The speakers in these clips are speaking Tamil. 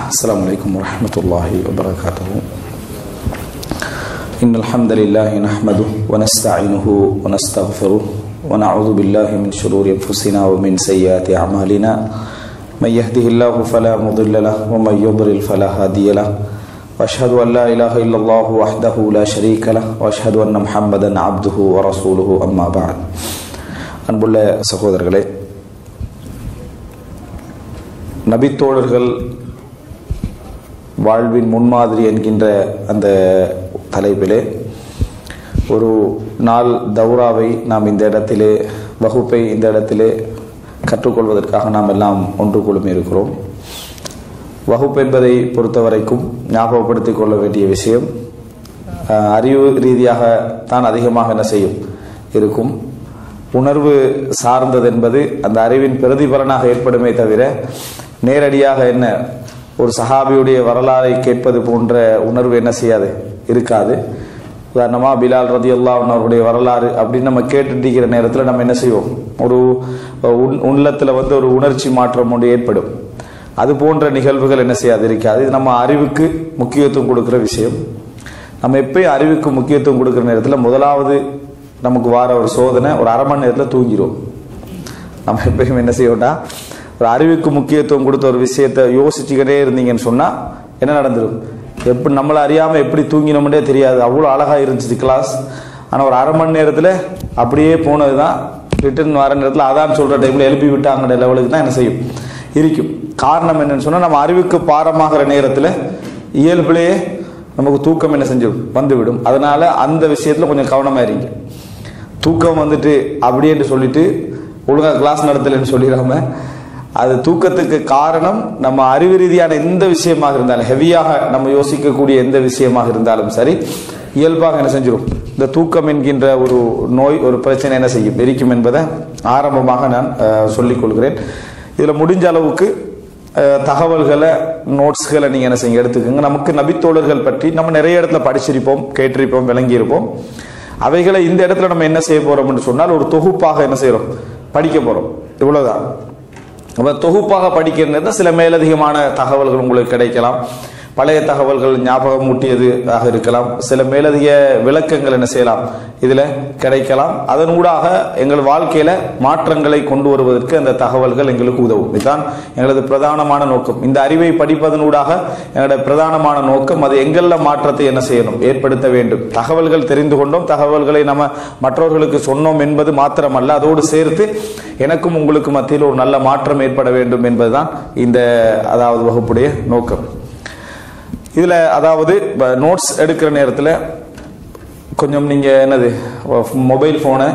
السلام عليكم ورحمة الله وبركاته إن الحمد لله نحمده ونستعينه ونستغفره ونعوذ بالله من شرور أنفسنا ومن سيئات أعمالنا من يهده الله فلا مضل له ومن يضلل فلا هادي له وأشهد أن لا إله إلا الله وحده لا شريك له وأشهد أن محمدا عبده ورسوله أما بعد அன்புள்ள சகோதரர்களே நபித்தோழர்கள் வாழ்வின் முன்மாதிரி என்கின்ற அந்த தலைப்பிலே ஒரு நாள் தௌராவை நாம் இந்த இடத்திலே வகுப்பை இந்த இடத்திலே கற்றுக்கொள்வதற்காக நாம் எல்லாம் ஒன்று குழுமி இருக்கிறோம் வகுப்பு என்பதை பொறுத்தவரைக்கும் ஞாபகப்படுத்திக் கொள்ள வேண்டிய விஷயம் அஹ், அறிவு ரீதியாக தான் அதிகமாக என்ன செய்யும் இருக்கும் உணர்வு சார்ந்தது என்பது அந்த அறிவின் பிரதிபலனாக ஏற்படுமே தவிர நேரடியாக என்ன ஒரு சஹாபியுடைய வரலாறை கேட்பது போன்ற உணர்வு என்ன செய்யாது இருக்காது உதாரணமா பிலால் ரதி அவர்களுடைய வரலாறு அப்படின்னு நம்ம கேட்டுட்டிருக்கிற நேரத்தில் நம்ம என்ன செய்வோம் ஒரு உன்- உள்ளத்துல வந்து ஒரு உணர்ச்சி மாற்றம் ஒன்று ஏற்படும் அது போன்ற நிகழ்வுகள் என்ன செய்யாது இருக்காது இது நம்ம அறிவுக்கு முக்கியத்துவம் கொடுக்கிற விஷயம் நம்ம எப்பயும் அறிவுக்கு முக்கியத்துவம் கொடுக்கிற நேரத்தில் முதலாவது நமக்கு வார ஒரு சோதனை ஒரு அரை மணி நேரத்தில் தூங்கிடும் நம்ம எப்பயும் என்ன செய்வோம்னா ஒரு அறிவுக்கு முக்கியத்துவம் கொடுத்த ஒரு விஷயத்தை யோசிச்சுக்கிட்டே இருந்தீங்கன்னு சொன்னா என்ன நடந்துடும் எப்படி நம்மளை அறியாம எப்படி தூங்கினோம்னே தெரியாது அவ்வளோ அழகா இருந்துச்சு கிளாஸ் ஆனா ஒரு அரை மணி நேரத்துல அப்படியே போனதுதான் ரிட்டர்ன் வர நேரத்தில் அதான் சொல்ற டைம்ல எழுப்பி விட்டாங்கிற லெவலுக்கு தான் என்ன செய்யும் இருக்கும் காரணம் என்னன்னு சொன்னா நம்ம அறிவுக்கு பாரமாகிற நேரத்துல இயல்பிலேயே நமக்கு தூக்கம் என்ன செஞ்சிடும் வந்துவிடும் அதனால அந்த விஷயத்துல கொஞ்சம் கவனமா இருங்க தூக்கம் வந்துட்டு அப்படியே சொல்லிட்டு ஒழுங்கா கிளாஸ் நடத்தலைன்னு சொல்லிடாம அது தூக்கத்துக்கு காரணம் நம்ம அறிவு ரீதியான எந்த விஷயமாக இருந்தாலும் ஹெவியாக நம்ம யோசிக்கக்கூடிய எந்த விஷயமாக இருந்தாலும் சரி இயல்பாக என்ன செஞ்சிடும் இந்த தூக்கம் என்கின்ற ஒரு நோய் ஒரு பிரச்சனை என்ன செய்யும் இருக்கும் என்பதை ஆரம்பமாக நான் அஹ், சொல்லிக் கொள்கிறேன் இதுல முடிஞ்ச அளவுக்கு அஹ், தகவல்களை நோட்ஸ்களை நீங்க என்ன செய்யுங்க எடுத்துக்கோங்க நமக்கு நபித்தோழர்கள் பற்றி நம்ம நிறைய இடத்துல படிச்சிருப்போம் கேட்டிருப்போம் விளங்கியிருப்போம் அவைகளை இந்த இடத்துல நம்ம என்ன செய்ய போறோம்னு சொன்னால் ஒரு தொகுப்பாக என்ன செய்யறோம் படிக்க போறோம் இவ்வளவுதான் அப்ப தொகுப்பாக படிக்கிறது சில மேலதிகமான தகவல்கள் உங்களுக்கு கிடைக்கலாம் பழைய தகவல்கள் ஞாபகம் மூட்டியது ஆக இருக்கலாம் சில மேலதிக விளக்கங்கள் என்ன செய்யலாம் இதுல கிடைக்கலாம் அதனூடாக எங்கள் வாழ்க்கையில மாற்றங்களை கொண்டு வருவதற்கு அந்த தகவல்கள் எங்களுக்கு உதவும் இதுதான் எங்களது பிரதானமான நோக்கம் இந்த அறிவை படிப்பதனூடாக எங்களுடைய பிரதானமான நோக்கம் அது எங்கள்ல மாற்றத்தை என்ன செய்யணும் ஏற்படுத்த வேண்டும் தகவல்கள் தெரிந்து கொண்டோம் தகவல்களை நம்ம மற்றவர்களுக்கு சொன்னோம் என்பது மாத்திரமல்ல அதோடு சேர்த்து எனக்கும் உங்களுக்கு மத்தியில் ஒரு நல்ல மாற்றம் ஏற்பட வேண்டும் என்பதுதான் இந்த அதாவது வகுப்புடைய நோக்கம் இதுல அதாவது நோட்ஸ் எடுக்கிற நேரத்தில் கொஞ்சம் நீங்க என்னது மொபைல் போனை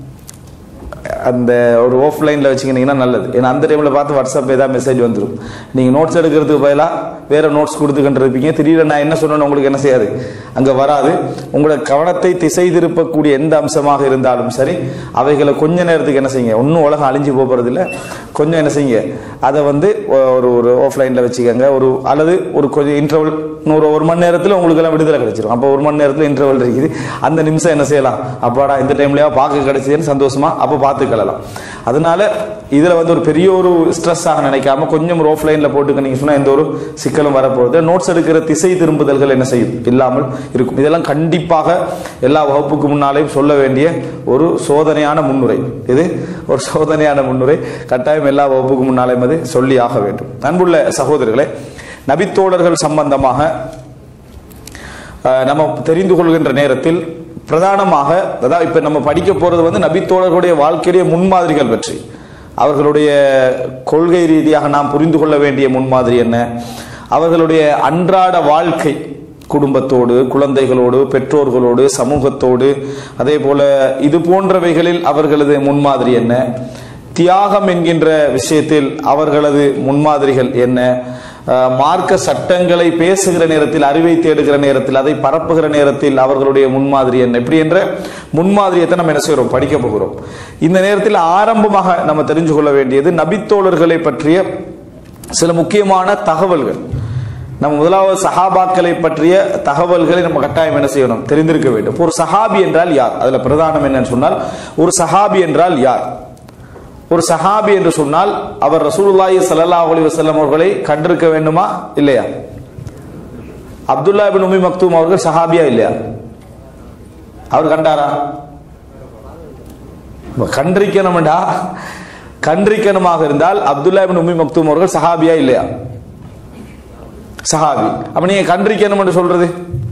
அந்த ஒரு ஆஃப்லைனில் வச்சுக்கினீங்கன்னா நல்லது ஏன்னா அந்த டைமில் பார்த்து வாட்ஸ்அப் ஏதாவது மெசேஜ் வந்துடும் நீங்கள் நோட்ஸ் எடுக்கிறதுக்கு பதிலாக வேற நோட்ஸ் கொடுத்துக்கிட்டு இருப்பீங்க திடீர்னு நான் என்ன சொன்னேன்னு உங்களுக்கு என்ன செய்யாது அங்கே வராது உங்களோட கவனத்தை திசை திருப்பக்கூடிய எந்த அம்சமாக இருந்தாலும் சரி அவைகளை கொஞ்ச நேரத்துக்கு என்ன செய்யுங்க ஒன்றும் உலகம் அழிஞ்சு போகிறது இல்லை கொஞ்சம் என்ன செய்யுங்க அதை வந்து ஒரு ஒரு ஆஃப்லைனில் வச்சுக்கோங்க ஒரு அல்லது ஒரு கொஞ்சம் இன்டர்வல் நூறு ஒரு மணி நேரத்தில் உங்களுக்கு எல்லாம் விடுதலை கிடைச்சிரும் அப்போ ஒரு மணி நேரத்தில் இன்டர்வல் இருக்குது அந்த நிமிஷம் என்ன செய்யலாம் அப்பாடா இந்த டைம்லயா பார்க்க கிடைச்சதுன்னு சந்தோஷமா அப்போ பார்த்துக்கலாம் அதனால இதுல வந்து ஒரு பெரிய ஒரு ஸ்ட்ரெஸ் ஆக நினைக்காம கொஞ்சம் ஒரு ஆஃப்லைன்ல போட்டுக்கிட்டீங்க சொன்னா எந்த ஒரு சிக்கலும் வரப்போகுது நோட்ஸ் எடுக்கிற திசை திரும்புதல்கள் என்ன செய்யும் இல்லாமல் இருக்கும் இதெல்லாம் கண்டிப்பாக எல்லா வகுப்புக்கு முன்னாலேயும் சொல்ல வேண்டிய ஒரு சோதனையான முன்னுரை இது ஒரு சோதனையான முன்னுரை கட்டாயம் எல்லா வகுப்புக்கு முன்னாலேயும் அது சொல்லி ஆக வேண்டும் அன்புள்ள சகோதரர்களே நபித்தோழர்கள் சம்பந்தமாக அஹ், நம்ம தெரிந்து கொள்கின்ற நேரத்தில் பிரதானமாக அதாவது இப்ப நம்ம படிக்க போறது வந்து நபித்தோழர்களுடைய வாழ்க்கையுடைய முன்மாதிரிகள் பற்றி அவர்களுடைய கொள்கை ரீதியாக நாம் புரிந்து கொள்ள வேண்டிய முன்மாதிரி என்ன அவர்களுடைய அன்றாட வாழ்க்கை குடும்பத்தோடு குழந்தைகளோடு பெற்றோர்களோடு சமூகத்தோடு அதே போல இது போன்றவைகளில் அவர்களது முன்மாதிரி என்ன தியாகம் என்கின்ற விஷயத்தில் அவர்களது முன்மாதிரிகள் என்ன அஹ், மார்க்க சட்டங்களை பேசுகிற நேரத்தில் அறிவை தேடுகிற நேரத்தில் அதை பரப்புகிற நேரத்தில் அவர்களுடைய முன்மாதிரி என்ன இப்படி என்ற முன்மாதிரியத்தை நம்ம என்ன செய்கிறோம் படிக்க போகிறோம் இந்த நேரத்தில் ஆரம்பமாக நம்ம தெரிஞ்சு கொள்ள வேண்டியது நபித்தோழர்களை பற்றிய சில முக்கியமான தகவல்கள் நம்ம முதலாவது சஹாபாக்களை பற்றிய தகவல்களை நம்ம கட்டாயம் என்ன செய்யணும் தெரிந்திருக்க வேண்டும் ஒரு சஹாபி என்றால் யார் அதுல பிரதானம் என்னன்னு சொன்னால் ஒரு சஹாபி என்றால் யார் ஒரு சஹாபி என்று சொன்னால் அவர் ரசூலுல்லாஹி ஸல்லல்லாஹு அலைஹி வஸல்லம் அவர்களை கண்டிருக்க வேண்டுமா இல்லையா அப்துல்லா பின் உம்மி மக்தூம் அவர்கள் சஹாபியா இல்லையா அவர் கண்டாரா கண்டிருக்கணும்டா கண்டிருக்கணுமாக இருந்தால் அப்துல்லா பின் உம்மி மக்தூம் அவர்கள் சஹாபியா இல்லையா சஹாபி அப்ப நீங்க கண்டிருக்கணும் என்று சொல்றது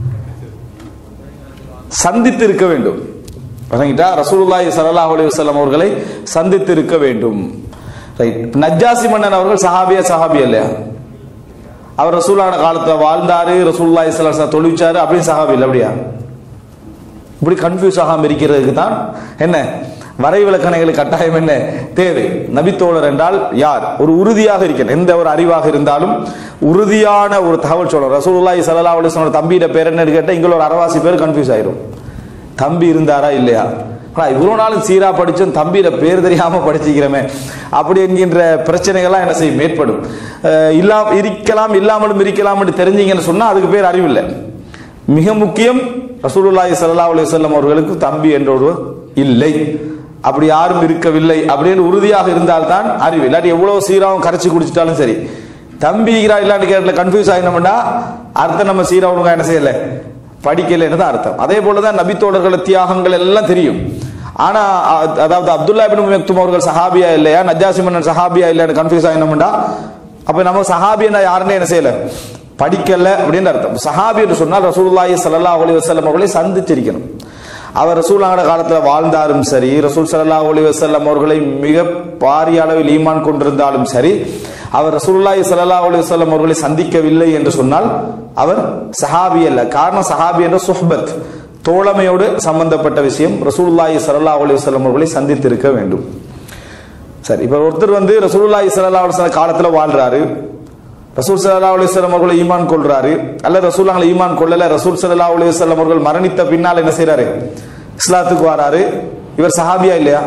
சந்தித்து இருக்க வேண்டும் வணங்கிட்டா ரசூலுல்லாஹி ஸல்லல்லாஹு அலைஹி வஸல்லம் அவர்களை சந்தித்து இருக்க வேண்டும் ரைட் நஜ்ஜாசி மன்னன் அவர்கள் சஹாபியா சஹாபி இல்லையா அவர் ரசூலான காலத்துல வாழ்ந்தாரு ரசூலுல்லாஹி ஸல்லல்லாஹு அலைஹி வஸல்லம் தொழுவிச்சாரு அப்படின்னு சஹாபி இல்லை அப்படியா இப்படி கன்ஃபியூஸ் ஆகாம இருக்கிறதுக்கு தான் என்ன வரைவிலக்கணைகளுக்கு கட்டாயம் என்ன தேவை நபித்தோழர் என்றால் யார் ஒரு உறுதியாக இருக்கிற எந்த ஒரு அறிவாக இருந்தாலும் உறுதியான ஒரு தகவல் சொல்லணும் ரசூலுல்லாஹி ஸல்லல்லாஹு அலைஹி வஸல்லம் தம்பியோட பேர் என்னன்னு கேட்டா இங்க ஒரு அரைவாசி பேர் கன்ஃபியூஸ் ஆயிரும் தம்பி இருந்தாரா இல்லையா ஆனா இவ்வளவு நாளும் சீரா படிச்சோம் தம்பியில பேர் தெரியாம படிச்சுக்கிறோமே அப்படி என்கின்ற பிரச்சனைகள்லாம் என்ன செய்யும் ஏற்படும் அஹ் இல்லா இருக்கலாம் இல்லாமலும் இருக்கலாம் என்று தெரிஞ்சீங்கன்னு சொன்னா அதுக்கு பேர் அறிவில்லை மிக முக்கியம் ரசூலுல்லாஹி ஸல்லல்லாஹு அலைஹி வஸல்லம் அவர்களுக்கு தம்பி என்ற ஒருவர் இல்லை அப்படி யாரும் இருக்கவில்லை அப்படின்னு உறுதியாக இருந்தால்தான் அறிவு இல்லாட்டி எவ்வளவு சீராவும் கரைச்சி குடிச்சிட்டாலும் சரி தம்பி இருக்கிறா இல்லாட்டி கேட்கல கன்ஃபியூஸ் ஆகினோம்னா அர்த்தம் நம்ம சீரா ஒழுங்கா என்ன செய்யல படிக்கலைன்னு தான் அர்த்தம் அதே போலதான் நபித்தோழர்கள் தியாகங்கள் எல்லாம் தெரியும் ஆனா அ- அதாவது அப்துல்லா பின் மக்தும் அவர்கள் சஹாபியா இல்லையா நஜாசி மன்னன் சஹாபியா இல்லையான்னு கன்ஃபியூஸ் ஆகினோம்னா அப்ப நம்ம சஹாபியா யாருன்னு என்ன செய்யல படிக்கல அப்படின்னு அர்த்தம் சஹாபி என்று சொன்னால் ரசூலுல்லாஹி ஸல்லல்லாஹு அலைஹி வஸல்லம் அவர்களை சந்திச்சிருக்கணும் அவர் ரசூலான காலத்துல வாழ்ந்தாலும் சரி ரசூல் ஸல்லல்லாஹு அலைஹி வஸல்லம் அவர்களை மிக பாரிய அளவில் ஈமான் கொண்டிருந்தாலும் சரி அவர் ரசூலுல்லாஹி ஸல்லல்லாஹு அலைஹி வஸல்லம் அவர்களை சந்திக்கவில்லை என்று சொன்னால் அவர் சஹாபி அல்ல காரணம் சஹாபி என்ற சுஹ்பத் தோழமையோடு சம்பந்தப்பட்ட விஷயம் ரசூலுல்லாஹி ஸல்லல்லாஹு அலைஹி வஸல்லம் அவர்களை சந்தித்திருக்க வேண்டும் சரி இப்ப ஒருத்தர் வந்து ரசூலுல்லாஹி ஸல்லல்லாஹு அலைஹி வஸல்லம் காலத்துல வாழ்றாரு ரசூல் ஸல்லல்லாஹு அலைஹி வஸல்லம் அவர்களை ஈமான் கொள்றாரு அல்ல ரசூலாங்களை ஈமான் கொள்ளல ரசூல் ஸல்லல்லாஹு அலைஹி வஸல்லம் அவர்கள் மரணித்த பின்னால் என்ன செய்றாரு இஸ்லாத்துக்கு வராரு இவர் சஹாபியா இல்லையா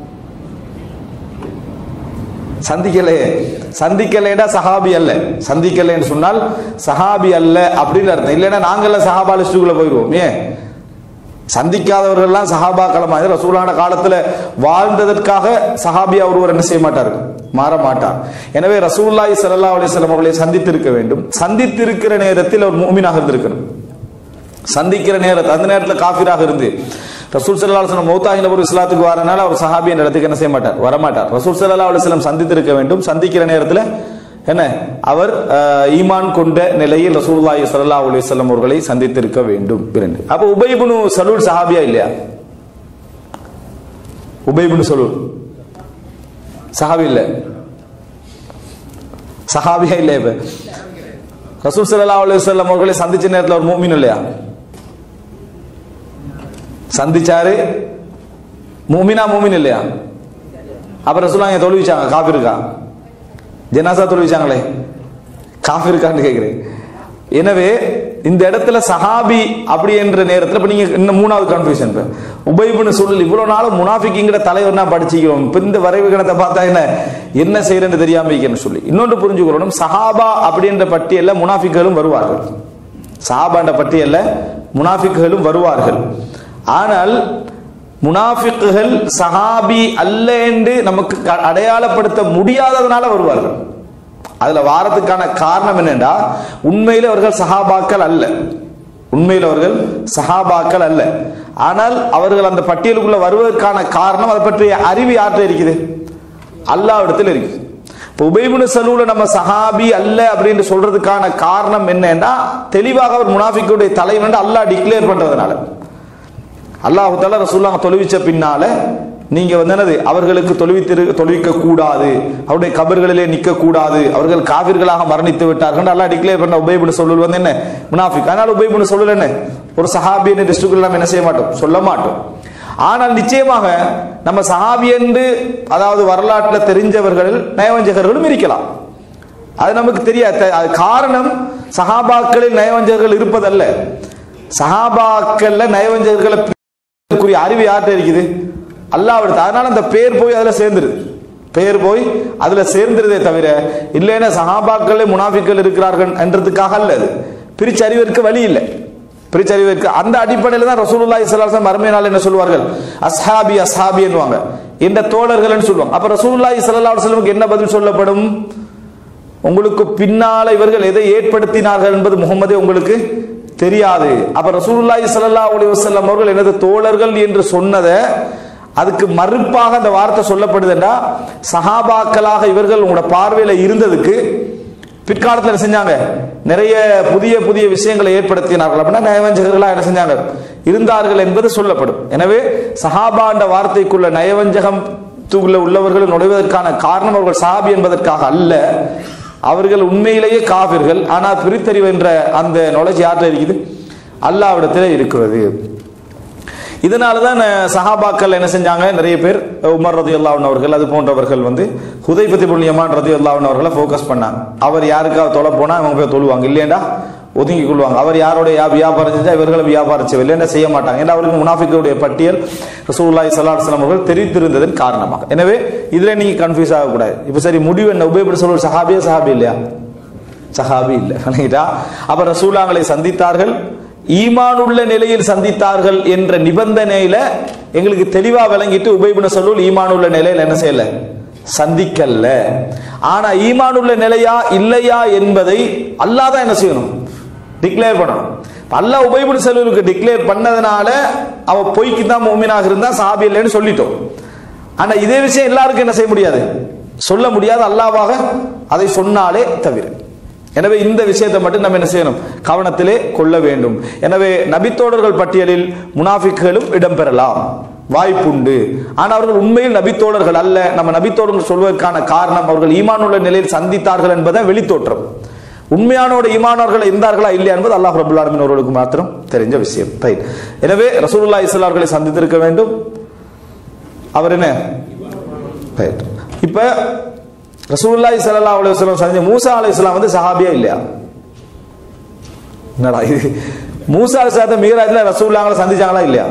சந்திக்கலையே சந்திக்கலைடா சஹாபி அல்ல சந்திக்கலைன்னு சொன்னால் சஹாபி அல்ல அப்படின்னு அர்த்தம் இல்லைன்னா நாங்கெல்லாம் சஹாபா லிஸ்டுக்குள்ள போயிடுவோம் ஏன் சந்திக்காதவர்கள்லாம் சஹாபாக்களமா இது ரசூலான காலத்துல வாழ்ந்ததற்காக சஹாபியா ஒருவர் என்ன செய்ய மாட்டார் மாற மாட்டார் எனவே ரசூலுல்லாஹி ஸல்லல்லாஹு அலைஹி வஸல்லம் அவர்களை சந்தித்திருக்க வேண்டும் சந்தித்திருக்கிற நேரத்தில் அவர் மூமினாக இருந்திருக்கணும் சந்திக்கிற நேரத்தில் அந்த நேரத்தில் காஃபிராக இருந்து ரசூல் ஸல்லல்லாஹு அலைஹி வஸல்லம் மௌத்தாகின ஒரு இஸ்லாத்துக்கு வரனால அவர் சஹாபி என்ற இடத்துக்கு என்ன செய்ய மாட்டார் வரமாட்டார் ரசூல் ஸல்லல்லாஹு அலைஹி வஸல்லம் சந்தித்திருக்க வேண்டும் சந்திக்கிற நேரத்தில் என்ன அவர் அஹ், ஈமான் கொண்ட நிலையில் ரசூலுல்லாஹி ஸல்லல்லாஹு அலைஹி வஸல்லம் அவர்களை சந்தித்திருக்க வேண்டும் இரண்டு அப்ப உபைபுனு சலூல் சஹாபியா இல்லையா உபைபுனு சலூல் சஹாபி இல்ல சஹாபியா இல்லையா இப்ப ரசூல் ஸல்லல்லாஹு அலைஹி வஸல்லம் அவர்களை சந்திச்ச நேரத்தில் ஒரு மூமின் இல்லையா சந்திச்சாரு மூமினா மூமின் இல்லையா அப்ப ரசூலுல்லாஹ் ஏன் தொழுவிச்சாங்க காபிருக்கா ஜனாசா தொழுவிச்சாங்களே காபிருக்கான்னு கேக்குறேன் எனவே இந்த இடத்துல சஹாபி அப்படி என்ற நேரத்தில் இப்ப நீங்க இன்னும் மூணாவது கன்ஃபியூஷன் உபைபுன்னு சொல்லல் இவ்வளவு நாள் முனாஃபிக்குங்கிற தலைவர் நான் படிச்சுக்கிறோம் இப்ப இந்த வரைவு கணத்தை பார்த்தா என்ன என்ன செய்யறேன்னு தெரியாம இருக்கேன்னு சொல்லி இன்னொன்று புரிஞ்சுக்கணும் சஹாபா அப்படின்ற பட்டியல்ல முனாஃபிக்குகளும் வருவார்கள் சஹாபான்ற பட்டியல்ல முனாஃபிக்குகளும் வருவார்கள் ஆனால் முனாஃபிக்குகள் சஹாபி அல்ல என்று நமக்கு க- அடையாளப்படுத்த முடியாததுனால வருவார்கள் அதுல வாரத்துக்கான காரணம் என்னன்னா உண்மையில அவர்கள் சஹாபாக்கள் அல்ல உண்மையில் அவர்கள் சஹாபாக்கள் அல்ல ஆனால் அவர்கள் அந்த பட்டியலுக்குள்ள வருவதற்கான காரணம் அதை பற்றிய அறிவு யார்கிட்ட இருக்குது அல்லாவிடத்தில் இருக்குது இப்போ உபைபுன சலூல நம்ம சஹாபி அல்ல அப்படின்னு சொல்றதுக்கான காரணம் என்னன்னா தெளிவாக அவர் முனாஃபிக்குடைய தலைவன் அல்லாஹ் டிக்ளேர் பண்றதுனால அல்லாஹு தாலா ரசூல்லாங்க தொழுவிச்ச பின்னால நீங்க வந்து என்னது அவர்களுக்கு தொழுவித்திரு தொழுவிக்க கூடாது அவருடைய கபர்களிலே நிற்க கூடாது அவர்கள் காவிர்களாக மரணித்து விட்டார்கள் அல்லாஹ் டிக்ளேர் பண்ண உபயபுன சொல்லல் வந்து என்ன முனாஃபிக் அதனால உபயபுன சொல்லல் என்ன ஒரு சஹாபி என்ற டிஸ்ட்ரிக்ட்ல நம்ம என்ன செய்ய மாட்டோம் சொல்ல மாட்டோம் ஆனால் நிச்சயமாக நம்ம சஹாபி என்று அதாவது வரலாற்றில் தெரிஞ்சவர்கள் நயவஞ்சகர்களும் இருக்கலாம் அது நமக்கு தெரியாது அது காரணம் சஹாபாக்களில் நயவஞ்சகர்கள் இருப்பதல்ல சஹாபாக்கள்ல நயவஞ்சகர்களை குறிய அறிவு யார்கிட்ட இருக்குது அல்லாவிடத்து அதனால அந்த பேர் போய் அதுல சேர்ந்துருது பேர் போய் அதுல சேர்ந்துருதே தவிர இல்லைன்னா சஹாபாக்களே முனாஃபிக்கள் இருக்கிறார்கள் என்றதுக்காக அல்ல அது பிரிச்சு அறிவதற்கு வழி இல்லை பிரிச்சறிவு இருக்கு அந்த அடிப்படையில் தான் ரசூலுல்லாஹி ஸல்லல்லாஹு அலைஹி வஸல்லம் மறுமை நாள் என்ன சொல்வார்கள் அஸ்ஹாபி அஸ்ஹாபி என்னுவாங்க இந்த தோழர்கள்னு சொல்லுவாங்க அப்ப ரசூலுல்லாஹி ஸல்லல்லாஹு அலைஹி வஸல்லமுக்கு என்ன பதில் சொல்லப்படும் உங்களுக்கு பின்னால இவர்கள் எதை ஏற்படுத்தினார்கள் என்பது முகமதே உங்களுக்கு தெரியாது அப்ப ரசூலுல்லாஹி ஸல்லல்லாஹு அலைஹி வஸல்லம் அவர்கள் எனது தோழர்கள் என்று சொன்னதை அதுக்கு மறுப்பாக அந்த வார்த்தை சொல்லப்படுதுன்னா சஹாபாக்களாக இவர்கள் உங்களோட பார்வையில இருந்ததுக்கு பிற்காலத்தில் என்ன செஞ்சாங்க நிறைய புதிய புதிய விஷயங்களை ஏற்படுத்தினார்கள் அப்படின்னா நயவஞ்சகர்களாக என்ன செஞ்சாங்க இருந்தார்கள் என்பது சொல்லப்படும் எனவே சஹாபாண்ட வார்த்தைக்குள்ள நயவஞ்சகம் தூக்குள்ள உள்ளவர்கள் நுழைவதற்கான காரணம் அவர்கள் சஹாபி என்பதற்காக அல்ல அவர்கள் உண்மையிலேயே காவிர்கள் ஆனால் பிரித்தறிவு என்ற அந்த நாலேஜ் யார்கிட்ட இருக்குது அல்லாவிடத்தில் இருக்கிறது இதனால தான் சஹாபாக்கள் என்ன செஞ்சாங்க நிறைய பேர் உமர் ரதி அல்லாஹன் அவர்கள் அது போன்றவர்கள் வந்து ஹுதைபதி புண்ணியமான் ரதி அல்லாஹன் அவர்களை ஃபோக்கஸ் பண்ணாங்க அவர் யாருக்காவது தொலை போனா அவங்க போய் தொழுவாங்க இல்லையண்டா ஒதுங்கி கொள்வாங்க அவர் யாருடைய யா- வியாபாரம் செஞ்சா இவர்களை வியாபாரம் செய்யவில்லை என்ன செய்ய மாட்டாங்க ஏன்னா அவருக்கு முனாஃபிக்குடைய பட்டியல் ரசூலுல்லாஹி ஸல்லல்லாஹு அலைஹி வஸல்லம் அவர்கள் தெரிந்திருந்ததன் காரணமாக எனவே இதுல நீங்க கன்ஃபியூஸ் ஆகக்கூடாது இப்போ சரி முடிவு என்ன உபயோகப்பட சொல்ற சஹாபியா சஹாபி இல்லையா சஹாபி இல்லை விளங்கிட்டா அப்ப ரசூலாங்களை சந்தித்தார்கள் ஈமான் உள்ள நிலையில் சந்தித்தார்கள் என்ற நிபந்தனையில எங்களுக்கு தெளிவா விளங்கிட்டு உபயோகின சொல்லூல் ஈமான் உள்ள நிலையில் என்ன செய்யல சந்திக்கல்ல ஆனா ஈமான் உள்ள நிலையா இல்லையா என்பதை அல்லாஹ் தான் என்ன செய்யணும் டிக்ளேர் பண்ணணும் அல்லாஹ் உபயோகின செல்வருக்கு டிக்ளேர் பண்ணதுனால அவ பொய்க்கு தான் மூமினாக இருந்தா சாபி இல்லைன்னு சொல்லிட்டோம் ஆனா இதே விஷயம் எல்லாருக்கும் என்ன செய்ய முடியாது சொல்ல முடியாது அல்லாவாக அதை சொன்னாலே தவிர எனவே இந்த விஷயத்தை மட்டும் நம்ம என்ன செய்யணும் கவனத்திலே கொள்ள வேண்டும் எனவே நபித்தோழர்கள் பட்டியலில் முனாஃபிக்குகளும் இடம்பெறலாம் வாய்ப்புண்டு ஆனால் அவர்கள் உண்மையில் நபித்தோழர்கள் அல்ல நம்ம நபித்தோழர்கள் சொல்வதற்கான காரணம் அவர்கள் ஈமான் உள்ள நிலையில் சந்தித்தார்கள் என்பதை வெளித்தோற்றம் உண்மையானோட ஈமானவர்கள் இருந்தார்களா இல்லையா என்பது அல்லாஹ் ரபுல் ஆலமின் அவர்களுக்கு மாத்திரம் தெரிஞ்ச விஷயம் ரைட் எனவே ரசூலுல்லாஹி ஸல்லல்லாஹு அவர்களை சந்தித்திருக்க வேண்டும் அவர் என்ன ரைட் இப்ப ரசூலுல்லாஹி ஸல்லல்லாஹு அலைஹி வஸல்லம் சந்திச்ச மூசா அலைஹிஸ்ஸலாம் வந்து சஹாபியா இல்லையா என்னடா இது மூசா அலைஹிஸ்ஸலாத்தை மீராஜ்ல ரசூலுல்லாஹ்களை சந்திச்சாங்களா இல்லையா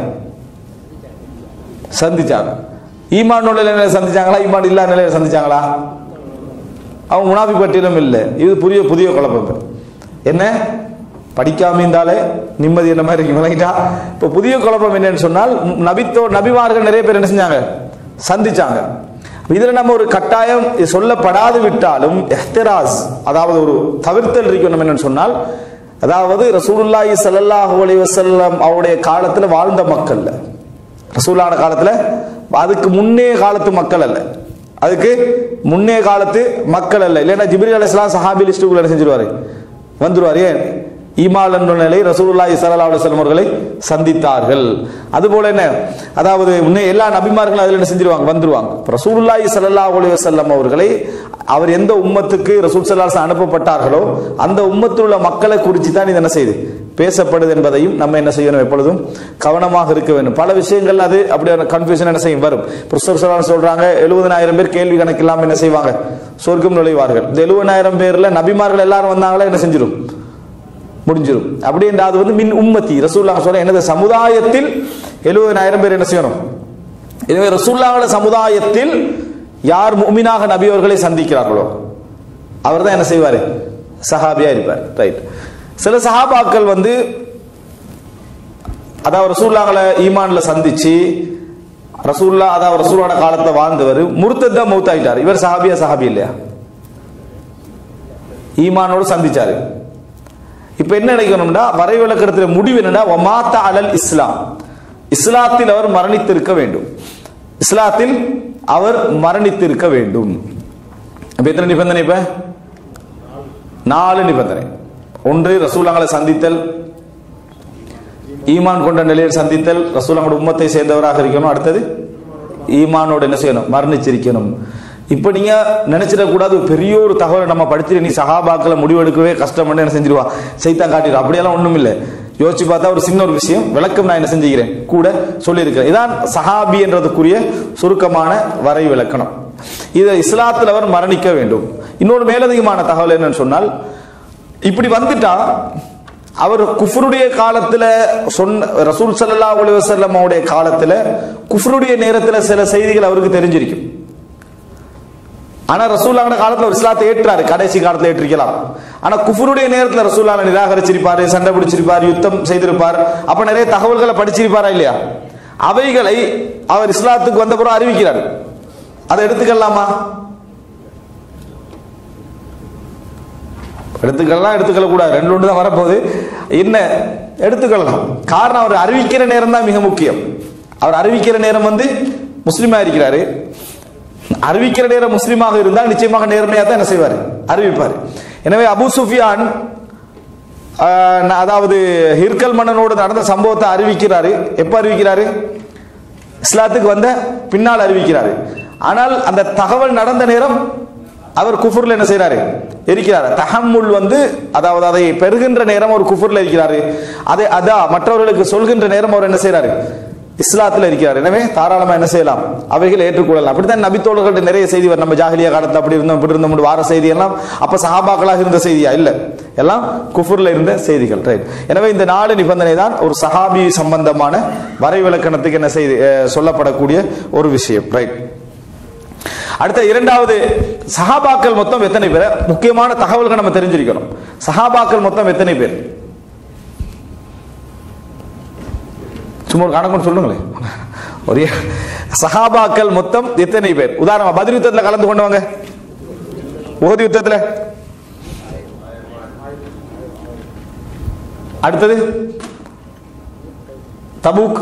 சந்திச்சாங்க ஈமான் உள்ள நிலையில சந்திச்சாங்களா ஈமான் இல்லாத நிலையில சந்திச்சாங்களா அவங்க முனாஃபி பட்டியலும் இல்லை இது புதிய புதிய குழப்பம் என்ன படிக்காம இருந்தாலே நிம்மதி என்ன மாதிரி இருக்கு விளங்கிட்டா இப்போ புதிய குழப்பம் என்னன்னு சொன்னால் நபித்தோ நபிமார்கள் நிறைய பேர் என்ன செஞ்சாங்க சந்திச்சாங்க இதுல நம்ம ஒரு கட்டாயம் இது சொல்லப்படாது விட்டாலும் எஹ்திராஸ் அதாவது ஒரு தவிர்த்தல் இருக்கணும் என்னன்னு சொன்னால் அதாவது ரசூலுல்லாஹி ஸல்லல்லாஹு அலைஹி வஸல்லம் அவருடைய காலத்துல வாழ்ந்த மக்கள்ல ரசூலான காலத்துல அதுக்கு முன்னே காலத்து மக்கள் அல்ல அதுக்கு முன்னே காலத்து மக்கள் அல்ல இல்லைன்னா ஜிப்ரீல் அலைஹிஸ்ஸலாம் சஹாபி லிஸ்ட்டுக்குள்ள என்ன செஞ்சிருவாரு வந்துருவாரு ஏன் ஈமால் என்ற நிலை ரசூலுல்லாஹி ஸல்லல்லாஹு அலைஹி வஸல்லம் அவர்களை சந்தித்தார்கள் அதுபோல என்ன அதாவது முன்னே எல்லா நபிமார்களும் அதுல என்ன செஞ்சிருவாங்க வந்துருவாங்க இப்ப ரசூலுல்லாஹி ஸல்லல்லாஹு அலைஹி வஸல்லம் அவர்களை அவர் எந்த உம்மத்துக்கு ரசூல் ஸல்லல்லாஹு அலைஹி வஸல்லம் அனுப்பப்பட்டார்களோ அந்த உம்மத்தில் உள்ள மக்களை குறித்து தான் இது என்ன செய்யுது பேசப்படுது என்பதையும் நம்ம என்ன செய்யணும் எப்பொழுதும் கவனமாக இருக்க வேண்டும் பல விஷயங்கள் அது அப்படியான கன்ஃபியூஷன் என்ன செய்யும் வரும் பிரொஃபசர் சலான் சொல்றாங்க எழுபதனாயிரம் பேர் கேள்வி கணக்கு இல்லாம என்ன செய்வாங்க சொர்க்கம் நுழைவார்கள் இந்த எழுபதாயிரம் பேர்ல நபிமார்கள் எல்லாரும் வந்தாங்களா என்ன செஞ்சிடும் முடிஞ்சிடும் அப்படின்ற அது வந்து மின் உம்மத்தி ரசூல்லா சொல்ல எனது சமுதாயத்தில் எழுபதாயிரம் பேர் என்ன செய்யணும் எனவே ரசூல்லாவோட சமுதாயத்தில் யார் முமினாக நபி அவர்களை சந்திக்கிறார்களோ அவர் தான் என்ன செய்வார் சஹாபியா இருப்பார் ரைட் சில சஹாபாக்கள் வந்து அதாவது ரசூல்லாங்களை ஈமான்ல சந்திச்சு ரசூல்லா அதாவது ரசூலோட காலத்துல வாழ்ந்தவர் முருத்தத்தா மௌத்தாயிட்டார் இவர் சஹாபியா சஹாபி இல்லையா ஈமானோடு சந்திச்சாரு இப்ப என்ன நினைக்கணும்னா வரை விளக்கத்துல முடிவு என்னன்னா ஒமாத்த அலல் இஸ்லாம் இஸ்லாத்தில் அவர் மரணித்திருக்க வேண்டும் இஸ்லாத்தில் அவர் மரணித்திருக்க வேண்டும் இப்ப எத்தனை நிபந்தனை இப்ப நாலு நிபந்தனை ஒன்று ரசூலாங்களை சந்தித்தல் ஈமான் கொண்ட நிலையில் சந்தித்தல் ரசூலாங்களோட உம்மத்தை சேர்ந்தவராக இருக்கணும் அடுத்தது ஈமானோட என்ன செய்யணும் மரணிச்சிருக்கணும் இப்ப நீங்க நினைச்சிடக்கூடாது ஒரு பெரிய ஒரு தகவலை நம்ம படிச்சுட்டு நீ சகாபாக்களை முடிவெடுக்கவே கஷ்டம் பண்ணி என்ன செஞ்சிருவா சைத்தான் காட்டிடும் அப்படியெல்லாம் ஒண்ணும் இல்லை யோசிச்சு பார்த்தா ஒரு சின்ன ஒரு விஷயம் விளக்கம் நான் என்ன செஞ்சுக்கிறேன் கூட சொல்லியிருக்கிறேன் இதான் சஹாபி என்றதுக்குரிய சுருக்கமான வரை விளக்கணம் இதை இஸ்லாத்தில் அவர் மரணிக்க வேண்டும் இன்னொரு மேலதிகமான தகவல் என்னன்னு சொன்னால் இப்படி வந்துட்டா அவர் குஃபருடைய காலத்துல சொன்ன ரசூல் ஸல்லல்லாஹு அலைஹி வஸல்லம் அவருடைய காலத்துல குஃபருடைய நேரத்துல சில செய்திகள் அவருக்கு தெரிஞ்சிருக்கும் ஆனா ரசூல்லாங்க காலத்துல ஒரு இஸ்லாத்தை ஏற்றாரு கடைசி காலத்துல ஏற்றிருக்கலாம் ஆனா குஃபருடைய நேரத்துல ரசூல்லாங்க நிராகரிச்சிருப்பாரு சண்டை பிடிச்சிருப்பார் யுத்தம் செய்திருப்பார் அப்ப நிறைய தகவல்களை படிச்சிருப்பாரா இல்லையா அவைகளை அவர் இஸ்லாத்துக்கு வந்த பிறகு அறிவிக்கிறார் அதை எடுத்துக்கலாமா எடுத்துக்கலாம் எடுத்துக்கல கூடாது ரெண்டு ஒன்று தான் வரப்போகுது என்ன எடுத்துக்கலாம் காரணம் அவர் அறிவிக்கிற நேரம் தான் மிக முக்கியம் அவர் அறிவிக்கிற நேரம் வந்து முஸ்லீமா இருக்கிறாரு அறிவிக்கிற நேரம் முஸ்லீமாக இருந்தால் நிச்சயமாக நேர்மையாக தான் என்ன செய்வார் அறிவிப்பார் எனவே அபு சுஃபியான் ஆஹ், அதாவது ஹிர்கல் மன்னனோடு நடந்த சம்பவத்தை அறிவிக்கிறாரு எப்ப அறிவிக்கிறாரு இஸ்லாத்துக்கு வந்த பின்னால் அறிவிக்கிறாரு ஆனால் அந்த தகவல் நடந்த நேரம் அவர் குஃபுர்ல என்ன செய்றாரு இருக்கிறார் தஹம்முல் வந்து அதாவது அதை பெறுகின்ற நேரம் ஒரு குஃபுர்ல இருக்கிறாரு அதை அதா மற்றவர்களுக்கு சொல்கின்ற நேரம் அவர் என்ன செய்றாரு இஸ்லாத்துல இருக்கிறார் எனவே தாராளமா என்ன செய்யலாம் அவைகளை ஏற்றுக்கொள்ளலாம் அப்படித்தான் நபித்தோழர்கள்ட்ட நிறைய செய்தி வரும் நம்ம ஜாஹிலியா காலத்துல அப்படி இருந்தோம் இப்படி இருந்தோம் வார செய்தி எல்லாம் அப்ப சஹாபாக்களாக இருந்த செய்தியா இல்ல எல்லாம் குஃபுர்ல இருந்த செய்திகள் ரைட் எனவே இந்த நாலு நிபந்தனை தான் ஒரு சஹாபி சம்பந்தமான வரைவிலக்கணத்துக்கு என்ன செய்தி அஹ், சொல்லப்படக்கூடிய ஒரு விஷயம் ரைட் அடுத்த இரண்டாவது சஹாபாக்கள் மொத்தம் எத்தனை பேர் முக்கியமான தகவல்கள் நம்ம தெரிஞ்சிருக்கணும் சஹாபாக்கள் மொத்தம் எத்தனை பேர் சும்மா ஒரு கணக்குன்னு சொல்லுங்களேன் ஒரே சஹாபாக்கள் மொத்தம் எத்தனை பேர் உதாரணமா பதில் யுத்தத்தில் கலந்து கொண்டவங்க உகது யுத்தத்தில் அடுத்தது தபூக்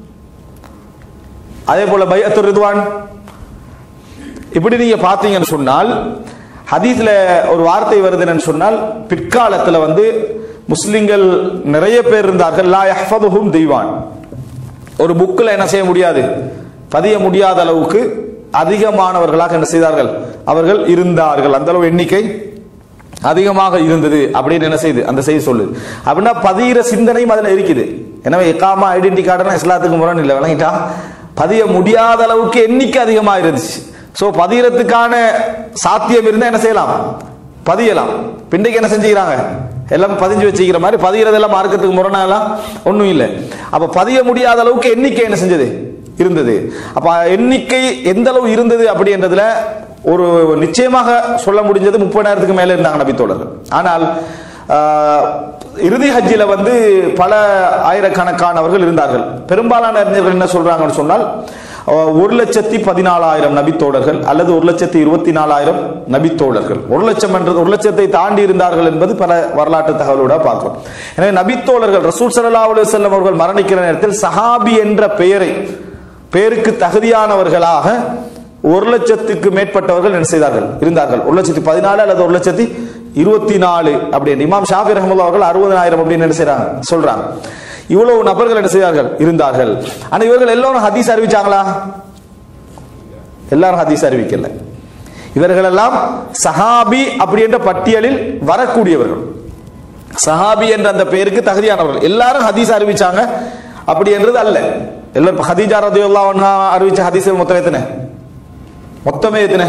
அதே போல பையத்து ரிதுவான் இப்படி நீங்க பாத்தீங்கன்னு சொன்னால் ஹதீஸ்ல ஒரு வார்த்தை வருதுன்னு சொன்னால் பிற்காலத்துல வந்து முஸ்லிம்கள் நிறைய பேர் இருந்தார்கள் லா யஹ்ஃபதுஹும் தீவான் ஒரு புக்கில் என்ன செய்ய முடியாது பதிய முடியாத அளவுக்கு அதிகமானவர்களாக என்ன செய்தார்கள் அவர்கள் இருந்தார்கள் அந்த அளவு எண்ணிக்கை அதிகமாக இருந்தது அப்படின்னு என்ன செய்யுது அந்த செய்தி சொல்லுது அப்படின்னா பதிகிற சிந்தனையும் அதுல இருக்குது எனவே எக்காமா ஐடென்டி கார்டுனா இஸ்லாத்துக்கு முரண் இல்லை விளங்கிட்டா பதிய முடியாத அளவுக்கு எண்ணிக்கை அதிகமாக இருந்துச்சு சோ பதியறதுக்கான சாத்தியம் இருந்தா என்ன செய்யலாம் பதியலாம் பின்னைக்கு என்ன செஞ்சுக்கிறாங்க எல்லாம் பதிஞ்சு வச்சுக்கிற மாதிரி பதிகிறதெல்லாம் மார்க்கத்துக்கு முரணாலாம் ஒண்ணும் இல்லை அப்ப பதிய முடியாத அளவுக்கு எண்ணிக்கை என்ன செஞ்சது இருந்தது அப்ப எண்ணிக்கை எந்த அளவு இருந்தது அப்படின்றதுல ஒரு நிச்சயமாக சொல்ல முடிஞ்சது முப்பதாயிரத்துக்கு மேல இருந்தாங்க நபித்தோழர்கள் ஆனால் ஆஹ், இறுதி ஹஜ்ஜில வந்து பல ஆயிரக்கணக்கானவர்கள் இருந்தார்கள் பெரும்பாலான அறிஞர்கள் என்ன சொல்றாங்கன்னு சொன்னால் அஹ், ஒரு லட்சத்தி பதினாலாயிரம் நபித்தோழர்கள் அல்லது ஒரு லட்சத்தி இருபத்தி நாலாயிரம் நபித்தோழர்கள் ஒரு லட்சம் என்றது ஒரு லட்சத்தை தாண்டி இருந்தார்கள் என்பது பல வரலாற்று தகவலோட பார்க்கிறோம் எனவே நபித்தோழர்கள் ரசூல் ஸல்லல்லாஹு அலைஹி வஸல்லம் அவர்கள் மரணிக்கிற நேரத்தில் சஹாபி என்ற பெயரை பேருக்கு தகுதியானவர்களாக ஒரு லட்சத்துக்கு மேற்பட்டவர்கள் என்ன செய்தார்கள் இருந்தார்கள் ஒரு லட்சத்தி பதினாலு அல்லது ஒரு லட்சத்தி இருபத்தி நாலு அப்படின்னு இமாம் ஷாஃபி ரஹமுல்லா அவர்கள் அறுபதாயிரம் அப்படின்னு என்ன செய்றாங்க சொல்றாங்க இவ்வளவு நபர்கள் என்ன செய்தார்கள் இருந்தார்கள் ஆனா இவர்கள் எல்லோரும் ஹதீஸ் அறிவிச்சாங்களா எல்லாரும் ஹதீஸ் அறிவிக்கல இவர்கள் எல்லாம் சஹாபி அப்படி என்ற பட்டியலில் வரக்கூடியவர்கள் சஹாபி என்ற அந்த பெயருக்கு தகுதியானவர்கள் எல்லாரும் ஹதீஸ் அறிவிச்சாங்க அப்படி என்றது அல்ல எல்லாரும் ஹதீஜா ரதியுல்லா அறிவிச்ச ஹதீஸ் மொத்தம் எத்தனை மொத்தமே எத்தனை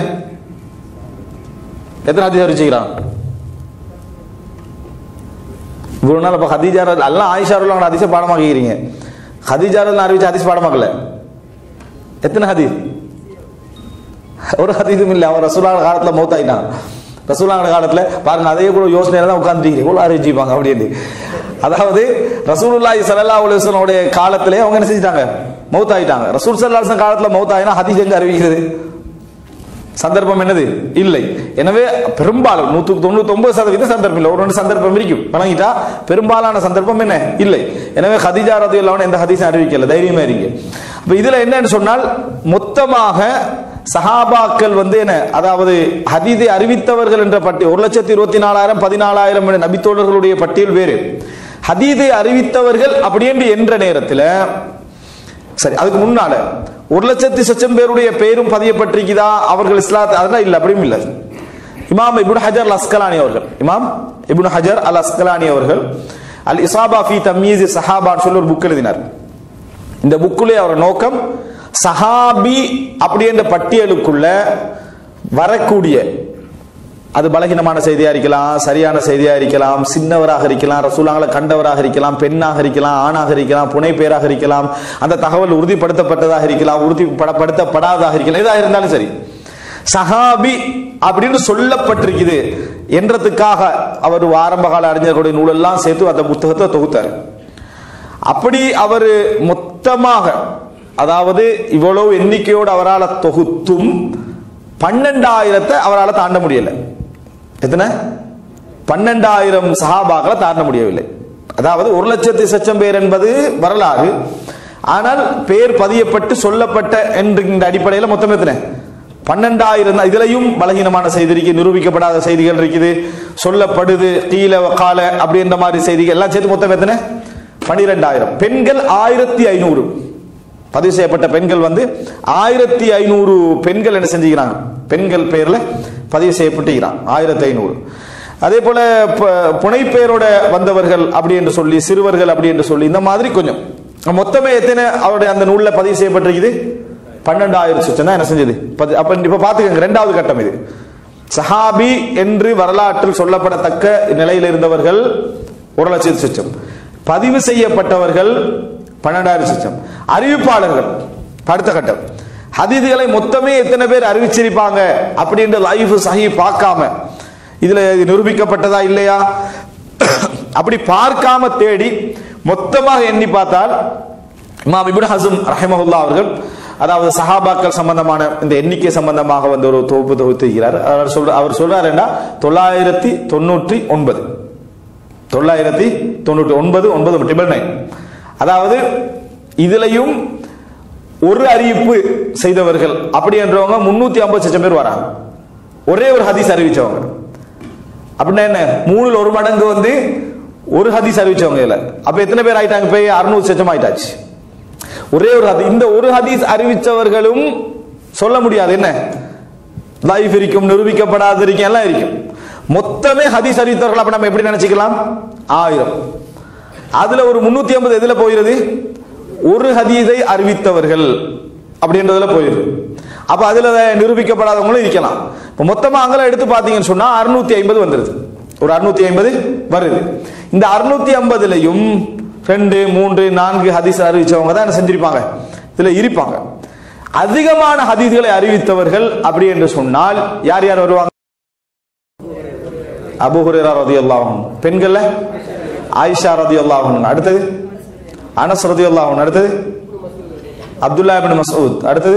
எத்தனை ஹதீஸ் அறிவிச்சுக்கிறான் இவ்வளவு நாள் அப்ப ஹதீஜா ரதி- எல்லாம் ஆயிஷா உள்ள ஹதீஸை பாடமாக்கிறீங்க ஹதீஜா ரதி அறிவிச்ச ஹதீஸ் பாடமாக்கல எத்தனை ஹதீஸ் ஒரு ஹதீஸும் இல்லை அவன் ரசூலான காலத்துல மௌத்தாயிட்டான் ரசூலான காலத்துல பாருங்க அதே கூட யோசனையில தான் உட்காந்துட்டீங்க எவ்வளவு அறிவிச்சுப்பாங்க அப்படின்னு அதாவது ரசூலுல்லாஹி ஸல்லல்லாஹு அலைஹி வஸல்லம் உடைய காலத்திலே அவங்க என்ன செஞ்சிட்டாங்க மௌத்தாயிட்டாங்க ரசூல் ஸல்லல்லாஹு அலைஹி வஸல்லம் காலத்துல மௌத்தாயினா ஹதீஸ் எங்க அறிவிக்கிறது சந்தர்ப்பம் என்னது இல்லை எனவே பெரும்பாலும் நூற்றுக்கு தொண்ணூத்தி ஒன்பது சதவீதம் சந்தர்ப்பம் இல்லை ஒரு ரெண்டு சந்தர்ப்பம் இருக்கும் வணங்கிட்டா பெரும்பாலான சந்தர்ப்பம் என்ன இல்லை எனவே ஹதீஜா ரதி எந்த ஹதீஸும் அறிவிக்கல தைரியமா இருங்க அப்ப இதுல என்னன்னு சொன்னால் மொத்தமாக சஹாபாக்கள் வந்து என்ன அதாவது ஹதீதை அறிவித்தவர்கள் என்ற பட்டியல் ஒரு லட்சத்தி இருபத்தி நாலாயிரம் பதினாலாயிரம் என்ற நபித்தோழர்களுடைய பட்டியல் வேறு ஹதீதை அறிவித்தவர்கள் அப்படி என்று என்ற நேரத்தில் சரி அதுக்கு முன்னால ஒரு லட்சத்தி சச்சம் பேருடைய பெயரும் பதியப்பட்டிருக்குதா அவர்கள் இஸ்லாத் அதெல்லாம் இல்ல அப்படியும் இல்ல இமாம் இப்னு ஹஜர் அல் அஸ்கலானி அவர்கள் இமாம் இப்னு ஹஜர் அல் அஸ்கலானி அவர்கள் அல் இசாபா ஃபி தம்யீஸ் சஹாபான்னு சொல்லி ஒரு புக் எழுதினார் இந்த புக்குலே அவர் நோக்கம் சஹாபி அப்படி என்ற பட்டியலுக்குள்ள வரக்கூடிய அது பலகீனமான செய்தியா இருக்கலாம் சரியான செய்தியா இருக்கலாம் சின்னவராக இருக்கலாம் ரசூலாங்களை கண்டவராக இருக்கலாம் பெண்ணாக இருக்கலாம் ஆணாக இருக்கலாம் புனை பேராக இருக்கலாம் அந்த தகவல் உறுதிப்படுத்தப்பட்டதாக இருக்கலாம் உறுதிப்படுத்தப்படாததாக இருக்கலாம் எதாக இருந்தாலும் சரி சஹாபி அப்படின்னு சொல்லப்பட்டிருக்குது என்றதுக்காக அவர் ஆரம்பகால அறிஞர்களுடைய நூலெல்லாம் சேர்த்து அந்த புத்தகத்தை தொகுத்தார் அப்படி அவர் மொத்தமாக அதாவது இவ்வளவு எண்ணிக்கையோடு அவரால் தொகுத்தும் பன்னெண்டாயிரத்தை அவரால் தாண்ட முடியல எத்தனை பன்னெண்டாயிரம் சஹாபாக்களை தாண்ட முடியவில்லை அதாவது ஒரு லட்சத்தி சச்சம் பேர் என்பது வரலாறு ஆனால் பேர் பதியப்பட்டு சொல்லப்பட்ட என்கின்ற அடிப்படையில் மொத்தம் எத்தனை பன்னெண்டாயிரம் தான். இதுலயும் பலகீனமான செய்தி இருக்கு நிரூபிக்கப்படாத செய்திகள் இருக்குது சொல்லப்படுது கீழ கால அப்படின்ற மாதிரி செய்திகள் எல்லாம் சேர்த்து மொத்தம் எத்தனை பனிரெண்டாயிரம் பெண்கள் ஆயிரத்தி ஐநூறு பதிவு செய்யப்பட்ட பெண்கள் வந்து ஆயிரத்தி ஐநூறு பெண்கள் என்ன செஞ்சுக்கிறாங்க பெண்கள் பேர்ல பதிவு செய்யப்பட்டுக்கிறாங்க ஆயிரத்தி ஐநூறு அதே போல ப- புனைப்பெயரோட வந்தவர்கள் அப்படி என்று சொல்லி சிறுவர்கள் அப்படி என்று சொல்லி இந்த மாதிரி கொஞ்சம் மொத்தமே எத்தனை அவருடைய அந்த நூல்ல பதிவு செய்யப்பட்டிருக்குது பன்னெண்டாயிரம் சுச்சம் தான் என்ன செஞ்சது பதி- அப்ப இப்ப பாத்துக்கங்க ரெண்டாவது கட்டம் இது சஹாபி என்று வரலாற்றில் சொல்லப்படத்தக்க நிலையில் இருந்தவர்கள் ஒரு லட்சத்து சுச்சம் பதிவு செய்யப்பட்டவர்கள் பன்னெண்டாயிரம் சுச்சம் அறிவிப்பாளர்கள் அடுத்த கட்டம் ஹதீதுகளை மொத்தமே எத்தனை பேர் அறிவிச்சிருப்பாங்க அப்படின்ற லைஃப் சஹி பார்க்காம இதுல இது நிரூபிக்கப்பட்டதா இல்லையா அப்படி பார்க்காம தேடி மொத்தமாக எண்ணி பார்த்தால் இமாம் இப்னு ஹசம் ரஹிமஹுல்லா அவர்கள் அதாவது சஹாபாக்கள் சம்பந்தமான இந்த எண்ணிக்கை சம்பந்தமாக வந்து ஒரு தொகுப்பு தொகுத்துகிறார் அவர் சொல்ற அவர் சொல்றாருன்னா தொள்ளாயிரத்தி தொண்ணூற்றி ஒன்பது தொள்ளாயிரத்தி தொண்ணூற்றி ஒன்பது ஒன்பது ட்ரிபிள் நைன் அதாவது இதுலயும் ஒரு அறிவிப்பு செய்தவர்கள் அப்படி என்றவங்க முன்னூத்தி ஐம்பது லட்சம் பேர் வராங்க ஒரே ஒரு ஹதீஸ் அறிவிச்சவங்க அப்படின்னா என்ன மூணுல ஒரு மடங்கு வந்து ஒரு ஹதீஸ் அறிவிச்சவங்க இல்ல அப்ப எத்தனை பேர் ஆயிட்டாங்க போய் அறுநூறு லட்சம் ஆயிட்டாச்சு ஒரே ஒரு ஹதீஸ் இந்த ஒரு ஹதீஸ் அறிவிச்சவர்களும் சொல்ல முடியாது என்ன லைஃப் இருக்கும் நிரூபிக்கப்படாத இருக்கும் எல்லாம் இருக்கும் மொத்தமே ஹதீஸ் அறிவித்தவர்கள் அப்ப நம்ம எப்படி நினைச்சுக்கலாம் ஆயிரம் அதுல ஒரு முன்னூத்தி ஐம்பது எதுல போயிருது ஒரு ஹதீஸை அறிவித்தவர்கள் அப்படின்றதுல போயிருது அப்ப அதுல நிரூபிக்கப்படாதவங்களும் இருக்கலாம் இப்ப மொத்தமா அங்கெல்லாம் எடுத்து பாத்தீங்கன்னு சொன்னா அறுநூத்தி ஐம்பது வந்துருது ஒரு அறுநூத்தி ஐம்பது வருது இந்த அறுநூத்தி ஐம்பதுலயும் ரெண்டு மூன்று நான்கு ஹதீஸ் அறிவிச்சவங்க தான் என்ன செஞ்சிருப்பாங்க இதுல இருப்பாங்க அதிகமான ஹதீஸ்களை அறிவித்தவர்கள் அப்படி என்று சொன்னால் யார் யார் வருவாங்க அபு ஹுரேரா ரதியல்லாஹு அன்ஹு. பெண்கள்ல ஆயிஷா ரதியல்லாஹு அன்ஹு. அடுத்தது அனஸ் ரதியல்லாஹு அன்ஹு. அடுத்தது அப்துல்லா இப்னு மஸ்ஊத் அடுத்தது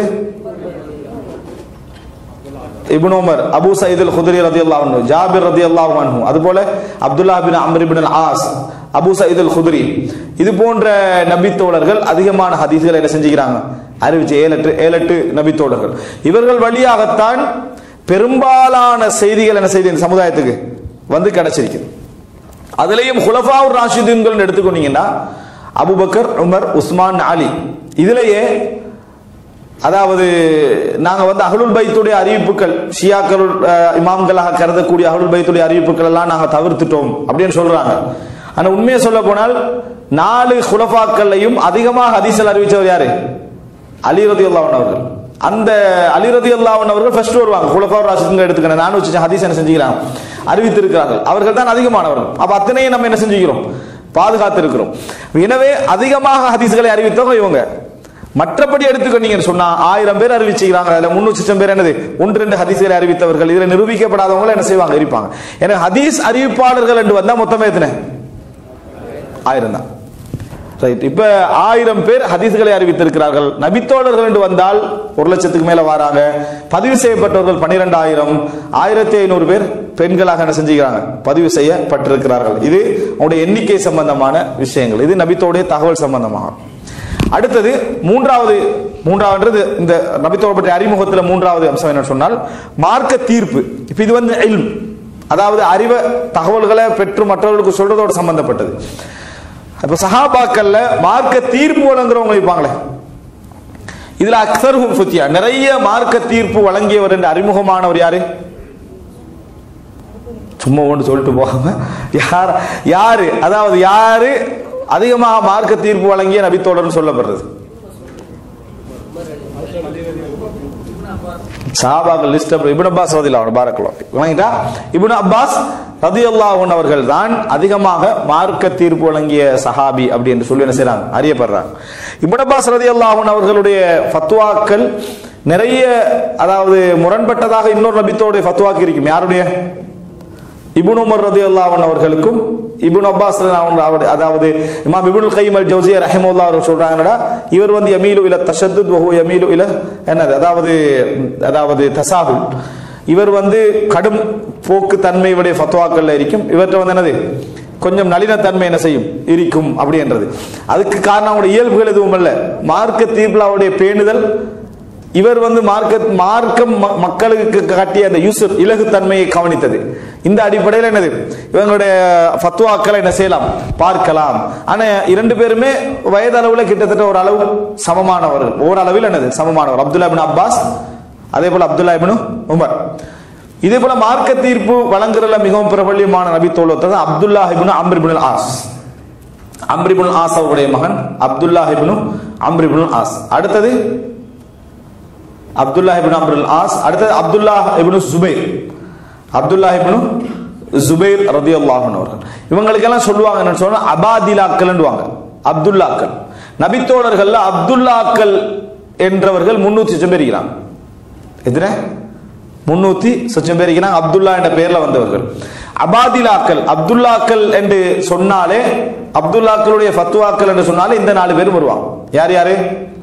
ibn Umar Abu Saeed al Khudri ரதியல்லாஹு அன்ஹு ஜாபிர் ரதியல்லாஹு அன்ஹு அதுபோல Abdullah bin Amr ibn al As Abu Saeed al Khudri இது போன்ற நபி தோழர்கள் அதிகமான ஹதீஸ்களை என்ன செஞ்சுக்கிறாங்க அறிவிச்ச ஏழெட்டு ஏழெட்டு நபி தோழர்கள் இவர்கள் வழியாகத்தான் பெரும்பாலான செய்திகள் என்ன செய்தி இந்த சமுதாயத்துக்கு வந்து கிடைச்சிருக்குது அதுலயும் ஹுலஃபாவுர் ராஷிதீன்கள் எடுத்துக்கொண்டீங்கன்னா அபுபக்கர் உமர் உஸ்மான் அலி இதுலயே அதாவது நாங்க வந்து அகலுல் பைத்துடைய அறிவிப்புகள் ஷியாக்கள் அஹ், இமாம்களாக கருதக்கூடிய அகலுல் பைத்துடைய அறிவிப்புகள் எல்லாம் நாங்க தவிர்த்துட்டோம் அப்படின்னு சொல்றாங்க ஆனா உண்மையை சொல்ல போனால் நாலு குலஃபாக்கள்லையும் அதிகமாக ஹதீஸல் அறிவிச்சவர் யாரு அலி ரதியுல்லாஹன் அவர்கள் அந்த அலி ரதியுல்லாஹன் அவர்கள் ஃபர்ஸ்ட் வருவாங்க குலஃபா ராசிங்க எடுத்துக்கணும் நானும் வச்சு ஹதீஸ் என்ன செஞ்சுக்கிறாங்க அறிவித்திருக்கிறார்கள் அவர்கள் தான் அதிகமானவர்கள் அப்ப அத்தனையும் நம்ம என்ன செஞ்சுக்கிறோம் பாதுகாத்து இருக்கிறோம் எனவே அதிகமாக ஹதீஸ்களை அறிவித்தவங்க இவங்க மற்றபடி எடுத்துக்கொண்டீங்கன்னு சொன்னா ஆயிரம் பேர் அறிவிச்சுக்கிறாங்க அதுல முன்னூறு லட்சம் பேர் என்னது ஒன்று ரெண்டு ஹதீஸ்களை அறிவித்தவர்கள் இதுல நிரூபிக்கப்படாதவங்க என்ன செய்வாங்க இருப்பாங்க எனவே ஹதீஸ் அறிவிப்பாளர்கள் என்று வந்தா மொத்தமே எத்தனை ஆயிரம் தான் ரைட் இப்ப ஆயிரம் பேர் ஹதீஸ்களை அறிவித்திருக்கிறார்கள் நபித்தோழர்கள் என்று வந்தால் ஒரு லட்சத்துக்கு மேல வராங்க பதிவு செய்யப்பட்டவர்கள் பன்னிரெண்டாயிரம் ஆயிரத்தி ஐநூறு பேர் பெண்களாக என்ன செஞ்சுக்கிறாங்க பதிவு செய்யப்பட்டிருக்கிறார்கள் இது உங்களுடைய எண்ணிக்கை சம்பந்தமான விஷயங்கள் இது நபித்தோடைய தகவல் சம்பந்தமாக அடுத்தது மூன்றாவது மூன்றாவது இந்த நபித்தோட பற்றிய அறிமுகத்துல மூன்றாவது அம்சம் என்ன சொன்னால் மார்க்க தீர்ப்பு இப்ப இது வந்து இல்ம் அதாவது அறிவை தகவல்களை பெற்று மற்றவர்களுக்கு சொல்றதோட சம்பந்தப்பட்டது இப்ப சஹாபாக்கள்ல மார்க்க தீர்ப்பு வழங்குறவங்க இருப்பாங்களே இதுல அக்சர்ஹும் ஃபுத்தியா நிறைய மார்க்க தீர்ப்பு வழங்கியவர் என்று அறிமுகமானவர் யாரு சும்மா ஒன்று சொல்லிட்டு போகாம யார் யாரு அதாவது யாரு அதிகமாக மார்க்க தீர்ப்பு வழங்கிய நபித்தோழர்னு சொல்லப்படுறது சாபாக்கள் லிஸ்ட் இப்னு அப்பாஸ் ரதியல்லாஹு அன்ஹு பாரக்கல்லாஹு ஃபீக். வணங்கிட்டா இப்னு அப்பாஸ் ரதியல்லாஹு அன்ஹு அவர்கள் தான் அதிகமாக மார்க்க தீர்ப்பு வழங்கிய சஹாபி அப்படி என்று சொல்லி என்ன செய்றாங்க அறியப்படுறாங்க இப்னு அப்பாஸ் ரதியல்லாஹு அன்ஹு அவர்களுடைய ஃபத்வாக்கள் நிறைய அதாவது முரண்பட்டதாக இன்னொரு நபித்தோடைய ஃபத்வாக்கு இருக்கும் யாருடைய இபுன் உமர் ரதி அல்லாஹன் அவர்களுக்கும் இபுன் அப்பாஸ் ரலியல்லாஹு அவரு- அதாவது இமாம் இபுன் கைம் அல் ஜவுசியா ரஹிமுல்லா அவர் சொல்றாங்கடா இவர் வந்து யமீலு இல தஷத்துத் வஹு யமீலு இல என்னது அதாவது அதாவது தசாகுல் இவர் வந்து கடும் போக்கு தன்மையுடைய ஃபத்வாக்கள்ல இருக்கும் இவர்கிட்ட வந்து என்னது கொஞ்சம் நளினத்தன்மை என்ன செய்யும் இருக்கும் அப்படின்றது அதுக்கு காரணம் அவருடைய இயல்புகள் எதுவும் அல்ல மார்க்க தீர்ப்பில் அவருடைய பேணுதல் இவர் வந்து மார்க்க மார்க்கம் ம- மக்களுக்கு காட்டிய அந்த யூசுப் இலகுத்தன்மையை கவனித்தது இந்த அடிப்படையில் என்னது இவங்களுடைய ஃபத்வாக்களை என்ன செய்யலாம் பார்க்கலாம் ஆனா இரண்டு பேருமே வயதளவுல கிட்டத்தட்ட ஒரு அளவு சமமானவர்கள் ஓரளவில் என்னது சமமானவர் அப்துல்லா இப்னு அப்பாஸ் அதே போல அப்துல்லா இப்னு உமர் இதே போல மார்க்க தீர்ப்பு வழங்குறதுல மிகவும் பிரபல்யமான நபி தோழர் Abdullah ibn Amr ibn As Amr ibn As அவருடைய மகன் Abdullah ibn Amr ibn As அடுத்தது அப்துல்லா இப்னு அம்ருல் ஆஸ் அடுத்தது அப்துல்லா இப்னு சுபைர் அப்துல்லா இப்னு ஜுபைர் ரதியல்லாஹு அவர்கள் இவங்களுக்கெல்லாம் சொல்லுவாங்க என்ன சொன்னா அபாதிலாக்கள்ன்னுவாங்க அப்துல்லாக்கள் நபித்தோழர்கள்ல அப்துல்லாக்கள் என்றவர்கள் முன்னூத்தி சொச்சம் பேர் இருக்கிறாங்க எத்தனை முன்னூத்தி சொச்சம் பேர் இருக்கிறாங்க அப்துல்லா என்ற பெயர்ல வந்தவர்கள் அபாதிலாக்கள் அப்துல்லாக்கள் என்று சொன்னாலே அப்துல்லாக்களுடைய ஃபத்வாக்கள் என்று சொன்னாலே இந்த நாலு பேர் வருவாங்க யார் யாரு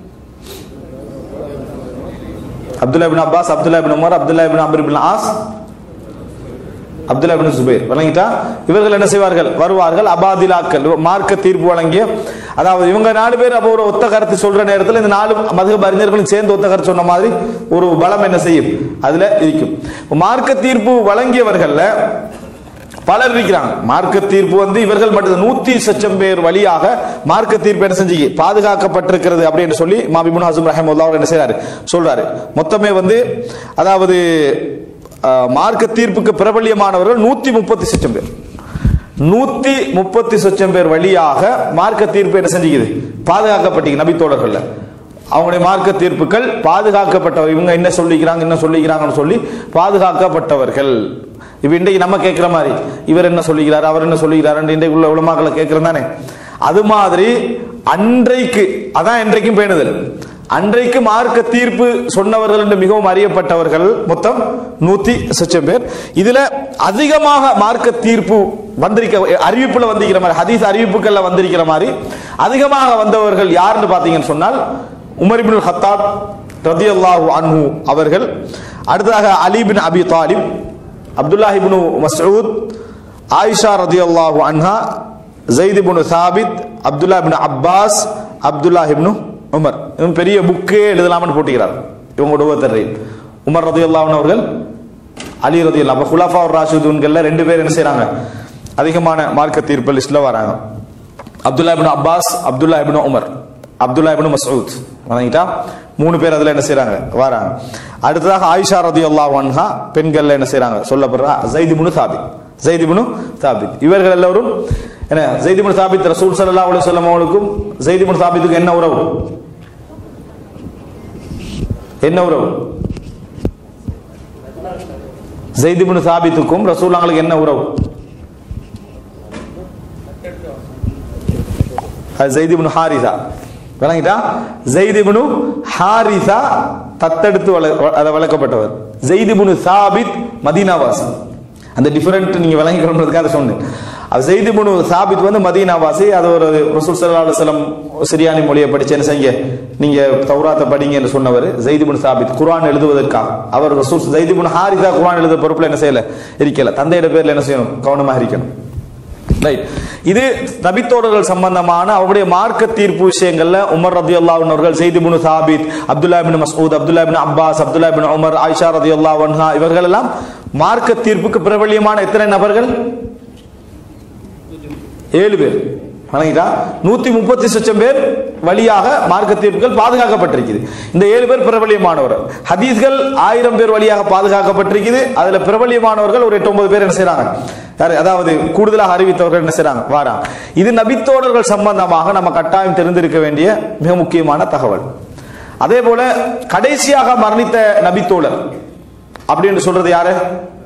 Abdullah ibn Abbas Abdullah ibn Umar Abdullah ibn Amr ibn As Abdullah ibn Zubair வழங்கிட்டா இவர்கள் என்ன செய்வார்கள் வருவார்கள் அபாதிலாக்கள் மார்க்க தீர்ப்பு வழங்கிய அதாவது இவங்க நாலு பேர் அப்போ ஒரு ஒத்த கருத்து சொல்ற நேரத்தில் இந்த நாலு மதுக அறிஞர்களும் சேர்ந்து ஒத்த கருத்து சொன்ன மாதிரி ஒரு பலம் என்ன செய்யும் அதுல இருக்கும் மார்க்க தீர்ப்பு வழங்கியவர்கள்ல பலர் இருக்கிறாங்க மார்க்க தீர்ப்பு வந்து இவர்கள் மட்டும் நூத்தி சச்சம் பேர் வழியாக மார்க்க தீர்ப்பு என்ன செஞ்சு பாதுகாக்கப்பட்டிருக்கிறது அப்படின்னு சொல்லி மாபிபுன் ஹசம் ரஹமுல்லா அவர் என்ன செய்றாரு சொல்றாரு மொத்தமே வந்து அதாவது அஹ், மார்க்க தீர்ப்புக்கு பிரபல்யமானவர்கள் நூத்தி முப்பத்தி சச்சம் பேர் நூத்தி முப்பத்தி சொச்சம் பேர் வழியாக மார்க்க தீர்ப்பு என்ன செஞ்சுக்குது பாதுகாக்கப்பட்டீங்க நபித்தோழர்கள்ல அவங்களுடைய மார்க்க தீர்ப்புகள் பாதுகாக்கப்பட்டவர் இவங்க என்ன சொல்லிக்கிறாங்க என்ன சொல்லிக்கிறாங்கன்னு சொல்லி பாதுகாக்கப்பட்டவர்கள் இப்ப இன்றைக்கு நம்ம கேட்கிற மாதிரி இவர் என்ன சொல்லிக்கிறார் அவர் என்ன சொல்லிக்கிறார் இன்றைக்கு உள்ள உலமாக்களை கேட்கிறோம் தானே அது மாதிரி அன்றைக்கு அதான் இன்றைக்கும் பேணுதல் அன்றைக்கு மார்க்க தீர்ப்பு சொன்னவர்கள் என்று மிகவும் அறியப்பட்டவர்கள் மொத்தம் நூத்தி சொச்சம் பேர் இதுல அதிகமாக மார்க்க தீர்ப்பு வந்திருக்க அறிவிப்புல வந்திருக்கிற மாதிரி ஹதீஸ் அறிவிப்புகள்ல வந்திருக்கிற மாதிரி அதிகமாக வந்தவர்கள் யாருன்னு பாத்தீங்கன்னு சொன்னால் உமர் இப்னுல் ஹத்தாப் ரதியல்லாஹு அன்ஹு அவர்கள் அடுத்ததாக அலி பின் அபி தாலிப் அப்துல்லாஹ் இப்னு மஸ்ஊத் ஆயிஷா ரதியல்லாஹு அன்ஹா Zaid ibn Thabit Abdullah ibn Abbas Abdullah ibn Umar இவன் பெரிய புக்கே எழுதலாம்னு போட்டுக்கிறார் இவங்களோட ஒவ்வொருத்தரையும் உமர் ரதியல்லாஹு அன்ஹு அவர்கள் அலி ரதியல்லா அப்ப குலாஃபா ராஷிதுன்கள்ல ரெண்டு பேர் என்ன செய்றாங்க அதிகமான மார்க்க தீர்ப்பு லிஸ்ட்ல வராங்க Abdullah ibn Abbas Abdullah ibn Umar Abdullah ibn Masud வணங்கிட்டா மூணு பேர் அதுல என்ன செய்றாங்க வராங்க அடுத்ததாக ஆயிஷா ரதியல்லாஹு அன்ஹா பெண்கள்ல என்ன செய்றாங்க சொல்லப்படுறா ஜைத் இப்னு சாபித் ஜைத் இப்னு சாபித் இவர்கள் எல்லாரும் என்ன ஜைத் இப்னு சாபித் ரசூல் ஸல்லல்லாஹு அலைஹி வஸல்லம் அவர்களுக்கும் ஜைத் இப்னு சாபித்துக்கும் என்ன உறவு என்ன உறவு ஜெயித் இப்னு சாபித்துக்கும் ரசூலாங்களுக்கு என்ன உறவு அது ஜெயித் இப்னு ஹாரிசா விளங்கிட்டா ஜெயித் இப்னு ஹாரிசா தத்தெடுத்து வள- அதை வளர்க்கப்பட்டவர் ஜெயித் இப்னு சாபித் மதீனாவாசி அந்த டிஃபரெண்ட் நீங்க விளங்கிக்கணுன்றதுக்காக அதை சொன்னேன் அது ஜெயித் இப்னு சாபித் வந்து மதீனாவாசி அது ஒரு ரசூல் ஸல்லல்லாஹு அலைஹி வஸல்லம் சிரியானி மொழியை படிச்சு என்ன செய்யுங்க நீங்க தௌராத்தை படிங்க என்று சொன்னவர் ஜெயித் இப்னு சாபித் குர்ஆன் எழுதுவதற்காக அவர் ரசூல் ஜெயித் இப்னு ஹாரிசா குர்ஆன் எழுத பொறுப்புல என்ன செய்யல இருக்கல தந்தையோட பேர்ல என்ன செய்யணும் கவனமாக இருக்கணும் ரைட் இது நபித்தோடர்கள் சம்பந்தமான அவருடைய மார்க்க தீர்ப்பு விஷயங்கள்ல உமர் ரதி அவர்கள் செய்தி ibn Thabit Abdullah bin Masud Abdullah bin Abbas Abdullah bin Umar Aisha ரதி அன்ஹா இவர்கள் எல்லாம் மார்க்க தீர்ப்புக்கு பிரபல்யமான எத்தனை நபர்கள் ஏழு பேர் வணங்கிட்டா நூத்தி முப்பத்தி லட்சம் பேர் வழியாக மார்க்க தீர்ப்புகள் பாதுகாக்கப்பட்டிருக்குது இந்த ஏழு பேர் பிரபலியமானவர் ஹதீஸ்கள் ஆயிரம் பேர் வழியாக பாதுகாக்கப்பட்டிருக்குது அதுல பிரபலியமானவர்கள் ஒரு எட்டு ஒன்பது பேர் என்ன செய்றாங்க யாரு? அதாவது கூடுதலாக அறிவித்தவர்கள் என்ன செய்றாங்க வாராங்க இது நபித்தோடர்கள் சம்பந்தமாக நம்ம கட்டாயம் தெரிந்திருக்க வேண்டிய மிக முக்கியமான தகவல் அதே போல கடைசியாக மரணித்த நபித்தோழர் அப்படின்னு சொல்றது யாரு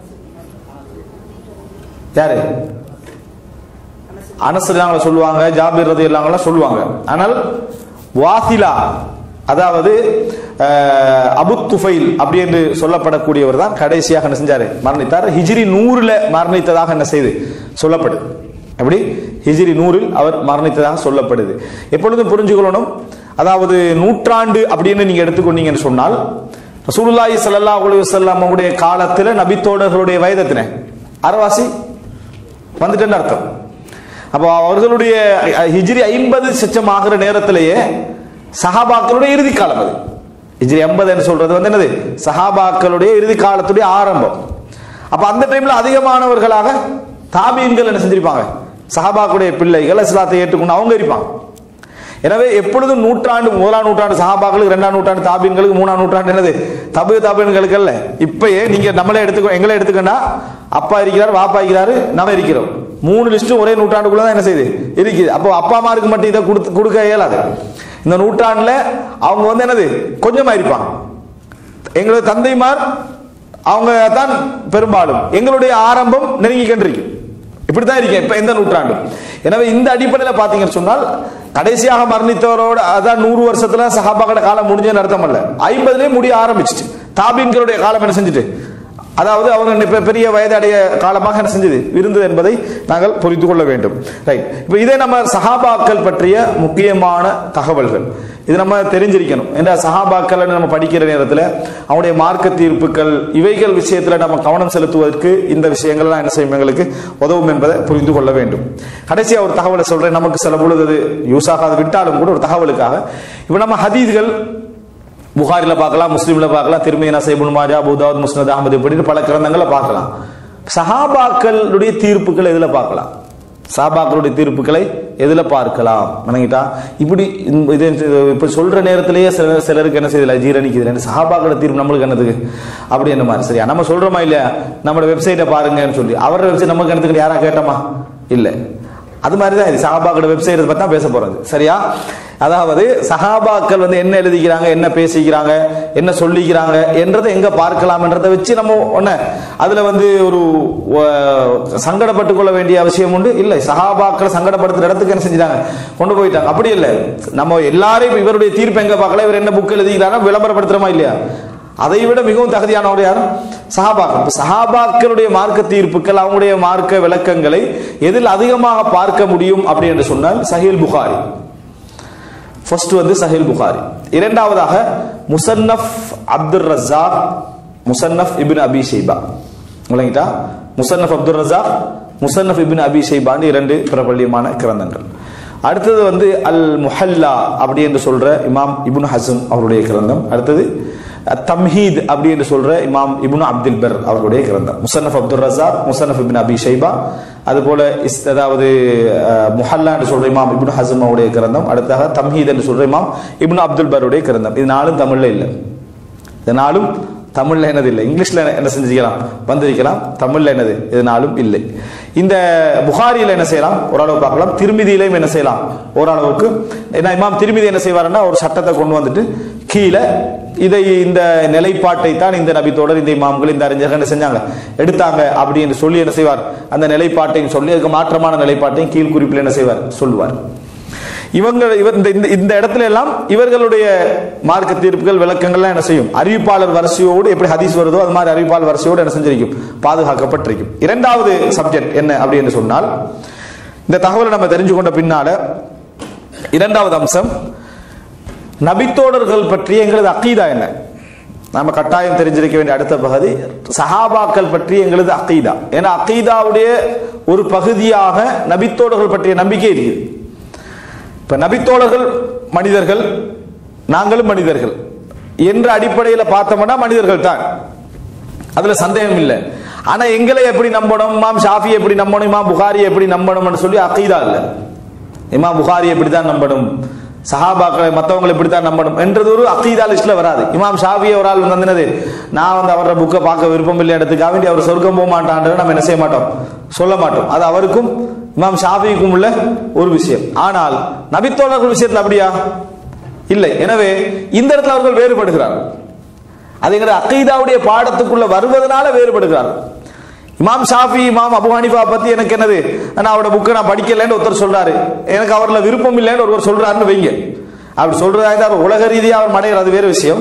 யாரு அனசுலாங்கள சொல்லுவாங்க ஜாபிர் ரதி எல்லாங்கள சொல்லுவாங்க ஆனால் வாசிலா அதாவது அஹ், அபு துஃபைல் அப்படி என்று சொல்லப்படக்கூடியவர் தான் கடைசியாக என்ன செஞ்சாரு மரணித்தார் ஹிஜ்ரி நூறுல மரணித்ததாக என்ன செய்து சொல்லப்படுது எப்படி ஹிஜ்ரி நூறில் அவர் மரணித்ததாக சொல்லப்படுது எப்பொழுதும் புரிஞ்சுக்கொள்ளணும் அதாவது நூற்றாண்டு அப்படின்னு நீங்க எடுத்துக்கொண்டீங்கன்னு சொன்னால் ரசூலுல்லாஹி ஸல்லல்லாஹு அலைஹி வஸல்லம் உடைய காலத்துல நபித்தோடர்களுடைய வயதத்தின அறவாசி வந்துட்டேன்னு அர்த்தம் அப்போ அவர்களுடைய அஹ், ஹிஜ்ரி ஐம்பது சச்சம் ஆகிற நேரத்திலேயே சஹாபாக்களுடைய இறுதி காலம் அது ஹிஜ்ரி ஐம்பதுன்னு சொல்றது வந்து என்னது சஹாபாக்களுடைய இறுதி காலத்துடைய ஆரம்பம் அப்ப அந்த டைம்ல அதிகமானவர்களாக தாபீன்கள் என்ன செஞ்சிருப்பாங்க சஹாபாக்களுடைய பிள்ளைகள் இஸ்லாத்தை ஏற்றுக்கொண்டு அவங்க இருப்பாங்க எனவே எப்பொழுதும் நூற்றாண்டு முதலாம் நூற்றாண்டு சஹாபாக்களுக்கு ரெண்டாம் நூற்றாண்டு தாபீன்களுக்கு மூணாம் நூற்றாண்டு என்னது தபு தாபீன்களுக்கு அல்ல இப்பயே நீங்க நம்மளே எடுத்துக்கோ எங்களை எடுத்துக்கண்டா அப்பா இருக்கிறார் வாப்பா இருக்கிறாரு நம்ம இருக்கிறோம் மூணு லிஸ்டும் ஒரே நூற்றாண்டுக்குள்ள தான் என்ன செய்யுது இருக்குது அப்போ அப்பா அம்மாருக்கு மட்டும் இதை கொடுத்து கொடுக்க இயலாது இந்த நூற்றாண்டுல அவங்க வந்து என்னது கொஞ்சமா இருப்பாங்க எங்களது தந்தைமார் அவங்க தான் பெரும்பாலும் எங்களுடைய ஆரம்பம் நெருங்கி கொண்டிருக்கு இப்படித்தான் இருக்கேன் இப்ப எந்த நூற்றாண்டு எனவே இந்த அடிப்படையில் பாத்தீங்கன்னு சொன்னால் கடைசியாக மரணித்தவரோட அதான் நூறு வருஷத்துல சஹாபாக்களோட காலம் முடிஞ்சதுன்னு அர்த்தம் அல்ல ஐம்பதுலயே முடிய ஆரம்பிச்சிட்டு தாபீன்களுடைய காலம் என்ன செஞ்சுட்டு அதாவது அவங்க இப்ப பெரிய வயதடைய காலமாக என்ன செஞ்சது இருந்தது என்பதை நாங்கள் புரிந்து கொள்ள வேண்டும் ரைட் இப்போ இதே நம்ம சஹாபாக்கள் பற்றிய முக்கியமான தகவல்கள் இது நம்ம தெரிஞ்சிருக்கணும் ஏன்னா சஹாபாக்கள் நம்ம படிக்கிற நேரத்தில் அவனுடைய மார்க்க தீர்ப்புகள் இவைகள் விஷயத்தில் நம்ம கவனம் செலுத்துவதற்கு இந்த விஷயங்கள்லாம் என்ன செய்யும் எங்களுக்கு உதவும் என்பதை புரிந்து கொள்ள வேண்டும் கடைசியா ஒரு தகவலை சொல்றேன் நமக்கு சில பொழுது அது யூஸ் ஆகாது விட்டாலும் கூட ஒரு தகவலுக்காக இப்போ நம்ம ஹதீஸ்கள் புகாரில பார்க்கலாம் முஸ்லீம்ல பார்க்கலாம் திருமதி நசைபுன் மாஜா அபுதாவுத் முஸ்னத் அஹமது இப்படின்னு பல கிரந்தங்களை பார்க்கலாம் சஹாபாக்களுடைய தீர்ப்புகளை எதுல பார்க்கலாம் சஹாபாக்களுடைய தீர்ப்புகளை எதுல பார்க்கலாம் வணங்கிட்டா இப்படி இந்த- இது இது இப்ப சொல்ற நேரத்திலேயே சில சிலருக்கு என்ன செய்யல ஜீரணிக்குது சஹாபாக்களோட தீர்ப்பு நம்மளுக்கு என்னதுக்கு அப்படி என்ன மாதிரி சரியா நம்ம சொல்றோமா இல்லையா நம்மளோட வெப்சைட்டை பாருங்கன்னு சொல்லி அவரோட வெப்சைட் நமக்கு என்னத்துக்கு யாரா கேட்டோமா இல்ல அது மாதிரி தான் இது சஹாபாக்களோட வெப்சைட் பத்தி தான் பேச போறது சரியா அதாவது சஹாபாக்கள் வந்து என்ன எழுதிக்கிறாங்க என்ன பேசிக்கிறாங்க என்ன சொல்லிக்கிறாங்க என்றதை எங்க பார்க்கலாம்ன்றதை வச்சு நம்ம ஒண்ணு அதுல வந்து ஒரு அஹ், சங்கடப்பட்டு கொள்ள வேண்டிய அவசியம் உண்டு இல்லை சஹாபாக்களை சங்கடப்படுத்துற இடத்துக்கு என்ன செஞ்சுட்டாங்க கொண்டு போயிட்டாங்க அப்படி இல்லை நம்ம எல்லாரையும் இப்ப இவருடைய தீர்ப்பு எங்க பார்க்கல இவர் என்ன புக் எழுதிக்கிறாங்க விளம்பரப்படுத்துறோமா இல்லையா அதை விட மிகவும் தகுதியானவர் யார் சஹாபாக்கள் இப்ப சஹாபாக்களுடைய மார்க்க தீர்ப்புகள் அவங்களுடைய மார்க்க விளக்கங்களை எதில் அதிகமாக பார்க்க முடியும் அப்படி என்று சொன்னால் சஹீல் புகாரி ஃபர்ஸ்ட் வந்து சஹீல் புகாரி இரண்டாவதாக Musannaf Abdul Razzaq Musannaf ibn Abi Shaiba விளங்கிட்டா Musannaf Abdul Razzaq Musannaf ibn Abi ஷைபான்னு இரண்டு பிரபல்யமான கிரந்தங்கள் அடுத்தது வந்து அல் முஹல்லா அப்படி என்று சொல்ற இமாம் இப்னு ஹசம் அவருடைய கிரந்தம் அடுத்தது தம்ஹீத் அப்படி என்று சொல்ற இமாம் இப்னு அப்துல் பர் அவருடைய கிரந்தம் Musannaf Abdul Razzaq Musannaf ibn Abi Shaiba அதுபோல இஸ் அதாவது அஹ், முஹல்லா என்று சொல்ற இமாம் இப்னு ஹசம் அவருடைய கிரந்தம் அடுத்தாக தம்ஹீத் என்று சொல்ற இமாம் இப்னு அப்துல் பருடைய கிரந்தம் இது நாலும் தமிழ்ல இல்லை இது நாளும் தமிழ்ல என்னது இல்லை இங்கிலீஷ்ல என்ன செஞ்சிருக்கலாம் வந்திருக்கலாம் தமிழ்ல என்னது இது நாளும் இல்லை இந்த புகாரியில என்ன செய்யலாம் ஓரளவு பார்க்கலாம் திருமிதியிலையும் என்ன செய்யலாம் ஓரளவுக்கு ஏன்னா இமாம் திருமிதி என்ன செய்வாருன்னா ஒரு சட்டத்தை கொண்டு வந்துட்டு கீழே இதை இந்த நிலைப்பாட்டை தான் இந்த நபித்தோடர் இந்த இமாம்கள் இந்த அறிஞர்கள் என்ன செஞ்சாங்க எடுத்தாங்க அப்படின்னு சொல்லி என்ன செய்வார் அந்த நிலைப்பாட்டையும் சொல்லி அதுக்கு மாற்றமான நிலைப்பாட்டையும் கீழ் குறிப்பில் என்ன செய்வார் சொல்லுவார் இவங்க இவர் இந்த இந்த- இந்த இடத்துல எல்லாம் இவர்களுடைய மார்க்க தீர்ப்புகள் விளக்கங்கள்லாம் என்ன செய்யும் அறிவிப்பாளர் வரிசையோடு எப்படி ஹதீஸ் வருதோ அது மாதிரி அறிவிப்பாளர் வரிசையோடு என்ன செஞ்சிருக்கும் பாதுகாக்கப்பட்டிருக்கும் இரண்டாவது சப்ஜெக்ட் என்ன அப்படின்னு சொன்னால் இந்த தகவலை நம்ம தெரிஞ்சு கொண்ட பின்னால இரண்டாவது அம்சம் நபித்தோடர்கள் பற்றிய எங்களது அக்கீதா என்ன நாம கட்டாயம் தெரிஞ்சிருக்க வேண்டிய அடுத்த பகுதி சஹாபாக்கள் பற்றி எங்களது அக்கீதா ஏன்னா அக்கீதாவுடைய ஒரு பகுதியாக நபித்தோடர்கள் பற்றிய நம்பிக்கை இருக்குது இப்ப நபித்தோழர்கள் மனிதர்கள் நாங்களும் மனிதர்கள் என்ற அடிப்படையில் பார்த்தோம்னா மனிதர்கள் தான் அதுல சந்தேகம் இல்லை ஆனா எங்களை எப்படி நம்பணும் இமாம் ஷாஃபி எப்படி நம்பணும் இமாம் புகாரி எப்படி நம்பணும்னு சொல்லி அக்கீதா இல்ல இமாம் புகாரி எப்படி தான் நம்பணும் சஹாபாக்களை மத்தவங்களை எப்படி தான் நம்பணும் என்றது ஒரு அக்கீதா லிஸ்ட்ல வராது இமாம் ஷாஃபி ஒரு ஆள் வந்து என்னது நான் வந்து அவரோட புக்கை பார்க்க விருப்பம் இல்லை இடத்துக்காக வேண்டி அவர் சொர்க்கம் போக மாட்டான்றதை நம்ம என்ன செய்ய மாட்டோம் சொல்ல மாட்டோம் அது அவருக்கும் இமாம் ஷாஃபிக்கும் உள்ள ஒரு விஷயம் ஆனால் நபித்தோழர்கள் விஷயத்துல அப்படியா இல்லை எனவே இந்த இடத்துல அவர்கள் வேறுபடுகிறார்கள் அதுங்கிற அக்கீதாவுடைய பாடத்துக்குள்ள வருவதனால வேறுபடுகிறார் இமாம் ஷாஃபி இமாம் அபு ஹனிஃபா பத்தி எனக்கு என்னது நான் அவரோட புக்கை நான் படிக்கலைன்னு ஒருத்தர் சொல்றாரு எனக்கு அவர்ல விருப்பம் இல்லைன்னு ஒருவர் சொல்றாருன்னு வைங்க அப்படி சொல்றதா இருந்தா அவர் உலக ரீதியாக அவர் மடையிற அது வேறு விஷயம்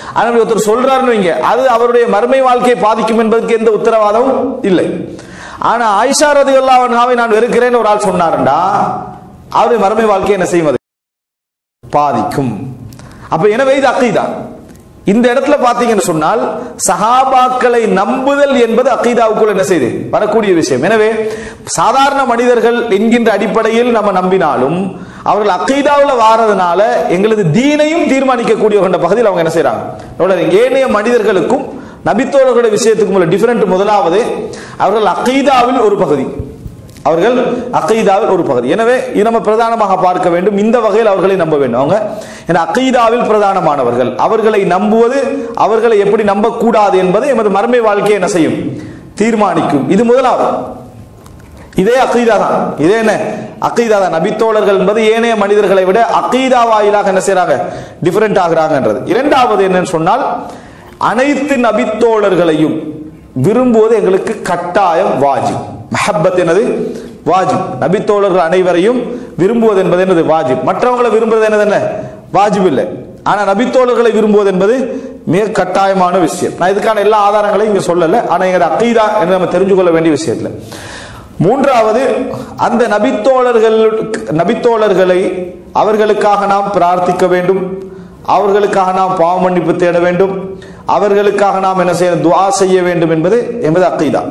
ஆனா இப்படி ஒருத்தர் சொல்றாருன்னு வைங்க அது அவருடைய மறுமை வாழ்க்கையை பாதிக்கும் என்பதற்கு எந்த உத்தரவாதமும் இல்லை ஆனா ஆயிஷா ரதியுல்லாஹு அன்ஹாவை நான் வெறுக்கிறேன்னு ஒரு ஆள் சொன்னாருண்டா அவருடைய மறுமை வாழ்க்கை என்ன செய்யும் அது பாதிக்கும் அப்ப எனவே இது அக்கீதா இந்த இடத்துல பாத்தீங்கன்னு சொன்னால் சஹாபாக்களை நம்புதல் என்பது அக்கீதாவுக்குள் என்ன செய்யுது வரக்கூடிய விஷயம் எனவே சாதாரண மனிதர்கள் என்கின்ற அடிப்படையில் நம்ம நம்பினாலும் அவர்கள் அக்கீதாவுல வாரதுனால எங்களது தீனையும் தீர்மானிக்கக்கூடிய கொண்ட பகுதியில் அவங்க என்ன செய்றாங்க எவ்வளவு ஏனைய மனிதர்களுக்கும் நபித்தோழர்களுடைய விஷயத்துக்கும் உள்ள டிஃபரெண்ட் முதலாவது அவர்கள் அக்கீதாவில் ஒரு பகுதி அவர்கள் அக்கீதாவில் ஒரு பகுதி எனவே இது நம்ம பிரதானமாக பார்க்க வேண்டும் இந்த வகையில் அவர்களை நம்ப வேண்டும் அவங்க ஏன்னா அக்கீதாவில் பிரதானமானவர்கள் அவர்களை நம்புவது அவர்களை எப்படி நம்பக்கூடாது என்பது எமது மர்மை வாழ்க்கையை என்ன செய்யும் தீர்மானிக்கும் இது முதலாவது இதே அக்கீதா தான் இதே என்ன அக்கீதா தான் நபித்தோழர்கள் என்பது ஏனைய மனிதர்களை விட அக்கீதா வாயிலாக என்ன செய்றாங்க டிஃபரெண்ட் ஆகிறாங்கன்றது இரண்டாவது என்னன்னு சொன்னால் அனைத்து நபித்தோழர்களையும் விரும்புவது எங்களுக்கு கட்டாயம் வாஜிப் மஹப்பத் என்னது வாஜிப் நபித்தோழர்கள் அனைவரையும் விரும்புவது என்பது என்னது வாஜிப் மற்றவங்களை விரும்புவது என்னது என்ன வாஜிப் இல்லை ஆனா நபித்தோழர்களை விரும்புவது என்பது மிக கட்டாயமான விஷயம் நான் இதுக்கான எல்லா ஆதாரங்களையும் இங்க சொல்லல ஆனா எங்க அக்கீதா என்று நம்ம தெரிஞ்சு கொள்ள வேண்டிய விஷயத்துல மூன்றாவது அந்த நபித்தோழர்கள் நபித்தோழர்களை அவர்களுக்காக நாம் பிரார்த்திக்க வேண்டும் அவர்களுக்காக நாம் பாவ மன்னிப்பு தேட வேண்டும் அவர்களுக்காக நாம் என்ன செய்ய துஆ செய்ய வேண்டும் என்பது என்பது அக்கீதா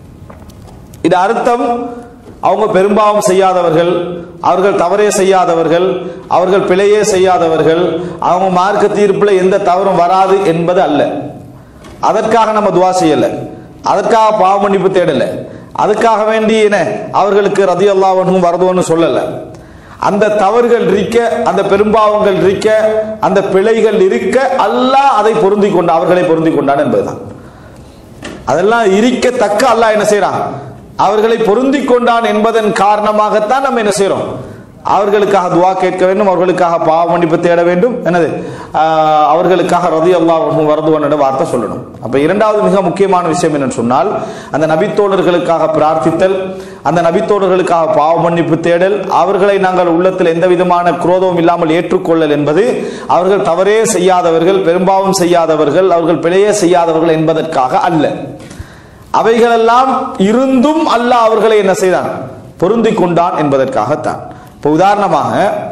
இது அர்த்தம் அவங்க பெரும்பாவம் செய்யாதவர்கள் அவர்கள் தவறே செய்யாதவர்கள் அவர்கள் பிழையே செய்யாதவர்கள் அவங்க மார்க்க தீர்ப்புல எந்த தவறும் வராது என்பது அல்ல அதற்காக நம்ம துவா செய்யல அதற்காக பாவ மன்னிப்பு தேடல அதுக்காக வேண்டி என்ன அவர்களுக்கு ரதி அல்லாவனும் வரதுன்னு சொல்லல அந்த தவறுகள் இருக்க அந்த பெரும்பாவங்கள் இருக்க அந்த பிழைகள் இருக்க அல்லாஹ் அதை பொருந்தி கொண்ட அவர்களை பொருந்தி கொண்டான் என்பதுதான் அதெல்லாம் இருக்கத்தக்க அல்லாஹ் என்ன செய்யறான் அவர்களை பொருந்தி கொண்டான் என்பதன் காரணமாகத்தான் நம்ம என்ன செய்யறோம் அவர்களுக்காக துவா கேட்க வேண்டும் அவர்களுக்காக பாவ மன்னிப்பு தேட வேண்டும் என்னது ஆஹ், அவர்களுக்காக ரதி அல்லாஹ் வரதுவனோட வார்த்தை சொல்லணும் அப்ப இரண்டாவது மிக முக்கியமான விஷயம் என்னன்னு சொன்னால் அந்த நபித்தோழர்களுக்காக பிரார்த்தித்தல் அந்த நபித்தோழர்களுக்காக பாவ மன்னிப்பு தேடல் அவர்களை நாங்கள் உள்ளத்தில் எந்த விதமான குரோதமும் இல்லாமல் ஏற்றுக்கொள்ளல் என்பது அவர்கள் தவறே செய்யாதவர்கள் பெரும்பாவம் செய்யாதவர்கள் அவர்கள் பிழையே செய்யாதவர்கள் என்பதற்காக அல்ல அவைகளெல்லாம் இருந்தும் அல்லாஹ் அவர்களை என்ன செய்தான் பொருந்தி கொண்டான் என்பதற்காகத்தான் இப்போ உதாரணமாக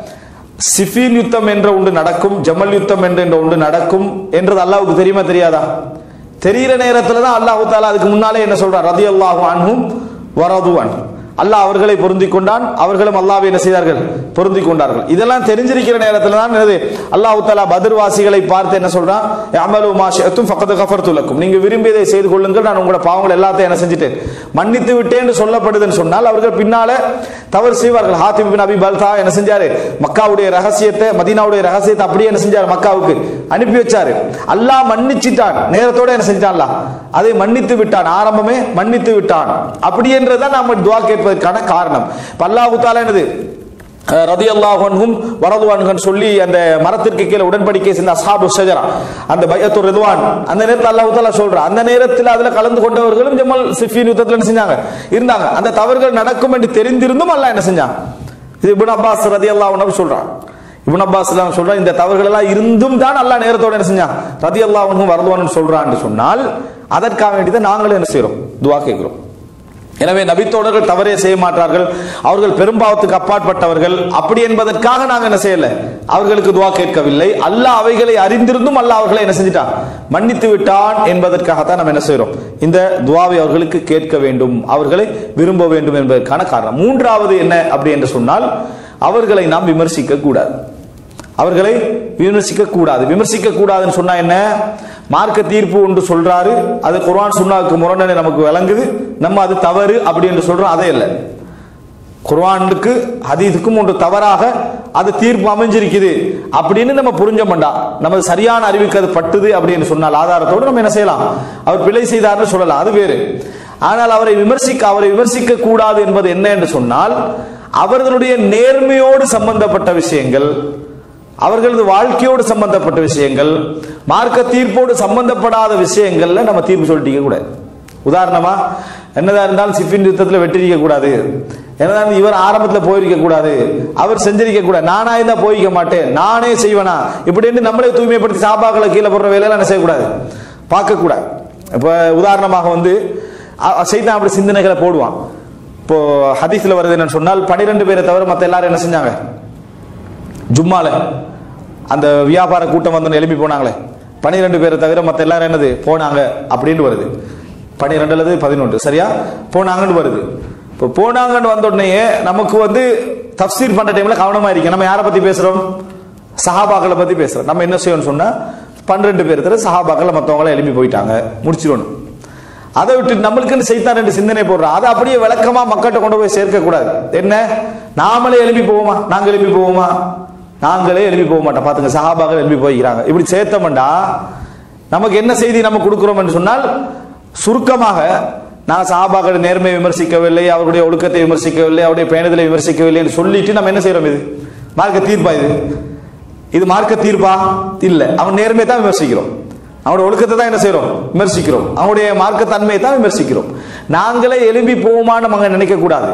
சிஃபீன் யுத்தம் என்ற ஒன்று நடக்கும் ஜமல் யுத்தம் என்ற என்ற ஒன்று நடக்கும் என்றது அல்லாஹ்வுக்கு தெரியுமா தெரியாதா தெரிகிற நேரத்துல தான் அல்லாஹு தாலா அதுக்கு முன்னாலே என்ன சொல்றான் ரதி அல்லாஹு அன்ஹும் வரதுவான் அல்லாஹ் அவர்களை பொருந்தி கொண்டான் அவர்களும் அல்லாஹ்வை என்ன செய்தார்கள் பொருந்தி கொண்டார்கள் இதெல்லாம் தெரிஞ்சிருக்கிற நேரத்துல தான் என்னது அல்லாஹு தாலா பதிர்வாசிகளை பார்த்து என்ன சொல்றான் அமலு மாஷத்தும் ஃபக்கத் கஃபர்து லக்கும் நீங்க விரும்பியதை செய்து கொள்ளுங்கள் நான் உங்களோட பாவங்கள் எல்லாத்தையும் என்ன செஞ்சுட்டேன் மன்னித்து விட்டேன் என்று சொல்லப்படுதுன்னு சொன்னால் அவர்கள் பின்னால தவறு செய்வார்கள் ஹாத்திம் பின் அபி பல்தா என்ன செஞ்சாரு மக்காவுடைய ரகசியத்தை மதீனாவுடைய ரகசியத்தை அப்படியே என்ன செஞ்சாரு மக்காவுக்கு அனுப்பி வச்சாரு அல்லாஹ் மன்னிச்சிட்டான் நேரத்தோட என்ன செஞ்சான்ல அதை மன்னித்து விட்டான் ஆரம்பமே மன்னித்து விட்டான் அப்படி என்றதான் நாம துவா கேட்பதற்கான காரணம் இப்ப அல்லாஹு தாலா என்னது ரதி அல்லாஹன்ஹும் வரதுவான்கள் சொல்லி அந்த மரத்திற்கு கீழே உடன்படிக்கை செய்த அஸ்ஹாபு ஷஜரா அந்த பயத்து ரிதுவான் அந்த நேரத்தில் அல்லாஹ் தாலா சொல்றான் அந்த நேரத்தில் அதுல கலந்து கொண்டவர்களும் ஜமல் சிஃபின் யுத்தத்தில் என்ன செஞ்சாங்க இருந்தாங்க அந்த தவறுகள் நடக்கும் என்று தெரிந்திருந்தும் அல்லாஹ் என்ன செஞ்சான் இது இப்னு அப்பாஸ் ரதி அல்லாஹ் சொல்றான் இப்னு அப்பாஸ் எல்லாம் சொல்றான் இந்த தவறுகள் எல்லாம் இருந்தும் தான் அல்லாஹ் நேரத்தோட என்ன செஞ்சான் ரதி அல்லாஹ்வும் வரதுவான்னு சொல்றான்னு சொன்னால் அதற்காக வேண்டிதான் நாங்களும் என்ன செய்றோம் துவா கேட்கிறோம் எனவே நபித்தோழர்கள் தவறே செய்ய மாட்டார்கள் அவர்கள் பெரும்பாவத்துக்கு அப்பாற்பட்டவர்கள் அப்படி என்பதற்காக நாங்க என்ன செய்யல அவர்களுக்கு துவா கேட்கவில்லை அல்லாஹ் அவைகளை அறிந்திருந்தும் அல்லாஹ் அவர்களை என்ன செஞ்சிட்டான் மன்னித்து விட்டான் என்பதற்காகத்தான் நம்ம என்ன செய்றோம் இந்த துவாவை அவர்களுக்கு கேட்க வேண்டும் அவர்களை விரும்ப வேண்டும் என்பதற்கான காரணம் மூன்றாவது என்ன அப்படி என்று சொன்னால் அவர்களை நாம் விமர்சிக்க கூடாது அவர்களை விமர்சிக்க கூடாது விமர்சிக்க கூடாதுன்னு சொன்னா என்ன மார்க்க தீர்ப்பு ஒன்று சொல்றாரு அது குர்ஆன் சுன்னாவுக்கு முரண்டனை நமக்கு விளங்குது நம்ம அது தவறு அப்படி என்று சொல்றோம் அதே இல்லை குர்ஆனுக்கு ஹதீஸுக்கும் ஒன்று தவறாக அது தீர்ப்பு அமைஞ்சிருக்குது அப்படின்னு நம்ம புரிஞ்ச மாட்டோம் நமது சரியான அறிவுக்கு அது பட்டுது அப்படின்னு சொன்னால் ஆதாரத்தோடு நம்ம என்ன செய்யலாம் அவர் பிழை செய்தார்னு சொல்லலாம் அது வேறு ஆனால் அவரை விமர்சிக்க அவரை விமர்சிக்க கூடாது என்பது என்ன என்று சொன்னால் அவர்களுடைய நேர்மையோடு சம்பந்தப்பட்ட விஷயங்கள் அவர்களது வாழ்க்கையோடு சம்பந்தப்பட்ட விஷயங்கள் மார்க்க தீர்ப்போடு சம்பந்தப்படாத விஷயங்கள்ல நம்ம தீர்ப்பு சொல்லிட்டீங்க கூட உதாரணமா என்னதா இருந்தாலும் சிஃபின் யுத்தத்தில் வெற்றிக்க கூடாது ஏன்னா இவர் ஆரம்பத்துல போயிருக்க கூடாது அவர் செஞ்சிருக்க கூடாது நானா இருந்தா போய்க்க மாட்டேன் நானே செய்வேனா இப்படின்னு நம்மளே தூய்மைப்படுத்தி சாபாக்களை கீழே போடுற வேலையெல்லாம் என்ன செய்யக்கூடாது பார்க்க கூடாது இப்ப உதாரணமாக வந்து செய்தான் அப்படி சிந்தனைகளை போடுவான் இப்போ ஹதீஸ்ல வருது என்னன்னு சொன்னால் பனிரெண்டு பேரை தவிர மத்த எல்லாரும் என்ன செஞ்சாங்க ஜும்மால அந்த வியாபார கூட்டம் வந்து எழுப்பி போனாங்களே பனிரெண்டு பேரை தவிர மத்த எல்லாரும் என்னது போனாங்க அப்படின்னு வருது பனிரெண்டு அல்லது பதினொன்று சரியா போனாங்கன்னு வருது இப்போ போனாங்கன்னு வந்த உடனே நமக்கு வந்து தப்சீர் பண்ற டைம்ல கவனமா இருக்கு நம்ம யாரை பத்தி பேசுறோம் சஹாபாக்களை பத்தி பேசுறோம் நம்ம என்ன செய்யணும்னு சொன்னா பன்னிரெண்டு பேர் தவிர சஹாபாக்கள் மத்தவங்கள எழுப்பி போயிட்டாங்க முடிச்சிடணும் அதை விட்டு நம்மளுக்குன்னு செய்தான் ரெண்டு சிந்தனை போடுறோம் அதை அப்படியே விளக்கமா மக்கள்கிட்ட கொண்டு போய் சேர்க்க கூடாது என்ன நாமளே எழுப்பி போவோமா நாங்க எழுப்பி போவோமா நாங்களே எழுப்பி போக மாட்டோம் பாத்துங்க சஹாபாக்கள் எழுப்பி போய்க்கிறாங்க இப்படி சேர்த்தோம்டா நமக்கு என்ன செய்தி நம்ம கொடுக்கிறோம் என்று சொன்னால் சுருக்கமாக நான் சஹாபாக்கள் நேர்மையை விமர்சிக்கவில்லை அவருடைய ஒழுக்கத்தை விமர்சிக்கவில்லை அவருடைய பேணுதலை விமர்சிக்கவில்லை என்று சொல்லிட்டு நம்ம என்ன செய்யறோம் இது மார்க்க தீர்ப்பா இது இது மார்க்க தீர்ப்பா இல்ல அவன் நேர்மையை தான் விமர்சிக்கிறோம் அவனோட ஒழுக்கத்தை தான் என்ன செய்யறோம் விமர்சிக்கிறோம் அவனுடைய மார்க்க தன்மையை தான் விமர்சிக்கிறோம் நாங்களே எழுப்பி போவோமான்னு நம்ம நினைக்க கூடாது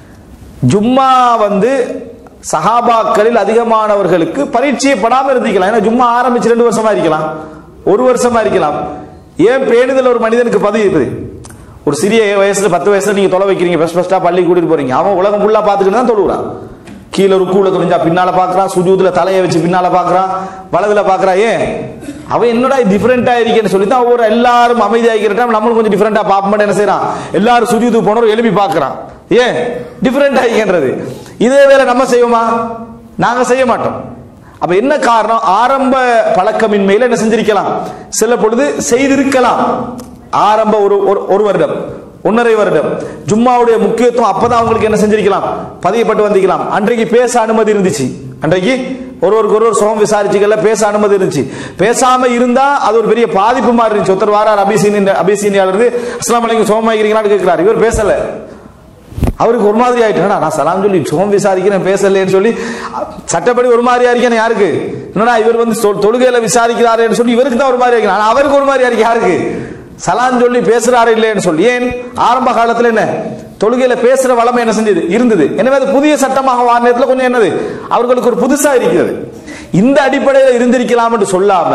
ஜும்மா வந்து சஹாபாக்களில் அதிகமானவர்களுக்கு பரீட்சையப்படாம இருந்திக்கலாம் ஏன்னா ஜும்மா ஆரம்பிச்சு ரெண்டு வருஷமா இருக்கலாம் ஒரு வருஷமா இருக்கலாம் ஏன் பேணுதல் ஒரு மனிதனுக்கு பதவி இருக்குது ஒரு சிறிய வயசுல பத்து வயசுல நீங்க தொலை வைக்கிறீங்க ஃபர்ஸ்ட் ஃபர்ஸ்டா பள்ளி கூட்டிட்டு போறீங்க அவன் உலகம் ஃபுல்லா பாத்துக்கிட்டு தான் தொழுகிறான் கீழே ருக்கூல துணிஞ்சா பின்னால பாக்குறான் சுஜூதுல தலையை வச்சு பின்னால பாக்குறான் வலதுல பாக்குறான் ஏன் அவன் என்னடா டிஃபரெண்டா இருக்கேன்னு சொல்லி தான் ஒவ்வொரு எல்லாரும் அமைதியாகிற டைம் நம்மளும் கொஞ்சம் டிஃபரெண்டா பார்ப்போம் என்ன செய்யறான் எல்லாரும் சுஜூது போனவர் எழுப்பி பாக்குறான் ஏன் டிஃபரெண்ட் ஆகின்றது இதே வேலை நம்ம செய்வோமா நாங்க செய்ய மாட்டோம் அப்ப என்ன காரணம் ஆரம்ப பழக்கமின்மையில என்ன செஞ்சிருக்கலாம் சில பொழுது செய்திருக்கலாம் ஆரம்ப ஒரு ஒரு- ஒரு வருடம் ஒன்னரை வருடம் ஜும்மாவுடைய முக்கியத்துவம் அப்பதான் அவங்களுக்கு என்ன செஞ்சிருக்கலாம் பதியப்பட்டு வந்திருக்கலாம் அன்றைக்கு பேச அனுமதி இருந்துச்சு அன்றைக்கு ஒருவருக்கு ஒருவர் சுகம் விசாரிச்சுக்கல பேச அனுமதி இருந்துச்சு பேசாம இருந்தா அது ஒரு பெரிய பாதிப்பு மாதிரி இருந்துச்சு ஒருத்தர் வாரார் அபிசீனிய அபிசீனியால இருந்து அஸ்லாம் வலைக்கும் சுகமாக்கிறீங்களான்னு கேட்கிறார் இவர் பேசல அவருக்கு ஒரு மாதிரி ஆயிட்டு நான் சலாம் சொல்லி சுகம் விசாரிக்கிறேன் பேசலன்னு சொல்லி சட்டப்படி ஒரு மாதிரியா இருக்கேன் யாருக்கு என்னடா இவர் வந்து சொல்- தொழுகையில விசாரிக்கிறாருன்னு சொல்லி இவருக்கு தான் ஒரு மாதிரி இருக்கு ஆனா அவருக்கு ஒரு மாதிரியா இருக்கு யாருக்கு சலாம் சொல்லி பேசுறாரு இல்லைன்னு சொல்லி ஏன் ஆரம்ப காலத்துல என்ன தொழுகையில பேசுற வளமை என்ன செஞ்சது இருந்தது எனவே அது புதிய சட்டமாக வார நேரத்துல கொஞ்சம் என்னது அவர்களுக்கு ஒரு புதுசா இருக்கிறது இந்த அடிப்படையில் இருந்திருக்கலாம் என்று சொல்லாம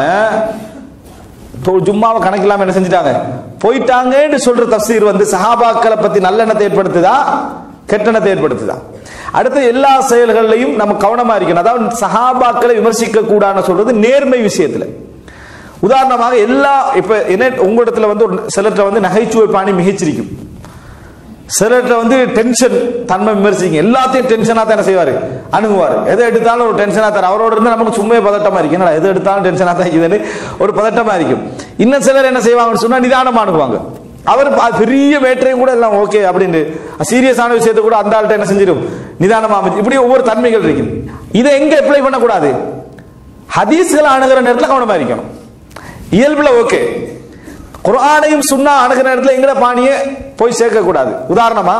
இப்போ ஜும்மாவை கணக்கில்லாம என்ன செஞ்சுட்டாங்க போயிட்டாங்கன்னு சொல்ற தஃசீர் வந்து சஹாபாக்களை பத்தி நல்லெண்ணத்தை ஏற்படுத்துதா கெட்டெண்ணத்தை ஏற்படுத்துதா அடுத்து எல்லா செயல்கள்லையும் நம்ம கவனமா இருக்கணும் அதாவது சஹாபாக்களை விமர்சிக்க கூடாதுன்னு சொல்றது நேர்மை விஷயத்துல உதாரணமாக எல்லா இப்ப என்ன உங்களிடத்துல வந்து ஒரு சிலர்கிட்ட வந்து நகைச்சுவை பாணி மிகச்சிருக்கும் சிலர்கிட்ட வந்து டென்ஷன் தன்மை விமர்சிக்கும் எல்லாத்தையும் டென்ஷனா தான் என்ன செய்வாரு அணுகுவார் எதை எடுத்தாலும் ஒரு டென்ஷனா தான் அவரோட இருந்தா நமக்கு சும்மா பதட்டமா இருக்கு என்னடா எதை எடுத்தாலும் டென்ஷனா தான் இருக்குதுன்னு ஒரு பதட்டமா இருக்கும் இன்னும் சிலர் என்ன செய்வாங்கன்னு சொன்னா நிதானமா அணுகுவாங்க அவர் ப- பெரிய மேட்டரையும் கூட எல்லாம் ஓகே அப்படின்னு சீரியஸான விஷயத்தை கூட அந்த ஆள்கிட்ட என்ன செஞ்சிடும் நிதானமா அமைச்சு இப்படி ஒவ்வொரு தன்மைகள் இருக்கும் இதை எங்க அப்ளை பண்ணக்கூடாது ஹதீஸ்களை அணுகிற நேரத்தில் கவனமா இருக்கணும் இயல்புல ஓகே குர்ஆனையும் சுன்னா அணுகிற நேரத்தில் எங்கட பாணியை போய் சேர்க்க கூடாது உதாரணமா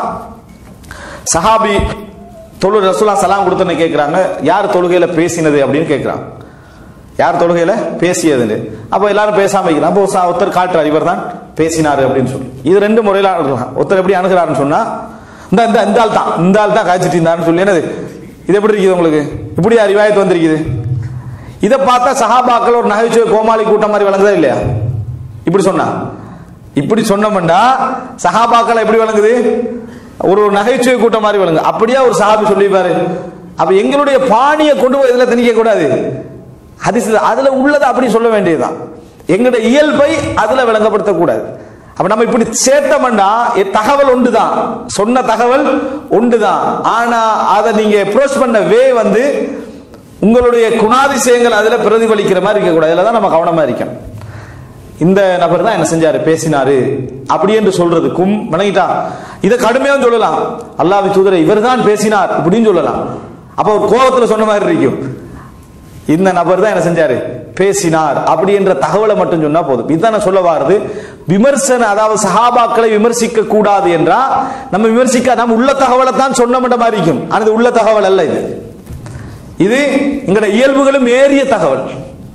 சஹாபி தொழு ரசூலா சலாம் கொடுத்தோன்னு கேட்குறாங்க யார் தொழுகையில பேசினது அப்படின்னு கேட்குறாங்க யார் தொழுகையில பேசியதுன்னு அப்போ எல்லாரும் பேசாம வைக்கலாம் அப்போ சா- ஒருத்தர் காட்டுறார் இவர் தான் பேசினாரு அப்படின்னு சொல்லி இது ரெண்டு முறையில அணுகலாம் ஒருத்தர் எப்படி அணுகிறாருன்னு சொன்னா இந்த இந்த இந்த ஆள் தான் இந்த ஆள் தான் காய்ச்சிட்டு இருந்தாருன்னு சொல்லி என்னது இது எப்படி இருக்குது உங்களுக்கு இப்படி அறிவாயத்து வந்திருக்குது இதை பார்த்தா சஹாபாக்கள் ஒரு நகைச்சுவை கோமாளி கூட்டம் மாதிரி வழங்குதா இல்லையா இப்படி சொன்னா இப்படி சொன்னோம்டா சஹாபாக்கள் எப்படி வழங்குது ஒரு ஒரு நகைச்சுவை கூட்டம் மாதிரி வழங்கு அப்படியே ஒரு சஹாபி சொல்லிப்பாரு அப்ப எங்களுடைய பாணியை கொண்டு போய் இதுல திணிக்க கூடாது ஹதீஸ் அதுல உள்ளதை அப்படி சொல்ல வேண்டியதுதான் எங்களுடைய இயல்பை அதுல விளங்கப்படுத்த கூடாது அப்ப நம்ம இப்படி சேர்த்தோம்னா எ- தகவல் ஒன்றுதான் சொன்ன தகவல் ஒன்றுதான் ஆனா அதை நீங்க அப்ரோச் பண்ண வே வந்து உங்களுடைய குணாதிசயங்கள் அதுல பிரதிபலிக்கிற மாதிரி இருக்கக்கூடாது இதுல தான் நம்ம கவனமா இருக்கணும் இந்த நபர் தான் என்ன செஞ்சாரு பேசினாரு அப்படி என்று சொல்றதுக்கும் விளங்கிட்டா இதை கடுமையா சொல்லலாம் அல்லாஹ் தூதரை இவர் தான் பேசினார் இப்படின்னு சொல்லலாம் அப்ப ஒரு கோபத்துல சொன்ன மாதிரி இருக்கும் இந்த நபர் தான் என்ன செஞ்சாரு பேசினார் அப்படி என்ற தகவலை மட்டும் சொன்னா போதும் இதுதான் நான் சொல்ல வாருது விமர்சன அதாவது சஹாபாக்களை விமர்சிக்க கூடாது என்றா நம்ம விமர்சிக்க நம்ம உள்ள தகவலை தான் சொன்ன மாதிரி இருக்கும் ஆனா இது உள்ள தகவல் அல்ல இது இது எங்கட இயல்புகளும் ஏறிய தகவல்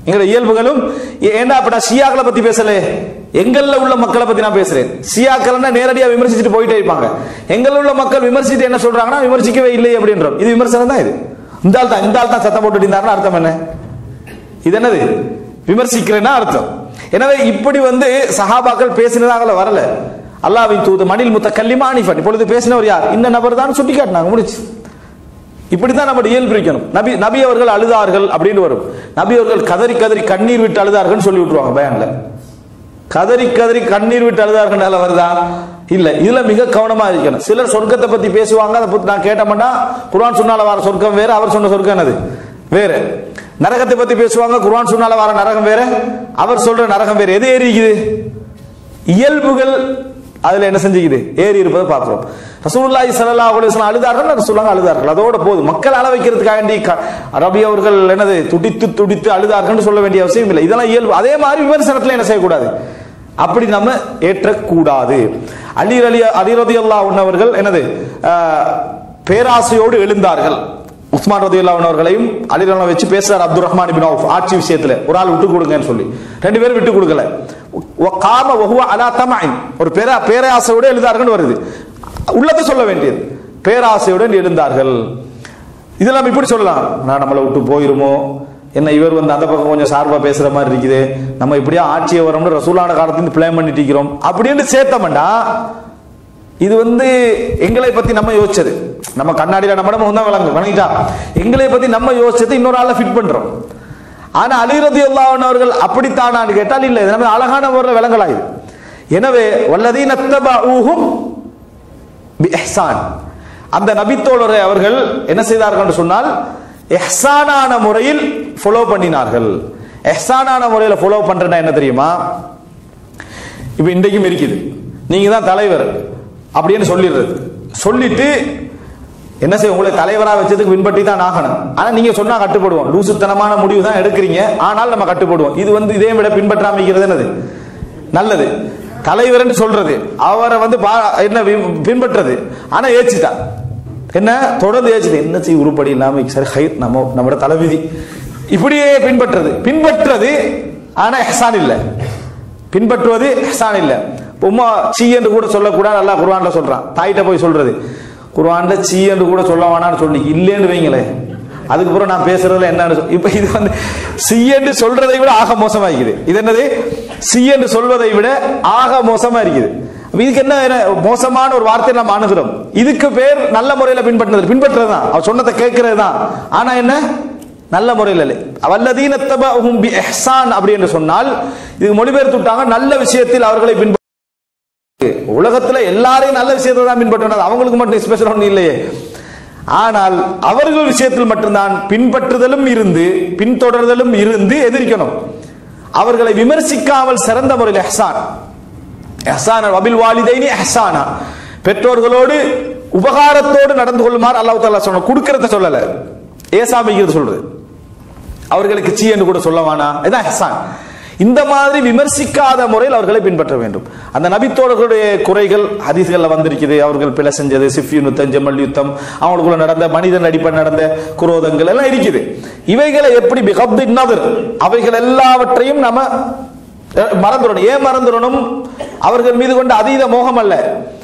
எங்களோட இயல்புகளும் ஏ- ஏன்டா அப்ப நான் ஷியாக்களை பத்தி பேசல எங்கள்ல உள்ள மக்களை பத்தி நான் பேசுறேன் ஷியாக்கள்னா நேரடியா விமர்சிச்சுட்டு போயிட்டே இருப்பாங்க எங்கள்ல உள்ள மக்கள் விமர்சித்து என்ன சொல்றாங்கன்னா விமர்சிக்கவே இல்லை அப்படின்றோம் இது விமர்சனம் தான் இது இந்த ஆள் தான் இந்த ஆள் தான் சத்தம் போட்டுட்டு இருந்தாருன்னா அர்த்தம் என்ன இது என்னது விமர்சிக்கிறேன்னா அர்த்தம் எனவே இப்படி வந்து சஹாபாக்கள் பேசினதாக வரல அல்லாவின் தூது மணில் முத்த கல்லிமானிஃபன் இப்பொழுது பேசினவர் யார் இந்த நபர் தான் சுட்டி காட்டினாங்க முடிச்சு இப்படித்தான் நம்ம இயல்பு இருக்கணும் நபி நபி அவர்கள் அழுதார்கள் அப்படின்னு வரும் நபி அவர்கள் கதறி கதறி கண்ணீர் விட்டு அழுதார்கள் சொல்லி விட்டுருவாங்க பயான்ல கதறி கதறி கண்ணீர் விட்டு அழுதார்கள் வருதா இல்ல இதுல மிக கவனமா இருக்கணும் சிலர் சொர்க்கத்தை பத்தி பேசுவாங்க அதை பத்தி நான் கேட்டோம்னா குர்ஆன் சொன்னால வர சொர்க்கம் வேற அவர் சொன்ன சொர்க்கம் என்னது வேற நரகத்தை பத்தி பேசுவாங்க குர்ஆன் சொன்னால வர நரகம் வேற அவர் சொல்ற நரகம் வேற எது ஏறி இருக்குது இயல்புகள் அதுல என்ன செஞ்சுக்குது ஏறி இருப்பதை பார்க்கிறோம் ரசூலுல்லாஹி ஸல்லல்லாஹு அலைஹி வஸல்லம் அழுதார்கள் ரசூலுல்லாஹ் அழுதார்கள் அதோட போதும் மக்கள் அழ வைக்கிறதுக்காக வேண்டி க- ரபி அவர்கள் என்னது துடித்து துடித்து அழுதார்கள் சொல்ல வேண்டிய அவசியம் இல்லை இதெல்லாம் இயல்பு அதே மாதிரி விமர்சனத்துல என்ன செய்யக்கூடாது அப்படி நம்ம ஏற்றக்கூடாது அலி அலி அலி ரதியல்லாஹு அன்ஹு அவர்கள் என்னது ஆஹ், பேராசையோடு எழுந்தார்கள் உஸ்மான் ரதியுல்லா அவர்களையும் அலிரல்லா வச்சு பேசுறார் அப்துல் ரஹ்மான் பின் அவுஃப் ஆட்சி விஷயத்துல ஒரு ஆள் விட்டு கொடுங்கன்னு சொல்லி ரெண்டு பேரும் விட்டு கொடுக்கல வ- காம வஹுவ அலா தமஇன் ஒரு பேரா பேராசையோடு எழுந்தார்கள் வருது உள்ளத்தை சொல்ல வேண்டியது பேராசையுடன் எழுந்தார்கள் இதெல்லாம் இப்படி சொல்லலாம் நான் நம்மளை விட்டு போயிருமோ என்ன இவர் வந்து அந்த பக்கம் கொஞ்சம் சார்பா பேசுற மாதிரி இருக்குது நம்ம இப்படியா ஆட்சியை வரோம்னு ரசூலான காலத்துல பிளான் பண்ணிட்டு இருக்கிறோம் அப்படின்னு சேர்த்தோம்டா இது வந்து எங்களை பத்தி நம்ம யோசிச்சது நம்ம கண்ணாடியில நம்ம நம்ம தான் விளங்கு வணங்கிட்டா எங்களை பத்தி நம்ம யோசிச்சது இன்னொரு ஆள ஃபிட் பண்றோம் ஆனா அலிரதி அவர்கள் அப்படித்தானான்னு கேட்டால் இல்லை இது நம்ம அழகான முறையில் விளங்கலாயுது எனவே வல்லதீன ஊஹும் இஹ்சான் அந்த நபித்தோழரை அவர்கள் என்ன செய்தார்கள் என்று சொன்னால் எஹ்சானான முறையில் ஃபாலோ பண்ணினார்கள் எஹ்சானான முறையில் ஃபாலோ பண்றேன்னா என்ன தெரியுமா இப்போ இன்றைக்கும் இருக்குது நீங்க தான் தலைவர் அப்படின்னு சொல்லிடுறது சொல்லிட்டு என்ன செய்ய உங்களை தலைவரா வச்சதுக்கு பின்பற்றி தான் ஆகணும் ஆனா நீங்க சொன்னா கட்டுப்படுவோம் லூசுத்தனமான முடிவு தான் எடுக்கிறீங்க ஆனால் நம்ம கட்டுப்படுவோம் இது வந்து இதே விட பின்பற்றாம இருக்கிறது என்னது நல்லது தலைவர்னு சொல்றது அவரை வந்து பா- என்ன வி- பின்பற்றது ஆனா ஏச்சுட்டா என்ன தொடர்ந்து ஏச்சுது என்ன செய்ய உருப்படி இல்லாம சரி ஹை நம்ம நம்மளோட தலைவிதி இப்படியே பின்பற்றது பின்பற்றது ஆனா எஹ்சான் இல்லை பின்பற்றுவது இஹ்சான் இல்ல உம்மா சீ என்று கூட சொல்லக்கூடாது அல்லாஹ் குர்ஆன்ல சொல்றான் தாயிட்ட போய் சொல்றது குர்ஆன்ல சீ என்று கூட சொல்ல வேணாம்னு சொல்லி இல்லைன்னு வைங்களேன் அதுக்கப்புறம் நான் பேசுறதுல என்னன்னு சொல்- இப்ப இது வந்து சி என்று சொல்றதை விட ஆக மோசமா இருக்குது இது என்னது சி என்று சொல்வதை விட ஆக மோசமா இருக்குது அப்ப இதுக்கு என்ன என்ன மோசமான ஒரு வார்த்தை நம்ம அணுகிறோம் இதுக்கு பேர் நல்ல முறையில பின்பற்றுறது பின்பற்றுறது தான் அவர் சொன்னதை கேட்கறது தான் ஆனா என்ன நல்ல முறையில் இல்லை வல்லதீன தபஹும் பி இஹ்சான் அப்படி என்று சொன்னால் இது மொழிபெயர்த்து விட்டாங்க நல்ல விஷயத்தில் அவர்களை பின்பற்ற உலகத்துல எல்லாரையும் நல்ல விஷயத்தை தான் பின்பற்றணும் அவங்களுக்கு மட்டும் ஸ்பெஷல் ஒன்றும் இல்லையே ஆனால் அவர்கள் விஷயத்தில் மட்டும்தான் பின்பற்றுதலும் இருந்து பின்தொடர்தலும் இருந்து எதிர்க்கணும் அவர்களை விமர்சிக்காமல் சிறந்த முறையில் எஹ்சான் எஹ்சான் வபில் வாலிதைனி எஹ்சானா பெற்றோர்களோடு உபகாரத்தோடு நடந்து கொள்ளுமாறு அல்லாஹ் தாலா சொன்ன கொடுக்கறத சொல்லல ஏசாமிக்கிறது சொல்றது அவர்களுக்கு சீ என்று கூட சொல்லவானா இதான் ஹசான் இந்த மாதிரி விமர்சிக்காத முறையில் அவர்களை பின்பற்ற வேண்டும் அந்த நபித்தோழர்களுடைய குறைகள் ஹதீஸ்கள்ல வந்திருக்குது அவர்கள் பிழை செஞ்சது சிஃபியூன் யுத்தம் ஜமல் யுத்தம் அவங்களுக்குள்ள நடந்த மனிதன் அடிப்படை நடந்த குரோதங்கள் எல்லாம் இருக்குது இவைகளை எப்படி பிகப்து நதர் அவைகள் எல்லாவற்றையும் நம்ம அஹ், மறந்துடணும் ஏன் மறந்துடணும் அவர்கள் மீது கொண்ட அதீத மோகம் அல்ல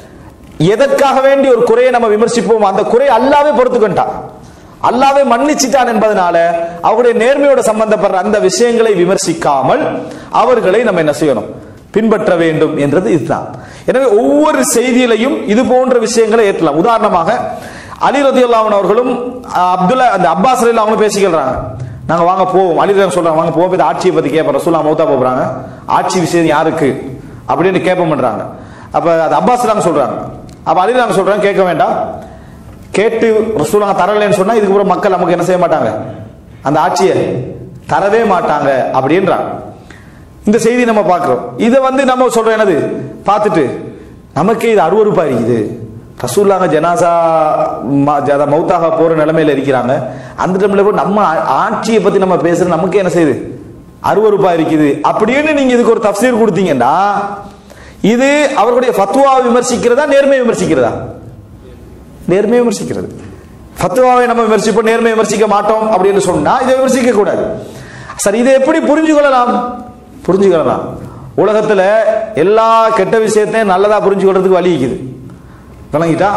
எதற்காக வேண்டி ஒரு குறையை நம்ம விமர்சிப்போம் அந்த குறை அல்லாவே பொறுத்துக்கொண்டான் அல்லாவே மன்னிச்சிட்டான் என்பதனால அவருடைய நேர்மையோட சம்பந்தப்படுற அந்த விஷயங்களை விமர்சிக்காமல் அவர்களை நம்ம என்ன செய்யணும் பின்பற்ற வேண்டும் என்றது இதுதான் எனவே ஒவ்வொரு செய்தியிலையும் இது போன்ற விஷயங்களை ஏற்றலாம் உதாரணமாக அலி ரதியுல்லாஹன் அவர்களும் அஹ், அப்துல்லா அந்த அப்பாஸ் ரலியல்லாஹு அவங்களும் பேசிக்கிறாங்க நாங்க வாங்க போவோம் அலி ரலியல்லாஹு சொல்றாங்க வாங்க போவோம் போய் ஆட்சியை பத்தி கேட்போம் ரசூலா மௌத்தா போறாங்க ஆட்சி விஷயம் யாருக்கு அப்படின்னு கேட்ப பண்றாங்க அப்ப அது அப்பாஸ் ரலியல்லாஹு சொல்றாங்க அப்ப அலி ரலியல்லாஹு சொல்றாங்க கேட்க வேண்டாம் கேட்டு ரசூலாங்க தரலைன்னு சொன்னா இதுக்கப்புறம் மக்கள் நமக்கு என்ன செய்ய மாட்டாங்க அந்த ஆட்சியை தரவே மாட்டாங்க அப்படின்றாங்க இந்த செய்தி நம்ம பார்க்கிறோம் இதை வந்து நம்ம சொல்றோம் என்னது பார்த்துட்டு நமக்கே இது அருவருப்பா இருக்குது ரசூல்லாங்க ஜனாசா ம- அத மௌத்தாக போற நிலைமையில இருக்கிறாங்க அந்த டைம்ல போய் நம்ம ஆ- ஆட்சியை பத்தி நம்ம பேசுறது நமக்கே என்ன செய்யுது அருவருப்பா இருக்குது அப்படின்னு நீங்க இதுக்கு ஒரு தஃசீர் கொடுத்தீங்கன்னா இது அவர்களுடைய ஃபத்வாவை விமர்சிக்கிறதா நேர்மையை விமர்சிக்கிறதா நேர்மையை விமர்சிக்கிறது ஃபத்வாவை நம்ம விமர்சிப்போம் நேர்மையை விமர்சிக்க மாட்டோம் அப்படின்னு சொன்னா இதை விமர்சிக்க கூடாது சரி இதை எப்படி புரிஞ்சு கொள்ளலாம் புரிஞ்சுக்கலாம் உலகத்துல எல்லா கெட்ட விஷயத்தையும் நல்லதா புரிஞ்சு கொள்றதுக்கு வழி இருக்குது விளங்கிட்டா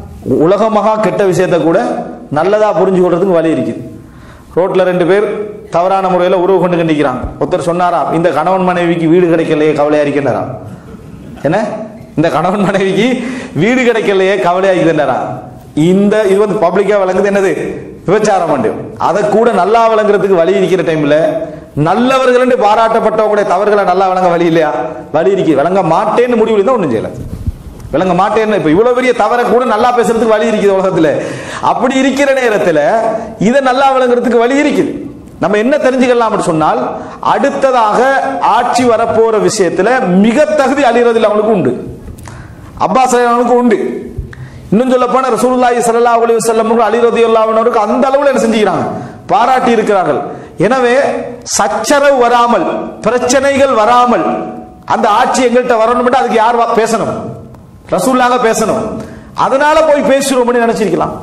உலகமாக கெட்ட விஷயத்தை கூட நல்லதா புரிஞ்சு கொள்றதுக்கு வழி இருக்குது ரோட்ல ரெண்டு பேர் தவறான முறையில் உறவு கொண்டு கண்டிக்கிறாங்க ஒருத்தர் சொன்னாராம் இந்த கணவன் மனைவிக்கு வீடு கிடைக்கலையே கவலையா இருக்கின்றாராம் என்ன இந்த கணவன் மனைவிக்கு வீடு கிடைக்கலையே கவலையா இருக்குதுன்றாரா இந்த இது வந்து பப்ளிக்கா வழங்குது என்னது விபச்சாரம் உண்டு அதை கூட நல்லா வழங்குறதுக்கு வழி இருக்கிற டைம்ல நல்லவர்கள் என்று பாராட்டப்பட்டவங்களுடைய தவறுகளை நல்லா வழங்க வழி இல்லையா வழி இருக்கு வழங்க மாட்டேன்னு முடிவு தான் ஒண்ணும் செய்யல விளங்க மாட்டேன்னு இப்ப இவ்வளவு பெரிய தவறை கூட நல்லா பேசுறதுக்கு வழி இருக்குது உலகத்துல அப்படி இருக்கிற நேரத்துல இதை நல்லா விளங்குறதுக்கு வழி இருக்குது நம்ம என்ன தெரிஞ்சுக்கலாம் அப்படி சொன்னால் அடுத்ததாக ஆட்சி வரப்போற விஷயத்துல மிக தகுதி அழிகிறதுல அவனுக்கு உண்டு அப்பாஸ் அவனுக்கு உண்டு இன்னும் சொல்ல போனா ரசூலுல்லாஹி ஸல்லல்லாஹு அலைஹி வஸல்லம் அலி ரலியல்லாஹு அன்ஹுக்கு அந்த அளவுல என்ன செஞ்சுக்கிறாங்க பாராட்டி இருக்கிறார்கள் எனவே சச்சரவு வராமல் பிரச்சனைகள் வராமல் அந்த ஆட்சி எங்கள்கிட்ட வரணும் அதுக்கு யார் வா- பேசணும் ரசூல்லாக பேசணும் அதனால போய் பேசுறோம்னு நினைச்சிருக்கலாம்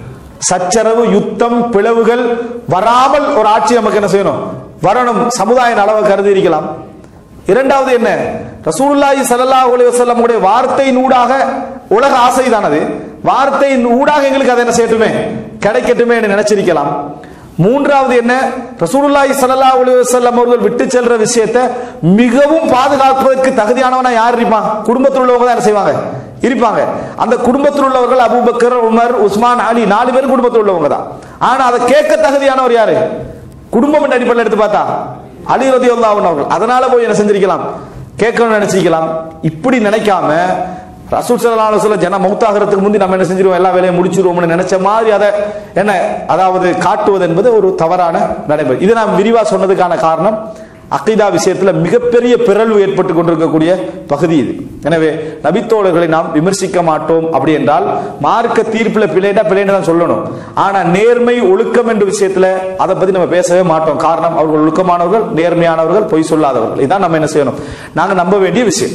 சச்சரவு யுத்தம் பிளவுகள் வராமல் ஒரு ஆட்சி நமக்கு என்ன செய்யணும் வரணும் சமுதாய நலவை கருதி இருக்கலாம் இரண்டாவது என்ன ரசூலுல்லாஹி ஸல்லல்லாஹு அலைஹி வஸல்லம் உடைய வார்த்தையின் ஊடாக உலக ஆசைதானது வார்த்தையின் ஊடாக எங்களுக்கு அதை என்ன செய்யட்டுமே கிடைக்கட்டுமே என்று நினைச்சிருக்கலாம் மூன்றாவது என்ன ரசூலுல்லாஹி ஸல்லல்லாஹு அலைஹி வஸல்லம் அவர்கள் விட்டு செல்ற விஷயத்தை மிகவும் பாதுகாப்பதற்கு தகுதியானவனா யார் இருப்பான் குடும்பத்தில் உள்ளவங்க தான் என்ன செய்வாங்க இருப்பாங்க அந்த குடும்பத்தில் உள்ளவர்கள் அபூபக்கர் உமர் உஸ்மான் அலி நாலு பேரும் குடும்பத்தில் உள்ளவங்க தான் ஆனா அதை கேட்க தகுதியானவர் யாரு குடும்பம் என்ற அடிப்படையில் எடுத்து பார்த்தா அலி ரதி அவர்கள் அதனால போய் என்ன செஞ்சிருக்கலாம் கேட்கணும்னு நினைச்சிருக்கலாம் இப்படி நினைக்காம ரசூல் ஸல்லல்லாஹு அலைஹி வஸல்லம் ஜன மௌத்தாகிறதுக்கு முந்தி நம்ம என்ன செஞ்சிருவோம் எல்லா வேலையும் முடிச்சிருவோம்னு நினைச்ச மாதிரி அதை என்ன அதாவது காட்டுவது என்பது ஒரு தவறான நடைமுறை இதை நான் விரிவா சொன்னதுக்கான காரணம் அகைதா விஷயத்துல மிகப்பெரிய பிறழ்வு ஏற்பட்டு கொண்டிருக்கக்கூடிய பகுதி இது எனவே நபித்தோழர்களை நாம் விமர்சிக்க மாட்டோம் அப்படி என்றால் மார்க்க தீர்ப்புல பிழைனா பிழைன்னு தான் சொல்லணும் ஆனா நேர்மை ஒழுக்கம் என்ற விஷயத்துல அதை பத்தி நம்ம பேசவே மாட்டோம் காரணம் அவர்கள் ஒழுக்கமானவர்கள் நேர்மையானவர்கள் பொய் சொல்லாதவர்கள் இதான் நம்ம என்ன செய்யணும் நாங்க நம்ப வேண்டிய விஷயம்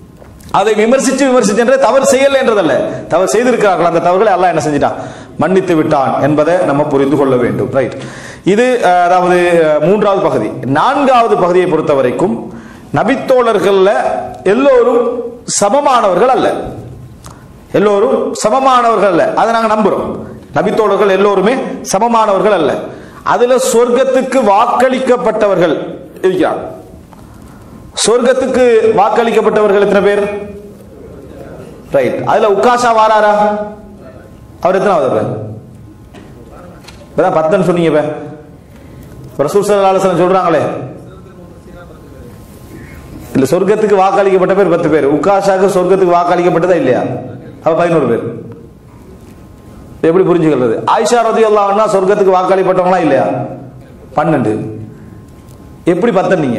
அதை விமர்சிச்சு விமர்சிச்சு என்ற தவறு செய்யல என்றதல்ல தவறு செய்திருக்கிறார்கள் அந்த தவறுகளை அல்லாஹ் என்ன செஞ்சிட்டான் மன்னித்து விட்டான் என்பதை நம்ம புரிந்து கொள்ள வேண்டும் ரைட் இது அஹ், அதாவது அஹ், மூன்றாவது பகுதி நான்காவது பகுதியை பொறுத்த வரைக்கும் நபித்தோழர்கள்ல எல்லோரும் சமமானவர்கள் அல்ல எல்லோரும் சமமானவர்கள் அல்ல அதை நாங்க நம்புறோம் நபித்தோழர்கள் எல்லோருமே சமமானவர்கள் அல்ல அதுல சொர்க்கத்துக்கு வாக்களிக்கப்பட்டவர்கள் இருக்கிறார் சொர்க்கத்துக்கு வாக்களிக்கப்பட்டவர்கள் எத்தனை பேர் ரைட் அதுல உக்காஷா வாராரா அவர் எத்தனாவது பேர் இப்பதான் பத்துன்னு சொன்னீங்க இப்ப இப்ப ரசூல் ஸல்லல்லாஹு அலைஹி வஸல்லம் சொல்றாங்களே இல்ல சொர்க்கத்துக்கு வாக்களிக்கப்பட்ட பேர் பத்து பேர் உக்காஷாக்கு சொர்க்கத்துக்கு வாக்களிக்கப்பட்டதா இல்லையா அப்ப பதினோரு பேர் எப்படி புரிஞ்சுக்கிறது ஆயிஷா ரதி அல்லாஹ்னா சொர்க்கத்துக்கு வாக்களிப்பட்டவங்களா இல்லையா பன்னெண்டு எப்படி பத்தனீங்க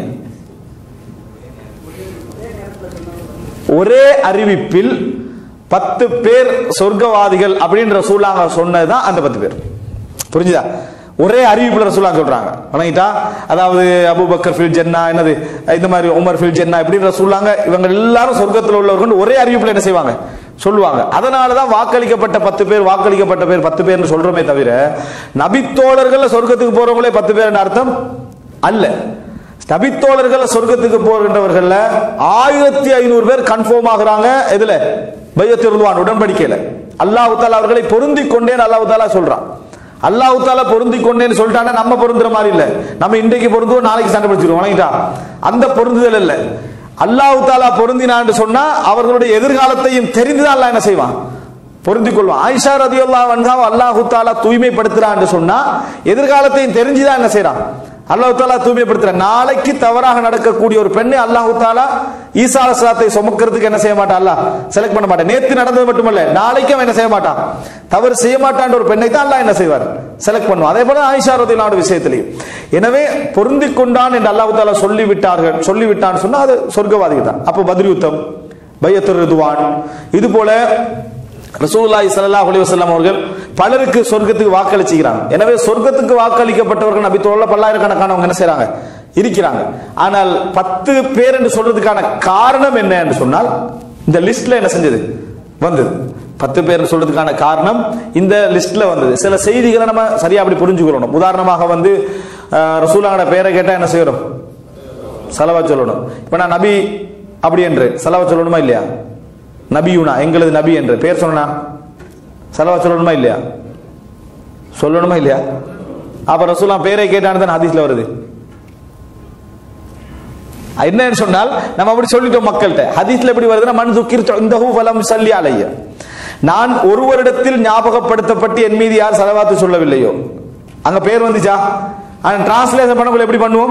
ஒரே அறிவிப்பில் பத்து பேர் சொர்க்கவாதிகள் அப்படின்ற சூழலாங்க சொன்னதுதான் அந்த பத்து பேர் புரிஞ்சுதா ஒரே அறிவிப்புல ரசூலாங்க சொல்றாங்க வணங்கிட்டா அதாவது அபூபக்கர் ஃபில் ஜென்னா என்னது இந்த மாதிரி உமர் ஃபில் ஜென்னா இப்படின்ற சொல்லாங்க இவங்க எல்லாரும் சொர்க்கத்தில் உள்ளவர்கள் ஒரே அறிவிப்புல என்ன செய்வாங்க சொல்லுவாங்க அதனாலதான் வாக்களிக்கப்பட்ட பத்து பேர் வாக்களிக்கப்பட்ட பேர் பத்து பேர்னு சொல்றோமே தவிர நபித்தோழர்கள் சொர்க்கத்துக்கு போறவங்களே பத்து பேர் அர்த்தம் அல்ல நபித்தோழர்கள் சொர்க்கத்துக்கு போகின்றவர்கள்ல ஆயிரத்தி ஐநூறு பேர் கன்ஃபார்ம் ஆகுறாங்க எதுல பையத்திருவான் உடன்படிக்கையில அல்லாஹ் தாலா அவர்களை பொருந்தி கொண்டேன் அல்லாஹ் தாலா சொல்றான் அல்லாஹ் தாலா பொருந்தி கொண்டேன்னு சொல்லிட்டானா நம்ம பொருந்துற மாதிரி இல்ல நம்ம இன்றைக்கு பொருந்துவோம் நாளைக்கு சண்டை பிடிச்சிருவோம் வணங்கிட்டா அந்த பொருந்துதல் இல்ல அல்லாஹ் தாலா பொருந்தினான்னு சொன்னா அவர்களுடைய எதிர்காலத்தையும் தெரிந்துதான் அல்லாஹ் என்ன செய்வான் பொருந்திக் கொள்வான் ஆயிஷா ரதியுல்லா வன்காவ அல்லாஹு தாலா தூய்மைப்படுத்துறான்னு சொன்னா எதிர்காலத்தையும் தெரிஞ்சுதான் என்ன செய்றான் அல்லாஹு தாலா தூய்மைப்படுத்துறான் நாளைக்கு தவறாக நடக்கக்கூடிய ஒரு பெண்ணை அல்லாஹு தாலா ஈசா அலசாத்தை சுமக்கிறதுக்கு என்ன செய்ய மாட்டான் அல்லாஹ் செலக்ட் பண்ண மாட்டான் நேத்து நடந்தது மட்டுமல்ல நாளைக்கு அவன் என்ன செய்ய மாட்டான் தவறு செய்ய மாட்டான்ற ஒரு பெண்ணை தான் அல்லாஹ் என்ன செய்வார் செலக்ட் பண்ணுவான் அதே போல ஆயிஷா ரதியுல்லாவோட விஷயத்திலையும் எனவே பொருந்திக் கொண்டான் என்று அல்லாஹு தாலா சொல்லி விட்டார்கள் சொல்லிவிட்டான்னு சொன்னா அது சொர்க்கவாதிகள் தான் அப்போ பதில் யுத்தம் பையத்துர் ரிதுவான் இது போல ரசூலுல்லாஹி ஸல்லல்லாஹு அலைஹி வஸல்லம் அவர்கள் பலருக்கு சொர்க்கத்துக்கு வாக்களிச்சுக்கிறாங்க எனவே சொர்க்கத்துக்கு வாக்களிக்கப்பட்டவர்கள் நபி தோழ பல்லாயிரக்கணக்கானவங்க என்ன செய்றாங்க இருக்கிறாங்க ஆனால் பத்து பேர் என்று சொல்றதுக்கான காரணம் என்ன என்று சொன்னால் இந்த லிஸ்ட்ல என்ன செஞ்சது வந்தது பத்து பேர் சொல்றதுக்கான காரணம் இந்த லிஸ்ட்ல வந்தது சில செய்திகளை நம்ம சரியா அப்படி புரிஞ்சுக்கிறோம் உதாரணமாக வந்து அஹ், ரசூலாங்கட பேரை கேட்டா என்ன செய்யறோம் செலவா சொல்லணும் இப்ப நான் நபி அப்படி என்று செலவா சொல்லணுமா இல்லையா நபியுனா எங்களது நபி என்று பேர் சொன்னா செலவா சொல்லணுமா இல்லையா சொல்லணுமா இல்லையா அப்ப ரசூலா பேரை கேட்டான்னு தான் ஹதீஸ்ல வருது என்னன்னு சொன்னால் நம்ம அப்படி சொல்லிட்டோம் மக்கள்கிட்ட ஹதீஸ்ல எப்படி வருதுன்னா மன் துக்கிர் இந்த ஃபலம் சல்லி அலைய நான் ஒருவரிடத்தில் ஞாபகப்படுத்தப்பட்டு என் மீது யார் செலவாத்து சொல்லவில்லையோ அங்க பேர் வந்துச்சா ஆனா டிரான்ஸ்லேஷன் பண்ணக்குள்ள எப்படி பண்ணுவோம்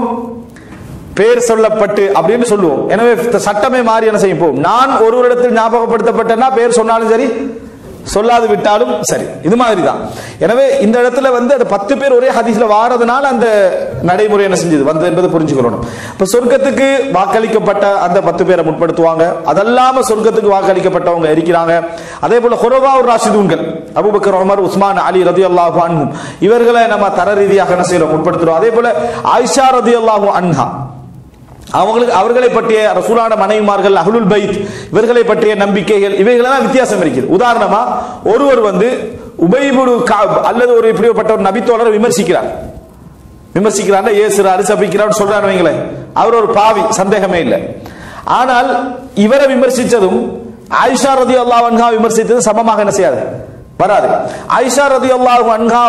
பேர் சொல்லப்பட்டு அப்படின்னு சொல்லுவோம் எனவே சட்டமே மாறி என்ன செய்யும் போகும் நான் ஒருவரிடத்தில் ஞாபகப்படுத்தப்பட்டேன்னா பேர் சொன்னாலும் சரி சொல்லாது விட்டாலும் சரி இது மாதிரி தான் எனவே இந்த இடத்துல வந்து அது பத்து பேர் ஒரே ஹதீஸ்ல வாரதுனால அந்த நடைமுறை என்ன செஞ்சது வந்து என்பதை புரிஞ்சுக்கணும் இப்ப சொர்க்கத்துக்கு வாக்களிக்கப்பட்ட அந்த பத்து பேரை முற்படுத்துவாங்க அதல்லாம சொர்க்கத்துக்கு வாக்களிக்கப்பட்டவங்க இருக்கிறாங்க அதே போல ஹுரவா ஒரு ராஷிதூன்கள் அபூபக்கர் உமர் உஸ்மான் அலி ரதி அல்லாஹு அன்ஹும் இவர்களை நம்ம தர ரீதியாக என்ன செய்யறோம் முற்படுத்துறோம் அதே போல ஆயிஷா ரதி அல்லாஹு அன்ஹா அவங்களுக்கு அவர்களை பற்றிய ரசூலான மனைவிமார்கள் அஹ்லுல் பைத் இவர்களை பற்றிய நம்பிக்கைகள் இவைகளெல்லாம் வித்தியாசம் இருக்குது உதாரணமா ஒருவர் வந்து உபைபுடு காப் அல்லது ஒரு இப்படிப்பட்ட ஒரு நபித்தோழரை விமர்சிக்கிறார் விமர்சிக்கிறார் ஏசுறாரு சபிக்கிறார் சொல்றாரு வைங்களேன் அவர் ஒரு பாவி சந்தேகமே இல்லை ஆனால் இவரை விமர்சித்ததும் ஆயிஷா ரதி அல்லாஹ் அன்ஹா விமர்சித்தது சமமாக என்ன செய்யாது வராது ஆயிஷா ரதி அல்லாஹ் அன்ஹா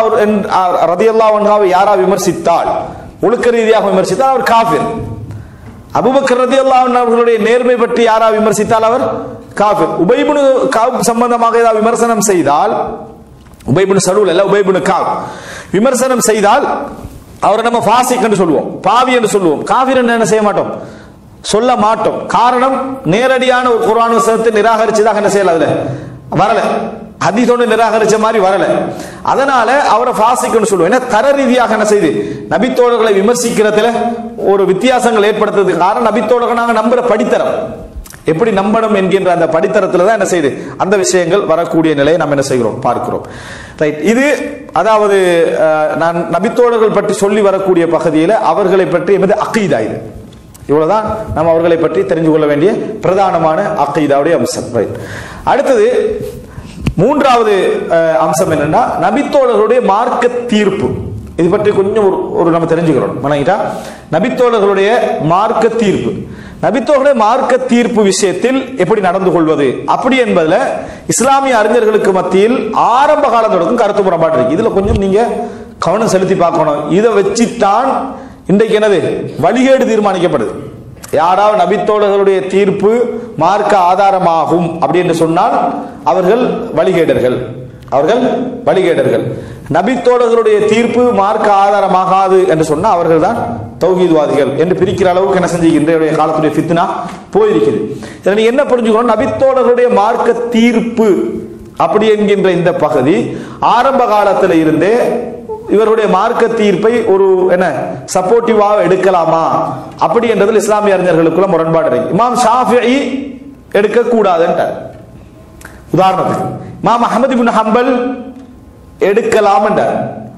ரதி அல்லாஹ் அன்ஹாவை யாரா விமர்சித்தால் ஒழுக்க ரீதியாக விமர்சித்தால் அவர் காஃபிர் அபுபக்கர் ரதி அவர்களுடைய நேர்மை பற்றி யாரா விமர்சித்தால் அவர் காஃபிர் உபைபுனு காப் சம்பந்தமாக ஏதாவது விமர்சனம் செய்தால் உபைபுனு சலூல் அல்ல உபைபுனு காப் விமர்சனம் செய்தால் அவரை நம்ம ஃபாசிக் என்று சொல்லுவோம் பாவி என்று சொல்லுவோம் காஃபிர் என்று என்ன செய்ய மாட்டோம் சொல்ல மாட்டோம் காரணம் நேரடியான ஒரு குர்ஆன் வசனத்தை நிராகரிச்சதாக என்ன செய்யல அதுல வரல ஹதீஸ் ஒன்று நிராகரிச்ச மாதிரி வரல அதனால அவரை ஃபாசிக்னு சொல்லுவோம் ஏன்னா தர ரீதியாக என்ன செய்து நபித்தோழர்களை விமர்சிக்கிறதுல ஒரு வித்தியாசங்கள் ஏற்படுத்துறதுக்கு காரணம் நபித்தோழர்கள் நாங்க நம்புற படித்தரம் எப்படி நம்பணும் என்கின்ற அந்த படித்தரத்துல தான் என்ன செய்யுது அந்த விஷயங்கள் வரக்கூடிய நிலையை நம்ம என்ன செய்கிறோம் பார்க்கிறோம் ரைட் இது அதாவது அஹ், நான் நபித்தோழர்கள் பற்றி சொல்லி வரக்கூடிய பகுதியில் அவர்களை பற்றி எமது அக்கீதா இது இவ்வளவுதான் நம்ம அவர்களை பற்றி தெரிஞ்சு கொள்ள வேண்டிய பிரதானமான அக்கீதாவுடைய அம்சம் ரைட் அடுத்தது மூன்றாவது அஹ், அம்சம் என்னன்னா நபித்தோழர்களுடைய மார்க்க தீர்ப்பு இது பற்றி கொஞ்சம் ஒரு ஒரு நம்ம தெரிஞ்சுக்கிறோம் வணங்கிட்டா நபித்தோழர்களுடைய மார்க்க தீர்ப்பு நபித்தோழர்களுடைய மார்க்க தீர்ப்பு விஷயத்தில் எப்படி நடந்து கொள்வது அப்படி என்பதுல இஸ்லாமிய அறிஞர்களுக்கு மத்தியில் ஆரம்ப காலம் தொடக்கம் கருத்து முரண்பாடு இருக்கு இதுல கொஞ்சம் நீங்க கவனம் செலுத்தி பார்க்கணும் இதை வச்சுத்தான் இன்றைக்கு என்னது வழிகேடு தீர்மானிக்கப்படுது யாராவது நபித்தோழர்களுடைய தீர்ப்பு மார்க்க ஆதாரமாகும் அப்படி என்று சொன்னால் அவர்கள் வழிகேடர்கள் அவர்கள் வழிகேடர்கள் நபித்தோழர்களுடைய தீர்ப்பு மார்க்க ஆதாரமாகாது என்று சொன்னால் அவர்கள் தான் தௌஹீத்வாதிகள் என்று பிரிக்கிற அளவுக்கு என்ன செஞ்சு இன்றைய காலத்துடைய ஃபித்னா போயிருக்குது இதில் நீங்க என்ன புரிஞ்சுக்கணும் நபித்தோழர்களுடைய மார்க்க தீர்ப்பு அப்படி என்கின்ற இந்த பகுதி ஆரம்ப காலத்தில் இருந்தே இவருடைய மார்க்க தீர்ப்பை ஒரு என்ன சப்போர்ட்டிவாக எடுக்கலாமா அப்படி என்றதில் இஸ்லாமிய அறிஞர்களுக்குள்ள முரண்பாடு இருக்கு இமாம் ஷாஃபி எடுக்க கூடாதுன்றார் உதாரணத்துக்கு இமாம் அஹமது பின் ஹம்பல் எடுக்கலாம் என்றார்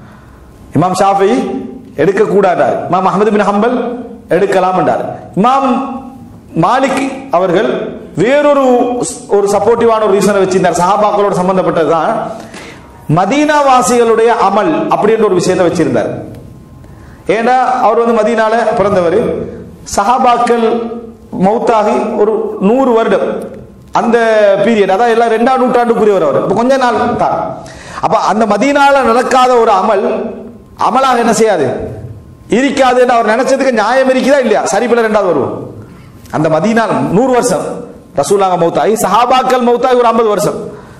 இமாம் ஷாஃபி எடுக்க கூடாதார் இமாம் அஹமது பின் ஹம்பல் எடுக்கலாம் என்றார் இமாம் மாலிக் அவர்கள் வேறொரு ஒரு சப்போர்ட்டிவான ஒரு ரீசனை வச்சிருந்தார் சஹாபாக்களோட சம்பந்தப்பட்டதுதான் மதீனா வாசிகளுடைய அமல் அப்படின்ற ஒரு விஷயத்தை வச்சிருந்தார் ஏன்னா அவர் வந்து மதீனால பிறந்தவர் சஹாபாக்கள் மௌத்தாகி ஒரு நூறு வருடம் அந்த பீரியட் அதான் எல்லாம் ரெண்டாம் நூற்றாண்டுக்குரியவர் அவர் இப்போ கொஞ்ச நாள் தான் அப்ப அந்த மதீனால நடக்காத ஒரு அமல் அமலாக என்ன செய்யாது இருக்காதுன்னு அவர் நினைச்சதுக்கு நியாயம் இருக்குதா இல்லையா சரிப்பில் ரெண்டாவது வருவோம் அந்த மதீனால் நூறு வருஷம் ரசூலாங்க மௌத்தாகி சஹாபாக்கள் மௌத்தாகி ஒரு ஐம்பது வருஷம்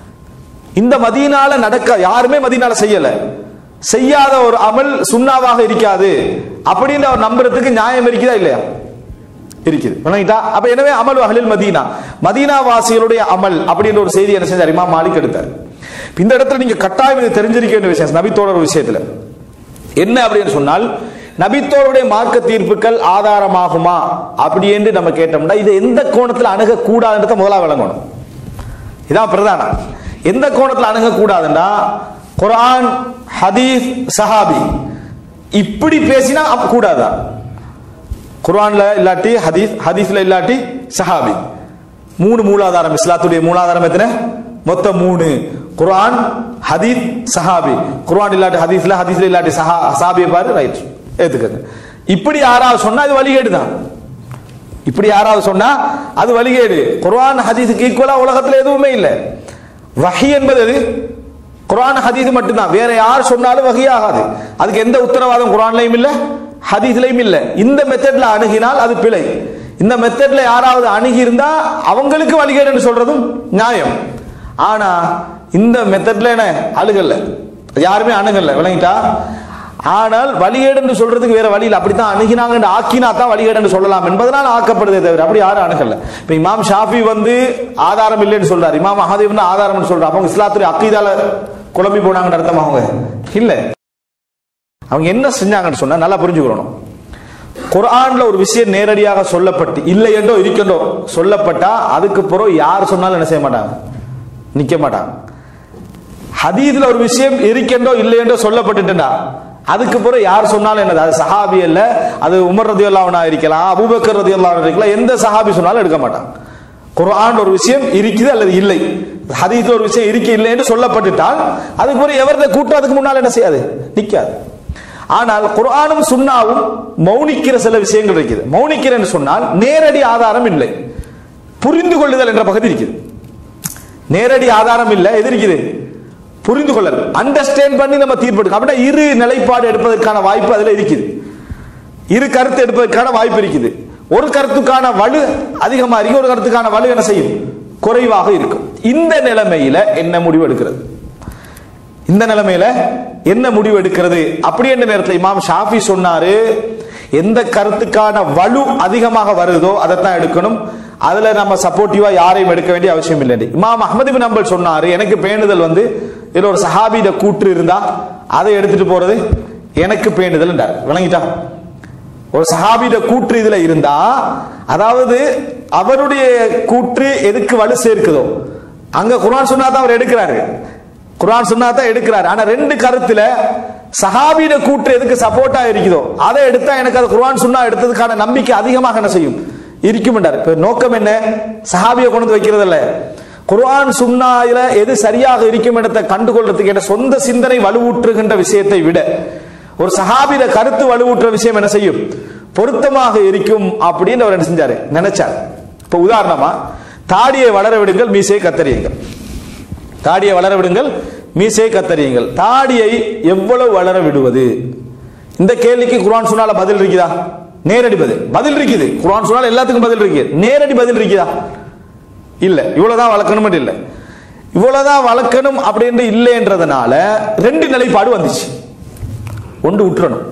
இந்த மதீனால நடக்க யாருமே மதீனால செய்யல செய்யாத ஒரு அமல் சுண்ணாவாக இருக்காது அப்படின்னு அவர் நம்புறதுக்கு நியாயம் இருக்குதா இல்லையா இருக்குது விளங்கிட்டா அப்ப எனவே அமல் அகலில் மதீனா மதீனா வாசிகளுடைய அமல் அப்படின்ற ஒரு செய்தி என்ன செஞ்சார் இமாம் மாலிக் எடுத்தார் இந்த இடத்துல நீங்க கட்டாயம் இது தெரிஞ்சிருக்க வேண்டிய விஷயம் நபித்தோழர் விஷயத்துல என்ன அப்படின்னு சொன்னால் நபித்தோருடைய மார்க்க தீர்ப்புகள் ஆதாரமாகுமா அப்படி என்று நம்ம கேட்டோம்னா இது எந்த கோணத்தில் அணுகக்கூடாதுன்றத முதலா விளங்கணும் இதான் பிரதானம் எந்த கோணத்தில் அணுகக்கூடாதுன்னா குரான் ஹதீஸ் சஹாபி இப்படி பேசினா அப்ப கூடாதா குர்ஆன்ல இல்லாட்டி ஹதீஸ் ஹதீஸ்ல இல்லாட்டி சஹாபி மூணு மூலாதாரம் இஸ்லாத்துடைய மூலாதாரம் எத்தனை மொத்தம் மூணு குர்ஆன் ஹதீஸ் சஹாபி குர்ஆன் இல்லாட்டி ஹதீஸ்ல ஹதீஸ்ல இல்லாட்டி சஹா சஹாபியை பாரு ரைட் ஏத்துக்கங்க இப்படி யாராவது சொன்னா அது வழிகேடு தான் இப்படி யாராவது சொன்னா அது வழிகேடு குர்ஆன் ஹதீஸுக்கு ஈக்குவலா உலகத்துல எதுவுமே இல்லை வஹி என்பது எது குர்ஆன் ஹதீஸ் மட்டும்தான் வேற யார் சொன்னாலும் வஹி ஆகாது அதுக்கு எந்த உத்தரவாதம் குர்ஆன்லயும் இல்ல ஹதீஸ்லயும் இல்ல இந்த மெத்தட்ல அணுகினால் அது பிழை இந்த மெத்தட்ல யாராவது அணுகி இருந்தா அவங்களுக்கு வழிகேடுன்னு சொல்றதும் நியாயம் ஆனா இந்த மெத்தட்ல என்ன அழுகல்ல யாருமே அணுகல்ல விளங்கிட்டா ஆனால் வழிகேடுன்னு சொல்றதுக்கு வேற வழியில் அப்படித்தான் அணுகினாங்க ஆக்கினா தான் வழிகேடுன்னு சொல்லலாம் என்பதனால் ஆக்கப்படுதே தவிர அப்படி யாரும் அணுகல இப்ப இமாம் ஷாஃபி வந்து ஆதாரம் இல்லைன்னு சொல்றாரு இமாம் அஹதீப் வந்து ஆதாரம்னு சொல்றாரு அவங்க இஸ்லாத்துடைய அக்கீதால குழம்பி போனாங்கன்னு அர்த்தம் அவங்க இல்ல அவங்க என்ன செஞ்சாங்கன்னு சொன்னா நல்லா புரிஞ்சுக்கணும் குர்ஆன்ல ஒரு விஷயம் நேரடியாக சொல்லப்பட்டு இல்லை என்றோ இருக்கின்றோ சொல்லப்பட்டா அதுக்கு பிறகு யார் சொன்னாலும் என்ன செய்ய மாட்டாங்க நிக்க மாட்டாங்க ஹதீஸ்ல ஒரு விஷயம் இருக்கின்றோ இல்லை என்றோ சொல்லப்பட்டுட்டா அதுக்கு பிறகு யார் சொன்னாலும் என்னது அது சஹாபி அல்ல அது உமர் ரதி இருக்கலாம் அபூபக்கர் ரதி இருக்கலாம் எந்த சஹாபி சொன்னாலும் எடுக்க மாட்டாங்க குர்ஆன் ஒரு விஷயம் இருக்குது அல்லது இல்லை ஹதீஸ்ல ஒரு விஷயம் இருக்கு இல்லை என்று சொல்லப்பட்டுட்டால் அதுக்கு பிறகு எவரது கூட்டம் அதுக்கு முன்னால் என்ன செய்யாது நிக்காது ஆனால் குர்ஆனும் சுன்னாவும் மௌனிக்கிற சில விஷயங்கள் இருக்குது மௌனிக்கிறேன்னு சொன்னால் நேரடி ஆதாரம் இல்லை புரிந்து கொள்ளுதல் என்ற பகுதி இருக்குது நேரடி ஆதாரம் இல்லை எது இருக்குது புரிந்து கொள்ளல் அண்டர்ஸ்டாண்ட் பண்ணி நம்ம தீர்ப்பெடுக்க அப்படின்னா இரு நிலைப்பாடு எடுப்பதற்கான வாய்ப்பு அதுல இருக்குது இரு கருத்து எடுப்பதற்கான வாய்ப்பு இருக்குது ஒரு கருத்துக்கான வலு அதிகமா இருக்கு ஒரு கருத்துக்கான வலு என்ன செய்யும் குறைவாக இருக்கும் இந்த நிலைமையில என்ன முடிவு எடுக்கிறது இந்த நிலைமையில என்ன முடிவு எடுக்கிறது அப்படி என்ற நேரத்தில் இமாம் ஷாஃபி சொன்னாரு எந்த கருத்துக்கான வலு அதிகமாக வருதோ அதைத்தான் எடுக்கணும் அதுல நம்ம சப்போர்ட்டிவா யாரையும் எடுக்க வேண்டிய அவசியம் இல்லை இமாம் அஹமது பின் அம்பல் சொன்னாரு எனக்கு பேணுதல் வந்து இதுல ஒரு சஹாபியிட கூற்று இருந்தா அதை எடுத்துட்டு போறது எனக்கு பேணுதல் விளங்கிட்டா ஒரு சஹாபியிட கூற்று இதுல இருந்தா அதாவது அவருடைய கூற்று எதுக்கு வலு சேர்க்குதோ அங்க குர்ஆன் சொன்னா தான் அவர் எடுக்கிறாரு குர்ஆன் சொன்னா தான் எடுக்கிறாரு ஆனா ரெண்டு கருத்துல சஹாபியிட கூற்று எதுக்கு சப்போர்ட்டா இருக்குதோ அதை எடுத்தா எனக்கு அது குர்ஆன் சொன்னா எடுத்ததுக்கான நம்பிக்கை அதிகமாக என்ன செய்யும் இருக்கும் இப்ப நோக்கம் என்ன சஹாபியை கொண்டு வந்து வைக்கிறது இல்ல குர்ஆன் சுன்னாயில எது சரியாக இருக்கும் இடத்தை கண்டுகொள்றதுக்கு என்ற சொந்த சிந்தனை வலுவூற்றுகின்ற விஷயத்தை விட ஒரு சஹாபியிட கருத்து வலுவூற்ற விஷயம் என்ன செய்யும் பொருத்தமாக இருக்கும் அப்படின்னு அவர் என்ன செஞ்சாரு நினைச்சார் இப்ப உதாரணமா தாடியை வளர விடுங்கள் மீசையை கத்தறியுங்கள் தாடியை வளர விடுங்கள் மீசையை கத்தறியுங்கள் தாடியை எவ்வளவு வளர விடுவது இந்த கேள்விக்கு குர்ஆன் சொன்னால பதில் இருக்குதா நேரடி பதில் பதில் இருக்குது குர்ஆன் சொன்னால எல்லாத்துக்கும் பதில் இருக்கு நேரடி பதில் இருக்குதா இல்ல இவ்வளவுதான் வளர்க்கணும் இல்ல இவ்வளவுதான் வளர்க்கணும் அப்படின்னு இல்லைன்றதுனால ரெண்டு நிலைப்பாடு வந்துச்சு ஒன்று விட்டுறணும்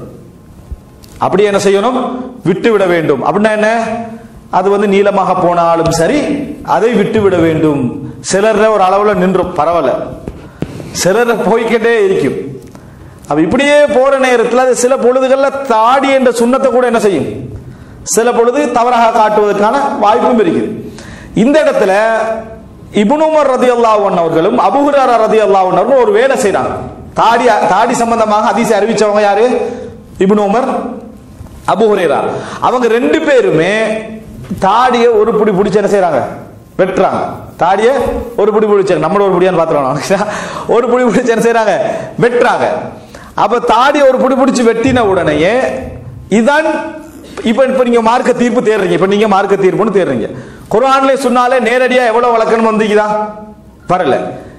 அப்படி என்ன செய்யணும் விட்டு விட வேண்டும் அப்படின்னா என்ன அது வந்து நீளமாக போனாலும் சரி அதை விட்டு விட வேண்டும் சிலர் ஒரு அளவுல நின்றும் பரவாயில்ல சிலர் போய்கிட்டே இருக்கும் அப்ப இப்படியே போற நேரத்தில் அது சில பொழுதுகள்ல தாடி என்ற சுண்ணத்தை கூட என்ன செய்யும் சில பொழுது தவறாக காட்டுவதற்கான வாய்ப்பும் இருக்குது இந்த இடத்துல இபுனுமர் ரதி அல்லாஹன் அவர்களும் அபுஹுராரா ரதி அல்லாஹன் அவர்களும் ஒரு வேலை செய்றாங்க தாடி தாடி சம்பந்தமாக அதிசை அறிவிச்சவங்க யாரு இப்னு உமர் அபு ஹுரேரா அவங்க ரெண்டு பேருமே தாடிய ஒரு புடி பிடிச்சு என்ன செய்றாங்க வெட்டுறாங்க தாடிய ஒரு புடி பிடிச்சாங்க நம்மள ஒரு புடியான்னு பாத்துருவாங்க ஒரு புடி பிடிச்சு என்ன செய்றாங்க வெட்டுறாங்க அப்ப தாடிய ஒரு புடி பிடிச்சு வெட்டின உடனேயே இதான் இப்ப இப்ப நீங்க மார்க்க தீர்ப்பு தேடுறீங்க இப்ப நீங்க மார்க்க தீர்ப்புன்னு தேடுறீங்க குர்ஆன்ல சொன்னாலே நேரடியா எவ்வளவு வளர்க்கணும் வந்தீங்கதா வரல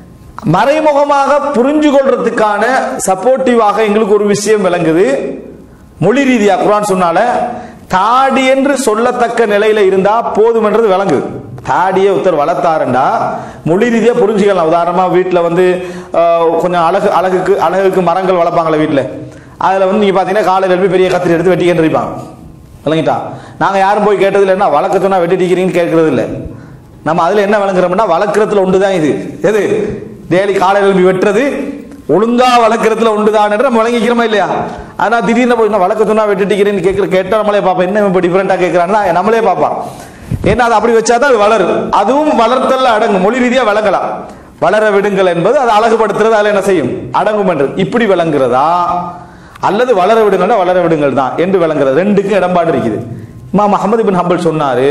மறைமுகமாக புரிஞ்சு கொள்றதுக்கான சப்போர்ட்டிவாக எங்களுக்கு ஒரு விஷயம் விளங்குது மொழி ரீதியா குர்ஆன் சொன்னால தாடி என்று சொல்லத்தக்க நிலையில இருந்தா போதும்ன்றது விளங்குது தாடியை ஒருத்தர் வளர்த்தாருண்டா மொழி ரீதியா புரிஞ்சுக்கலாம் உதாரணமா வீட்டுல வந்து ஆஹ், கொஞ்சம் அழகு அழகுக்கு அழகுக்கு மரங்கள் வளர்ப்பாங்களே வீட்டுல அதுல வந்து நீங்க பாத்தீங்கன்னா காலையில எழுப்பி பெரிய கத்திரி எடுத்து வெட்டிக்கிட்டு இருப்பாங்க விளங்கிட்டா நாங்க யாரும் போய் கேட்டது இல்லைன்னா வழக்க சொன்னா வெட்டிட்டீங்கிறீங்கன்னு கேட்கறது இல்லை நம்ம அதுல என்ன விளங்குறோம்னா வளர்க்கறதுல ஒன்றுதான் இது எது டெய்லி காலையில எழுப்பி வெட்டுறது ஒழுங்கா வளர்க்கறதுல ஒன்றுதான் நம்ம விளங்கிக்கிறோமா இல்லையா ஆனா திடீர்னு போய் நான் வளர்க்க சொன்னா வெட்டிட்டீங்கிறேன்னு கேட்கிற கேட்டா நம்மளே பார்ப்போம் என்ன இப்ப டிஃபரெண்டா கேட்கறான்னா நம்மளே பார்ப்பான் ஏன்னா அது அப்படி வச்சாதான் அது வளரும் அதுவும் வளர்த்தல்ல அடங்கும் மொழி ரீதியா விளங்கலாம் வளர விடுங்கள் என்பது அது அழகுபடுத்துறது அதுல என்ன செய்யும் அடங்கும் என்று இப்படி விளங்குறதா அல்லது வளர விடுங்கள்னா வளர விடுங்கள் தான் என்று விளங்குறது ரெண்டுக்கும் இடம்பாடு இருக்குது இமாம் அஹமது பின் ஹம்பல் சொன்னாரு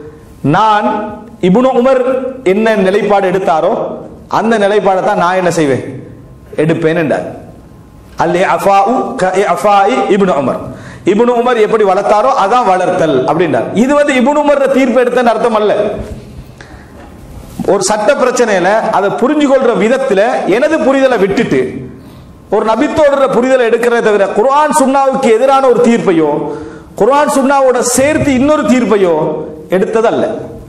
நான் இப்னு உமர் என்ன நிலைப்பாடு எடுத்தாரோ அந்த நிலைப்பாடை தான் நான் என்ன செய்வேன் எடுப்பேன் என்றார் அல் அஃபாஉ க அஃபாஇ இப்னு உமர் இப்னு உமர் எப்படி வளர்த்தாரோ அதான் வளர்த்தல் அப்படின்றார் இது வந்து இப்னு உமர் தீர்ப்பு எடுத்தன்னு அர்த்தம் அல்ல ஒரு சட்ட பிரச்சனையில அதை புரிஞ்சு கொள்ற விதத்துல எனது புரிதலை விட்டுட்டு ஒரு நபித்தோடுற புரிதலை எடுக்கிறத தவிர குர்ஆன் சுன்னாவுக்கு எதிரான ஒரு தீர்ப்பையோ குர்ஆன் சுன்னாவோட சேர்த்து இன்னொரு தீர்ப்பையோ எடுத்ததல்ல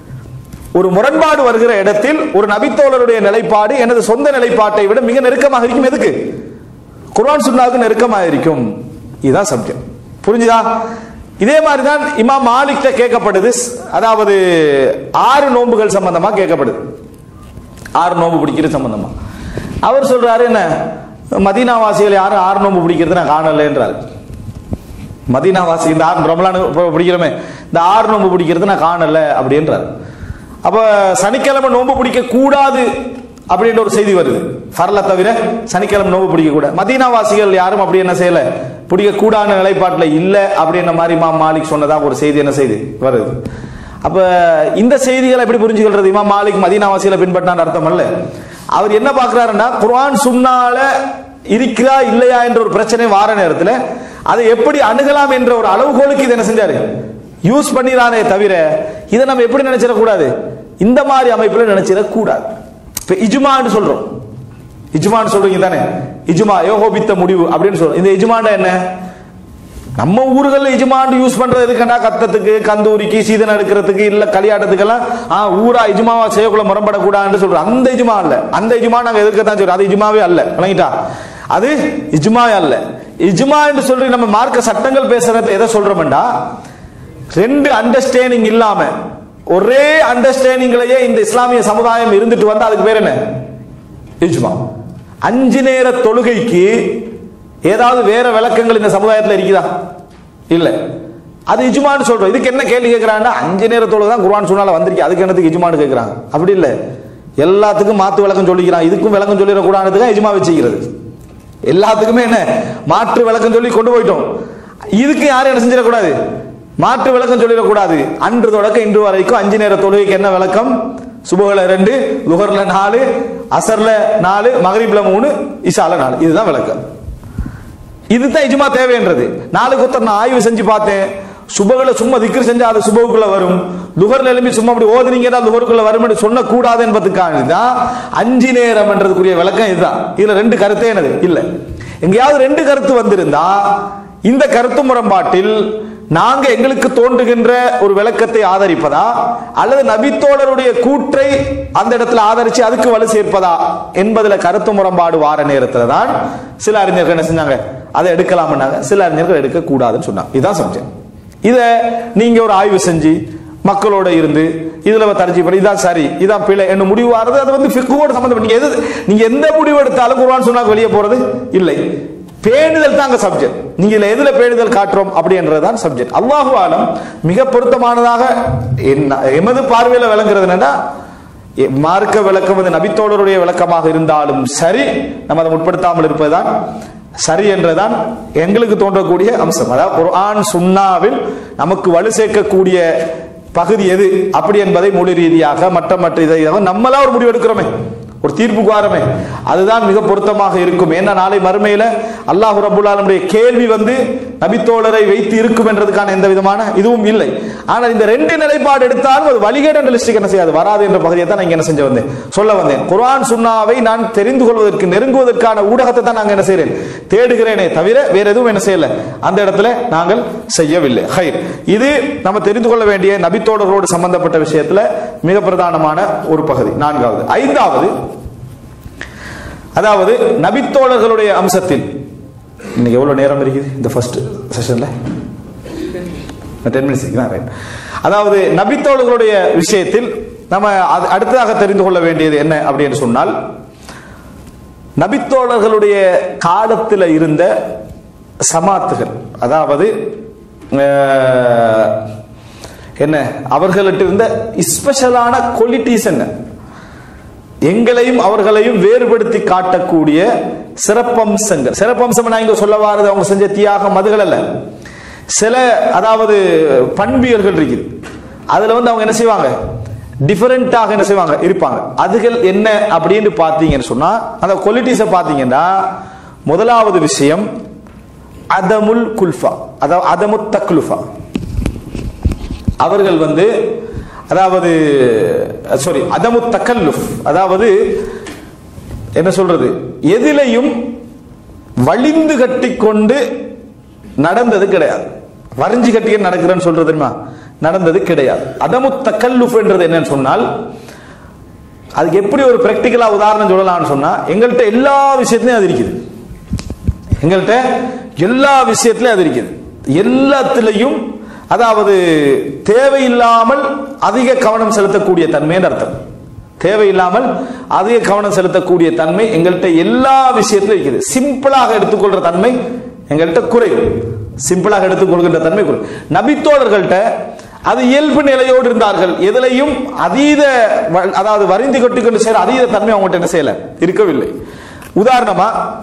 ஒரு முரண்பாடு வருகிற இடத்தில் ஒரு நபித்தோழருடைய நிலைப்பாடு எனது சொந்த நிலைப்பாட்டை விட மிக நெருக்கமாக இருக்கும் எதுக்கு குர்ஆன் சுன்னாவுக்கு நெருக்கமாக இருக்கும் இதுதான் சப்ஜெக்ட் புரிஞ்சுதா இதே மாதிரி தான் இமாம் மாலிக்ட கேட்கப்படுது அதாவது ஆறு நோன்புகள் சம்பந்தமா கேட்கப்படுது ஆறு நோன்பு பிடிக்கிறது சம்பந்தமா அவர் சொல்றாரு என்ன மதீனாவாசிகள் யாரும் ஆறு நோன்பு பிடிக்கிறது நான் காணலைன்றாரு மதீனாவாசி இந்த ஆறு ரமலான் பிடிக்கிறோமே இந்த ஆறு நோன்பு பிடிக்கிறது நான் காணல அப்படின்றாரு அப்ப சனிக்கிழமை நோன்பு பிடிக்க கூடாது அப்படின்ற ஒரு செய்தி வருது ஃபர்ல தவிர சனிக்கிழமை நோன்பு பிடிக்க கூட மதீனாவாசிகள் யாரும் அப்படி என்ன செய்யல பிடிக்க கூடாத நிலைப்பாட்டில் இல்ல அப்படின்ற மாதிரி இமாம் மாலிக் சொன்னதா ஒரு செய்தி என்ன செய்தி வருது அப்ப இந்த செய்திகளை எப்படி புரிஞ்சுக்கிறது இமாம் மாலிக் மதீனாவாசிகளை பின்பற்றான்னு அர்த்தம் அல்ல அவர் என்ன பார்க்கிறாருன்னா குர்ஆன் சுன்னால இருக்கிறா இல்லையா என்ற ஒரு பிரச்சனை வார நேரத்தில் அதை எப்படி அணுகலாம் என்ற ஒரு அளவுகோலுக்கு இதை என்ன செஞ்சாரு யூஸ் பண்ணிடானே தவிர இதை நம்ம எப்படி நினைச்சிடக்கூடாது இந்த மாதிரி அமைப்புல நினைச்சிடக்கூடாது இப்ப இஜுமான்னு சொல்றோம் இஜுமான்னு சொல்றீங்க தானே இஜுமா யோகோபித்த முடிவு அப்படின்னு சொல்றோம் இந்த இஜுமாண்டா என்ன நம்ம ஊர்களில் இஜுமாண்டு யூஸ் பண்றது எதுக்குன்னா கத்தத்துக்கு கந்தூரிக்கு சீதனம் எடுக்கிறதுக்கு இல்ல கல்யாணத்துக்கெல்லாம் ஆ ஊரா இஜுமாவா செய்யக்குள்ள முரம்படக்கூடாதுன்னு சொல்றோம் அந்த இஜுமா அல்ல அந்த இஜுமா நாங்க எதிர்க்கத்தான் சொல்றோம் அது இஜுமாவே அல்ல விளங்கிட்டா அது இஜுமாவே அல்ல இஜுமா என்று சொல்லி நம்ம மார்க்க சட்டங்கள் பேசுறது எதை சொல்றோம்டா ரெண்டு அண்டர்ஸ்டாண்டிங் இல்லாம ஒரே அண்டர்ஸ்டாண்டிங்லயே இந்த இஸ்லாமிய சமுதாயம் இருந்துட்டு வந்தா அதுக்கு பேர் என்ன இஜ்மா அஞ்சு நேர தொழுகைக்கு ஏதாவது வேற விளக்கங்கள் இந்த சமுதாயத்தில் இருக்குதா இல்ல அது இஜ்மான்னு சொல்றோம் இதுக்கு என்ன கேள்வி கேட்கிறாங்கன்னா அஞ்சு நேர தொழுகை தான் குர்ஆன் சொன்னால வந்திருக்கு அதுக்கு என்னத்துக்கு இஜ்மான்னு கேட்கிறாங்க அப்படி இல்ல எல்லாத்துக்கும் மாத்து விளக்கம் சொல்லிக்கிறான் இதுக்கும் விளக்கம் சொல்லிடக்கூடாதுக்கு இஜ்மா வச்சுக்கிறது எல்லாத்துக்குமே என்ன மாற்று விளக்கம் சொல்லி கொண்டு போயிட்டோம் இதுக்கு யாரும் என்ன செஞ்சிடக்கூடாது மாற்று விளக்கம் சொல்லிடக்கூடாது அன்று தொடக்க இன்று வரைக்கும் அஞ்சு நேர தொழுகைக்கு என்ன விளக்கம் சுபகுல ரெண்டு லுகர்ல நாலு அசர்ல நாலு மகரிப்ல மூணு இஷால நாலு இதுதான் விளக்கம் இதுதான் இஜுமா தேவைன்றது நாளுக்கு ஒருத்தர் நான் ஆய்வு செஞ்சு பார்த்தேன் சுபகுல சும்மா திக்ரு செஞ்சா அது சுபகுக்குள்ள வரும் லுகர்ல எழுப்பி சும்மா அப்படி ஓதுனீங்கன்னா லுகருக்குள்ள வரும் என்று சொன்ன கூடாது என்பதுக்காக தான் அஞ்சு நேரம் என்றதுக்குரிய விளக்கம் இதுதான் இதுல ரெண்டு கருத்தே என்னது இல்ல எங்கேயாவது ரெண்டு கருத்து வந்திருந்தா இந்த கருத்து முரண்பாட்டில் நாங்க எங்களுக்கு தோன்றுகின்ற ஒரு விளக்கத்தை ஆதரிப்பதா அல்லது நபித்தோழருடைய கூற்றை அந்த இடத்துல ஆதரிச்சு அதுக்கு வலு சேர்ப்பதா என்பதுல கருத்து முரண்பாடு வார நேரத்துல தான் சில அறிஞர்கள் என்ன செஞ்சாங்க அதை எடுக்கலாம்னாங்க சில அறிஞர்கள் எடுக்க கூடாதுன்னு சொன்னாங்க இதுதான் சப்ஜெக்ட் இத நீங்க ஒரு ஆய்வு செஞ்சு மக்களோட இருந்து இதுல தரிச்சு பண்ணி இதான் சரி இதான் பிழை என்ன முடிவு ஆறது அது வந்து ஃபிக்குவோட சம்பந்தம் நீங்க எது நீங்க எந்த முடிவு எடுத்தாலும் குர்ஆன் சொன்னாங்க வெளியே போறது இல்லை பேணுதல் தான் அங்க சப்ஜெக்ட் நீங்க இதுல எதுல பேணுதல் காட்டுறோம் அப்படின்றதுதான் சப்ஜெக்ட் அல்லாஹு ஆலம் மிக பொருத்தமானதாக என்ன எமது பார்வையில விளங்குறது என்னன்னா எ- மார்க்க விளக்கம் வந்து நபித்தோழருடைய விளக்கமாக இருந்தாலும் சரி நம்ம அதை முற்படுத்தாமல் இருப்பதுதான் சரி என்றுதான் எங்களுக்கு தோன்றக்கூடிய அம்சம் அதாவது குர்ஆன் சுன்னாவில் நமக்கு வலு சேர்க்கக்கூடிய பகுதி எது அப்படி என்பதை மொழி ரீதியாக மற்ற மற்ற இதை இதை நம்மளா ஒரு முடிவு எடுக்கிறோமே ஒரு தீர்ப்புக்கு வாரமே அதுதான் மிக பொருத்தமாக இருக்கும் ஏன்னா நாளை மறுமையில அல்லாஹ் ரபுல் ஆலமுடைய கேள்வி வந்து நபித்தோழரை வைத்து இருக்கும் என்றதுக்கான எந்த விதமான இதுவும் இல்லை ஆனால் இந்த ரெண்டு நிலைப்பாடு எடுத்தாலும் அது வழிகேடு என்ற லிஸ்டுக்கு என்ன செய்யாது வராது என்ற பகுதியை தான் நான் இங்க என்ன செஞ்ச வந்தேன் சொல்ல வந்தேன் குர்ஆன் சுன்னாவை நான் தெரிந்து கொள்வதற்கு நெருங்குவதற்கான ஊடகத்தை தான் நாங்க என்ன செய்றேன் தேடுகிறேனே தவிர வேற எதுவும் என்ன செய்யல அந்த இடத்துல நாங்கள் செய்யவில்லை ஹைர் இது நம்ம தெரிந்து கொள்ள வேண்டிய நபித்தோழர்களோடு சம்பந்தப்பட்ட விஷயத்துல மிக பிரதானமான ஒரு பகுதி நான்காவது ஐந்தாவது அதாவது நபித்தோழர்களுடைய அம்சத்தில் இன்னைக்கு எவ்வளவு நேரம் இருக்குது இந்த ஃபர்ஸ்ட் செஷன்ல டென் மினிட்ஸ் தான் ரைட் அதாவது நபித்தோழர்களுடைய விஷயத்தில் நம்ம அது- அடுத்ததாக தெரிந்து கொள்ள வேண்டியது என்ன அப்படின்னு சொன்னால் நபித்தோழர்களுடைய காலத்தில் இருந்த சமாத்துகள் அதாவது அஹ், என்ன அவர்கள்ட்ட இருந்த ஸ்பெஷலான குவாலிட்டிஸ் என்ன எங்களையும் அவர்களையும் வேறுபடுத்தி காட்டக்கூடிய சிறப்பம்சங்கள் சிறப்பம்சம் நான் இங்க சொல்ல வாரது அவங்க செஞ்ச தியாகம் அதுகள் அல்ல சில அதாவது பண்பியல்கள் இருக்குது அதுல வந்து அவங்க என்ன செய்வாங்க டிஃபரெண்டாக என்ன செய்வாங்க இருப்பாங்க அதுகள் என்ன அப்படின்னு பார்த்தீங்கன்னு சொன்னா அந்த குவாலிட்டிஸை பார்த்தீங்கன்னா முதலாவது விஷயம் அதமுல் குல்ஃபா அதாவது அதமு தக்லுஃபா அவர்கள் வந்து அதாவது சாரி அதமு தக்கல்லுஃப் அதாவது என்ன சொல்றது எதிலையும் வலிந்து கட்டிக்கொண்டு நடந்தது கிடையாது வரைஞ்சு கட்டிக்க நடக்கிறேன்னு சொல்றது தெரியுமா நடந்தது கிடையாது அதமு தக்கல்லுஃப் என்றது என்னன்னு சொன்னால் அதுக்கு எப்படி ஒரு பிராக்டிக்கலா உதாரணம் சொல்லலாம்னு சொன்னா எங்கள்கிட்ட எல்லா விஷயத்திலையும் அது இருக்குது எங்கள்கிட்ட எல்லா விஷயத்திலையும் அது இருக்குது எல்லாத்திலையும் அதாவது தேவையில்லாமல் அதிக கவனம் செலுத்தக்கூடிய தன்மைன்னு அர்த்தம் தேவையில்லாமல் அதிக கவனம் செலுத்தக்கூடிய தன்மை எங்கள்கிட்ட எல்லா விஷயத்திலும் இருக்குது சிம்பிளாக எடுத்துக்கொள்ற தன்மை எங்கள்கிட்ட குறைவு சிம்பிளாக எடுத்துக்கொள்கின்ற தன்மை குறைவு நபித்தோழர்கள்ட்ட அது இயல்பு நிலையோடு இருந்தார்கள் எதிலையும் அதீத வ- அதாவது வரிந்து கொட்டிக்கொண்டு செய்யற அதீத தன்மை அவங்கள்ட்ட என்ன செய்யல இருக்கவில்லை உதாரணமா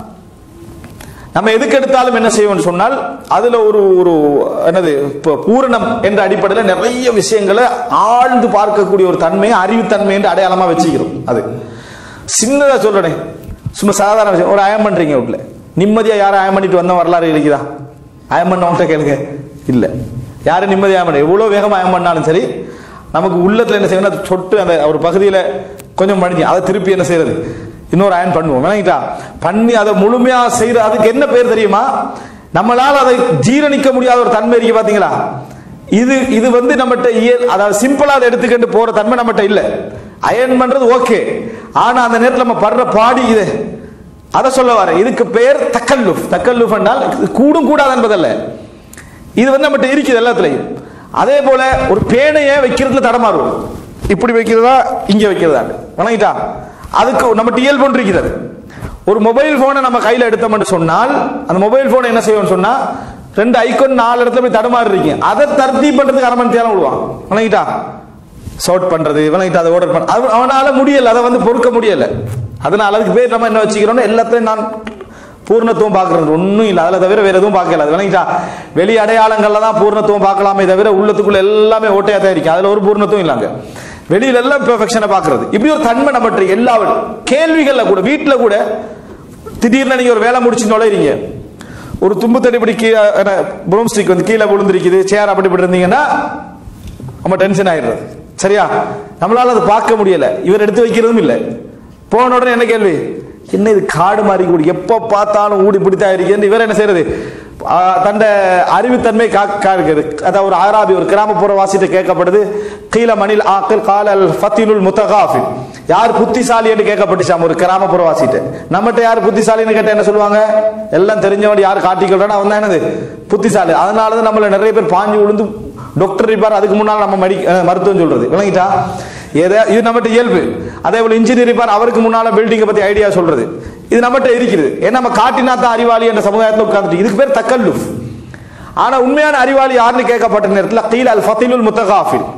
நம்ம எதுக்கு எடுத்தாலும் என்ன செய்வோம்னு சொன்னால் அதுல ஒரு ஒரு என்னது இப்போ பூரணம் என்ற அடிப்படையில் நிறைய விஷயங்களை ஆழ்ந்து பார்க்கக்கூடிய ஒரு தன்மை அறிவுத்தன்மை என்று அடையாளமா வச்சுக்கிறோம் அது சின்னதா சொல்றேன் சும்மா சாதாரண விஷயம் ஒரு அயம் பண்றீங்க வீட்டுல நிம்மதியா யாரும் அயம் பண்ணிட்டு வந்த வரலாறு இருக்குதா அயம் பண்ணவன்ட்ட கேளுங்க இல்ல யாரும் நிம்மதியா அயம் பண்ண எவ்வளவு வேகமா அயம் பண்ணாலும் சரி நமக்கு உள்ளத்துல என்ன செய்யணும் அது சொட்டு அந்த ஒரு பகுதியில கொஞ்சம் மடிஞ்சு அதை திருப்பி என்ன செய்யறது இன்னொரு அயன் பண்ணுவோம் விளங்கிட்டா பண்ணி அதை முழுமையா செய்யற அதுக்கு என்ன பேர் தெரியுமா நம்மளால அதை ஜீரணிக்க முடியாத ஒரு தன்மை இருக்கு பாத்தீங்களா இது இது வந்து நம்மகிட்ட இயல் அதாவது சிம்பிளா அதை எடுத்துக்கிட்டு போற தன்மை நம்மகிட்ட இல்ல அயன் பண்றது ஓகே ஆனா அந்த நேரத்துல நம்ம படுற பாடி இது அதை சொல்ல வரேன் இதுக்கு பேர் தக்கல்லுஃப் தக்கல்லுஃப் என்றால் இது கூடும் கூடாது என்பதல்ல இது வந்து நம்மகிட்ட இருக்குது எல்லாத்துலயும் அதே போல ஒரு பேனையை வைக்கிறதுல தடமாறுவோம் இப்படி வைக்கிறதா இங்க வைக்கிறதா வணங்கிட்டா அதுக்கு நம்ம டிஎல் போன்று இருக்கிறது ஒரு மொபைல் போனை நம்ம கையில எடுத்தோம்னு சொன்னால் அந்த மொபைல் போனை என்ன செய்வோம்னு சொன்னா ரெண்டு ஐக்கோன் நாலு இடத்துல போய் தடுமாறி இருக்கீங்க அதை தர்த்தி பண்றதுக்கு அரை மணி நேரம் விடுவான் வணங்கிட்டா ஷார்ட் பண்றது இவனுக்கு அதை ஆர்டர் பண்ண அது அவனால முடியல அதை வந்து பொறுக்க முடியல அதனால அதுக்கு பேர் நம்ம என்ன வச்சுக்கிறோம்னா எல்லாத்தையும் நான் பூர்ணத்துவம் பார்க்கறது ஒன்றும் இல்லை அதில் தவிர வேற எதுவும் பார்க்கல அது விளங்கிட்டா வெளி அடையாளங்கள்ல தான் பூர்ணத்துவம் பார்க்கலாமே தவிர உள்ளத்துக்குள்ள எல்லாமே ஓட்டையா தான் இருக்கு அதுல ஒரு பூர்ணத்துவம் இல்லாங்க வெளியில எல்லாம் பெர்ஃபெக்ஷனை பார்க்கறது இப்படி ஒரு தன்மை நம்மகிட்ட எல்லா கேள்விகள்ல கூட வீட்டுல கூட திடீர்னு நீங்க ஒரு வேலை முடிச்சு நுழைறீங்க ஒரு தும்பு தடி இப்படி கீழே ப்ரூம் ஸ்டிக் வந்து கீழே விழுந்திருக்குது சேர் அப்படி இப்படி இருந்தீங்கன்னா நம்ம டென்ஷன் ஆயிடுறது சரியா நம்மளால அதை பார்க்க முடியல இவர் எடுத்து வைக்கிறதும் இல்லை போன உடனே என்ன கேள்வி என்ன இது காடு மாதிரி கூடி எப்ப பார்த்தாலும் ஊடி பிடித்தா இருக்கேன்னு இவர் என்ன செய்யறது ஆ, தண்ட அறிவுத்தன்மை கா- காக்கிறது அதாவது ஒரு ஆராபி ஒரு கிராமப்புற வாசிட்டு கேட்கப்படுது கீழ மணில் ஆக்கல் காலல் ஃபத்தினுல் முத்தகாஃபில் யார் புத்திசாலி என்று கேட்கப்பட்டுச்சாம் ஒரு கிராமப்புற வாசிட்டு நம்மகிட்ட யார் புத்திசாலின்னு கேட்டா என்ன சொல்லுவாங்க எல்லாம் தெரிஞ்சவன் யார் காட்டிக்கிறானோ அவன் தான் என்னது புத்திசாலி அதனாலதான் நம்மள நிறைய பேர் பாஞ்சு விழுந்து டாக்டர் இருப்பார் அதுக்கு முன்னால் நம்ம மெடி அஹ், மருத்துவம் சொல்றது விளங்கிட்டா ஏதோ இது நம்மகிட்ட இயல்பு அதே போல இன்ஜினியர் இருப்பார் அவருக்கு முன்னால பில்டிங்கை பத்தி ஐடியா சொல்றது இது நம்மகிட்ட இருக்குது ஏன்னா நம்ம காட்டினா தான் அறிவாளி என்ற சமுதாயத்தில் உட்கார்ந்துட்டு இதுக்கு பேர் தக்கல்லுஃப் ஆனா உண்மையான அறிவாளி யாருன்னு கேட்கப்பட்ட நேரத்தில் கீழ் அல் ஃபத்திலுல் முத்தகாஃபில்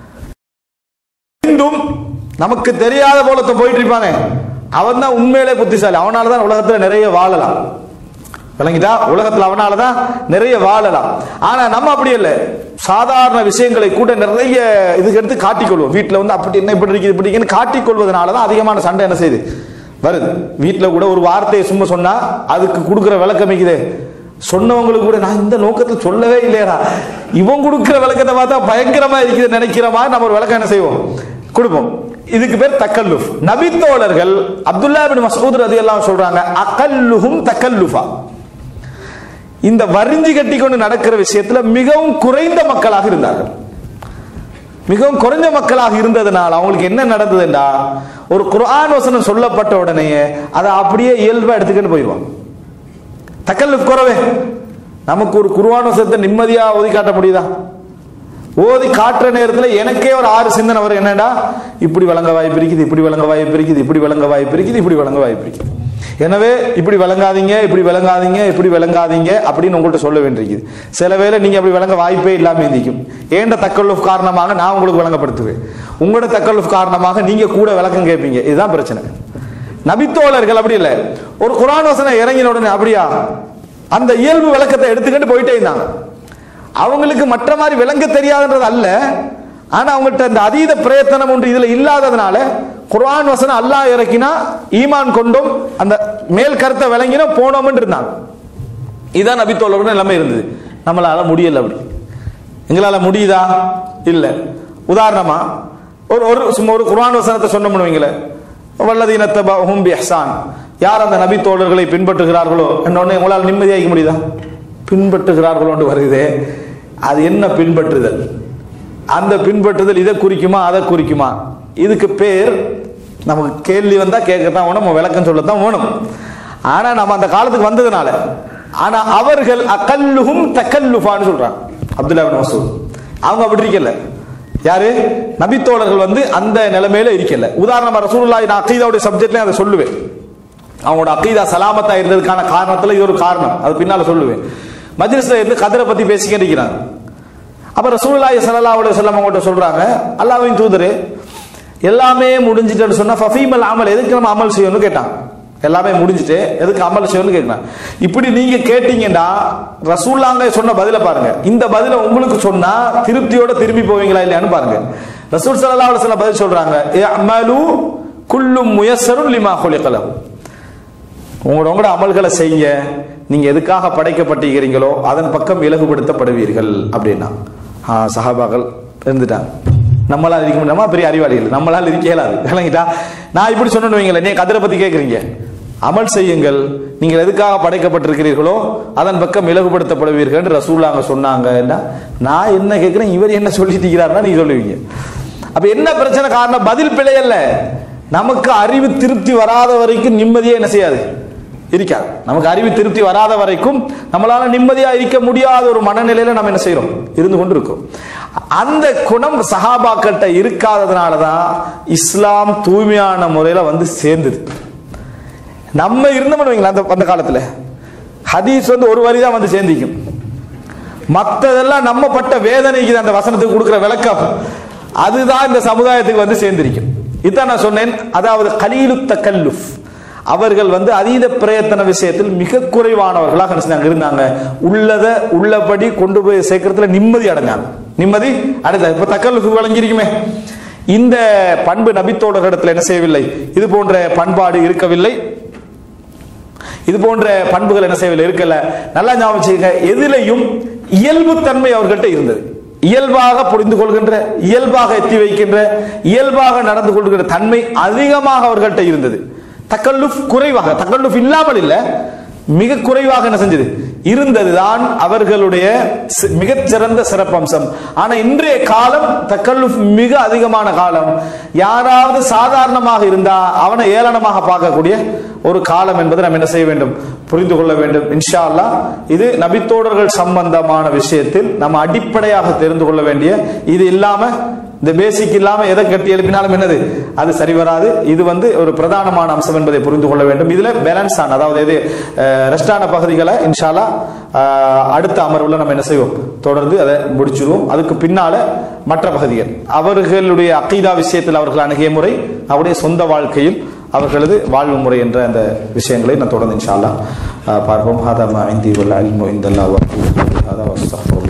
மீண்டும் நமக்கு தெரியாத போலத்த போயிட்டு இருப்பானே அவன் தான் உண்மையிலே புத்திசாலி அவனால தான் உலகத்துல நிறைய வாழலாம் விளங்கிட்டா உலகத்துல அவனால தான் நிறைய வாழலாம் ஆனா நம்ம அப்படி இல்லை சாதாரண விஷயங்களை கூட நிறைய இதுக்கு எடுத்து காட்டிக்கொள்வோம் வீட்டுல வந்து அப்படி என்ன இப்படி இருக்குது இப்படி இருக்குன்னு காட்டிக்கொள்வதனால தான் அதிகமான சண்டை என்ன செய்யுது வருது வீட்டுல கூட ஒரு வார்த்தையை சும்மா சொன்னா அதுக்கு கொடுக்குற விளக்கம் இருக்குது சொன்னவங்களுக்கு கூட நான் இந்த நோக்கத்தை சொல்லவே இல்லையடா இவன் கொடுக்குற விளக்கத்தை பார்த்தா பயங்கரமா இருக்குது நினைக்கிற மாதிரி நம்ம ஒரு விளக்கம் என்ன செய்வோம் கொடுப்போம் இதுக்கு பேர் தக்கல்லுஃப் நபித்தோழர்கள் அப்துல்லா பின் மசூத் ரதியல்லாஹு சொல்றாங்க அகல்லுஹும் தக்கல்லுஃபா இந்த வரிஞ்சு கட்டி கொண்டு நடக்கிற விஷயத்துல மிகவும் குறைந்த மக்களாக இருந்தார்கள் மிகவும் குறைஞ்ச மக்களாக இருந்ததுனால அவங்களுக்கு என்ன நடந்ததுண்டா ஒரு குர்ஆன் வசனம் சொல்லப்பட்ட உடனே அதை அப்படியே இயல்பா எடுத்துக்கிட்டு போயிடுவாங்க தக்கல்லுஃப் குறவே நமக்கு ஒரு குர்ஆன் வசனத்தை நிம்மதியா ஓதி காட்ட முடியுதா ஓதி காட்டுற நேரத்துல எனக்கே ஒரு ஆறு சிந்தனை வரும் என்னடா இப்படி வழங்க வாய்ப்பு இருக்குது இப்படி வழங்க வாய்ப்பு இருக்குது இப்படி வழங்க வாய்ப்பு இருக்குது இப்படி வழங்க வாய்ப்பு இருக்குது எனவே இப்படி விளங்காதீங்க இப்படி விளங்காதீங்க இப்படி விளங்காதீங்க அப்படின்னு உங்கள்ட்ட சொல்ல வேண்டியிருக்குது சில வேளை நீங்க அப்படி விளங்க வாய்ப்பே இல்லாம இருந்திக்கும் ஏண்ட தக்கல்லுஃப் காரணமாக நான் உங்களுக்கு விளங்கப்படுத்துவேன் உங்களோட தக்கல்லுஃப் காரணமாக நீங்க கூட விளக்கம் கேட்பீங்க இதுதான் பிரச்சனை நபித்தோழர்கள் அப்படி இல்லை ஒரு குரான் வசனம் இறங்கின உடனே அப்படியா அந்த இயல்பு விளக்கத்தை எடுத்துக்கிட்டு போயிட்டே இருந்தாங்க அவங்களுக்கு மற்ற மாதிரி விளங்க தெரியாதுன்றது அல்ல ஆனா அவங்கள்ட்ட அந்த அதீத பிரயத்தனம் ஒன்று இதுல இல்லாததுனால குர்ஆன் வசனம் அல்லாஹ் இறக்கினா ஈமான் கொண்டும் அந்த மேல் கருத்தை விளங்கினா போனோம்னு இருந்தாங்க இதான் நபி தோழர்கள் எல்லாமே இருந்தது நம்மளால முடியல அப்படி எங்களால முடியுதா இல்ல உதாரணமா ஒரு ஒரு சும்மா ஒரு குர்ஆன் வசனத்தை சொன்னோம்னு வைங்களேன் வல்லதீனத்த பஹும் பிஹ்சான் யார் அந்த நபி தோழர்களை பின்பற்றுகிறார்களோ என்னொன்னு உங்களால் நிம்மதியாக்க முடியுதா பின்பற்றுகிறார்களோன்னு வருதே அது என்ன பின்பற்றுதல் அந்த பின்பற்றுதல் இதை குறிக்குமா அதை குறிக்குமா இதுக்கு பேர் நமக்கு கேள்வி வந்தா கேட்கத்தான் வேணும் நம்ம விளக்கம் சொல்லத்தான் வேணும் ஆனா நம்ம அந்த காலத்துக்கு வந்ததுனால ஆனா அவர்கள் அகல்லுஹும் தக்கல்லுஃபான்னு சொல்றாங்க அப்துல்லா பின் மசூத் அவங்க அப்படி இருக்கல யாரு நபித்தோழர்கள் வந்து அந்த நிலைமையில இருக்கல உதாரணமா ரசூலுல்லாஹி நான் அக்கீதாவுடைய சப்ஜெக்ட்லயும் அதை சொல்லுவேன் அவங்களோட அக்கீதா சலாமத்தா இருந்ததுக்கான காரணத்துல இது ஒரு காரணம் அது பின்னால சொல்லுவேன் மஜ்லிஸ்ல இருந்து கதிரை பத்தி பேசிக்கிட்டு இருக்கிறாங்க அப்ப ரசூலுல்லாஹி ஸல்லல்லாஹு அலைஹி வஸல்லம் அவங்கள்ட்ட சொல்றாங்க அல்லாஹ்வின் தூதரே எல்லாமே முடிஞ்சிட்டேன்னு சொன்னா ஃபஃபீமல் அமல் எதுக்கு நம்ம அமல் செய்யணும்னு கேட்டாங்க எல்லாமே முடிஞ்சிட்டு எதுக்கு அமல் செய்யணும்னு கேட்கலாம் இப்படி நீங்க கேட்டீங்கன்னா ரசூல்லாங்க சொன்ன பதில பாருங்க இந்த பதில உங்களுக்கு சொன்னா திருப்தியோட திரும்பி போவீங்களா இல்லையான்னு பாருங்க ரசூல் ஸல்லல்லாஹு அலைஹி வஸல்லம் பதில் சொல்றாங்க அமலு குல்லும் முயஸ்ஸருன் லிமா குலிகலஹு உங்களோட உங்களோட அமல்களை செய்யுங்க நீங்க எதுக்காக படைக்கப்பட்டிருக்கிறீங்களோ அதன் பக்கம் இலகுபடுத்தப்படுவீர்கள் அப்படின்னா ஆ, சஹாபாக்கள் இருந்துட்டாங்க நம்மளால் இருக்க முடியாம பெரிய அறிவாளிகள் நம்மளால் இருக்க இயலாது விளங்கிட்டா நான் இப்படி சொன்னு வைங்களேன் நீ கதிரை பத்தி கேட்குறீங்க அமல் செய்யுங்கள் நீங்கள் எதுக்காக படைக்கப்பட்டிருக்கிறீர்களோ அதன் பக்கம் இலகுபடுத்தப்படுவீர்கள் என்று ரசூல்லாங்க சொன்னாங்கன்னா நான் என்ன கேட்கிறேன் இவர் என்ன சொல்லிட்டு இருக்கிறாருன்னா நீங்க சொல்லுவீங்க அப்ப என்ன பிரச்சனை காரணம் பதில் பிழை அல்ல நமக்கு அறிவு திருப்தி வராத வரைக்கும் நிம்மதியே என்ன செய்யாது இருக்காது நமக்கு அறிவு திருப்தி வராத வரைக்கும் நம்மளால நிம்மதியா இருக்க முடியாத ஒரு மனநிலையில நம்ம என்ன செய்யறோம் இருந்து கொண்டு இருக்கோம் அந்த குணம் சஹாபாக்கள்கிட்ட இருக்காததுனாலதான் இஸ்லாம் தூய்மையான முறையில வந்து சேர்ந்தது நம்ம இருந்தோம்னு வைங்களேன் அந்த அந்த காலத்துல ஹதீஸ் வந்து ஒரு வரி தான் வந்து சேர்ந்திக்கும் மத்ததெல்லாம் நம்ம பட்ட வேதனைக்கு அந்த வசனத்துக்கு கொடுக்கிற விளக்கம் அதுதான் இந்த சமுதாயத்துக்கு வந்து சேர்ந்திருக்கும் இதான் நான் சொன்னேன் அதாவது கலீலு தக்கல்லுஃப் அவர்கள் வந்து அதீத பிரயத்தன விஷயத்தில் மிக குறைவானவர்களாக என்ன செஞ்சாங்க, இருந்தாங்க உள்ளத உள்ளபடி கொண்டு போய் சேர்க்கறதுல நிம்மதி அடைஞ்சாங்க நிம்மதி அடைஞ்சா இப்ப தக்கல்லுஃப் வழங்கியிருக்குமே இந்த பண்பு நபித்தோடர்களிடத்தில் என்ன செய்யவில்லை இது போன்ற பண்பாடு இருக்கவில்லை இது போன்ற பண்புகள் என்ன செய்யவில்லை இருக்கல நல்லா ஞாபகம் வச்சுக்கங்க எதிலையும் இயல்புத்தன்மை அவர்கள்ட்ட இருந்தது இயல்பாக புரிந்து கொள்கின்ற இயல்பாக எத்தி வைக்கின்ற இயல்பாக நடந்து கொள்கின்ற தன்மை அதிகமாக அவர்கள்ட்ட இருந்தது தக்கல்லுஃப் குறைவாக தக்கல்லுஃப் இல்லாமல் இல்ல மிக குறைவாக என்ன செஞ்சது இருந்ததுதான் அவர்களுடைய சி- மிகச்சிறந்த சிறப்பம்சம் ஆனா இன்றைய காலம் தக்கல்லுஃப் மிக அதிகமான காலம் யாராவது சாதாரணமாக இருந்தா அவனை ஏளனமாக பார்க்கக்கூடிய ஒரு காலம் என்பதை நம்ம என்ன செய்ய வேண்டும் புரிந்து கொள்ள வேண்டும் இன்ஷா அல்லாஹ் இது நபித்தோடர்கள் சம்பந்தமான விஷயத்தில் நம்ம அடிப்படையாக தெரிந்து கொள்ள வேண்டிய இது இல்லாம இந்த பேசிக் இல்லாம எதை கட்டி எழுப்பினாலும் என்னது அது சரி வராது இது வந்து ஒரு பிரதானமான அம்சம் என்பதை புரிந்து கொள்ள வேண்டும் இதுல பேலன்ஸ் ஆன அதாவது எது ரெஸ்டான பகுதிகளை இன்ஷால்லா அஹ், அடுத்த அமர்வுல நம்ம என்ன செய்வோம் தொடர்ந்து அதை முடிச்சிருவோம் அதுக்கு பின்னால மற்ற பகுதிகள் அவர்களுடைய அக்கீதா விஷயத்தில் அவர்கள் அணுகிய முறை அவருடைய சொந்த வாழ்க்கையில் அவர்களது வாழ்வு முறை என்ற அந்த விஷயங்களை நான் தொடர்ந்து இன்ஷா அல்லாஹ் அஹ், பார்ப்போம் ஹாதா மா இந்தி வல்ல இல்மு இந்தல்லா வ ஹாதா வஸ்தக்ஃபிருல்லாஹ்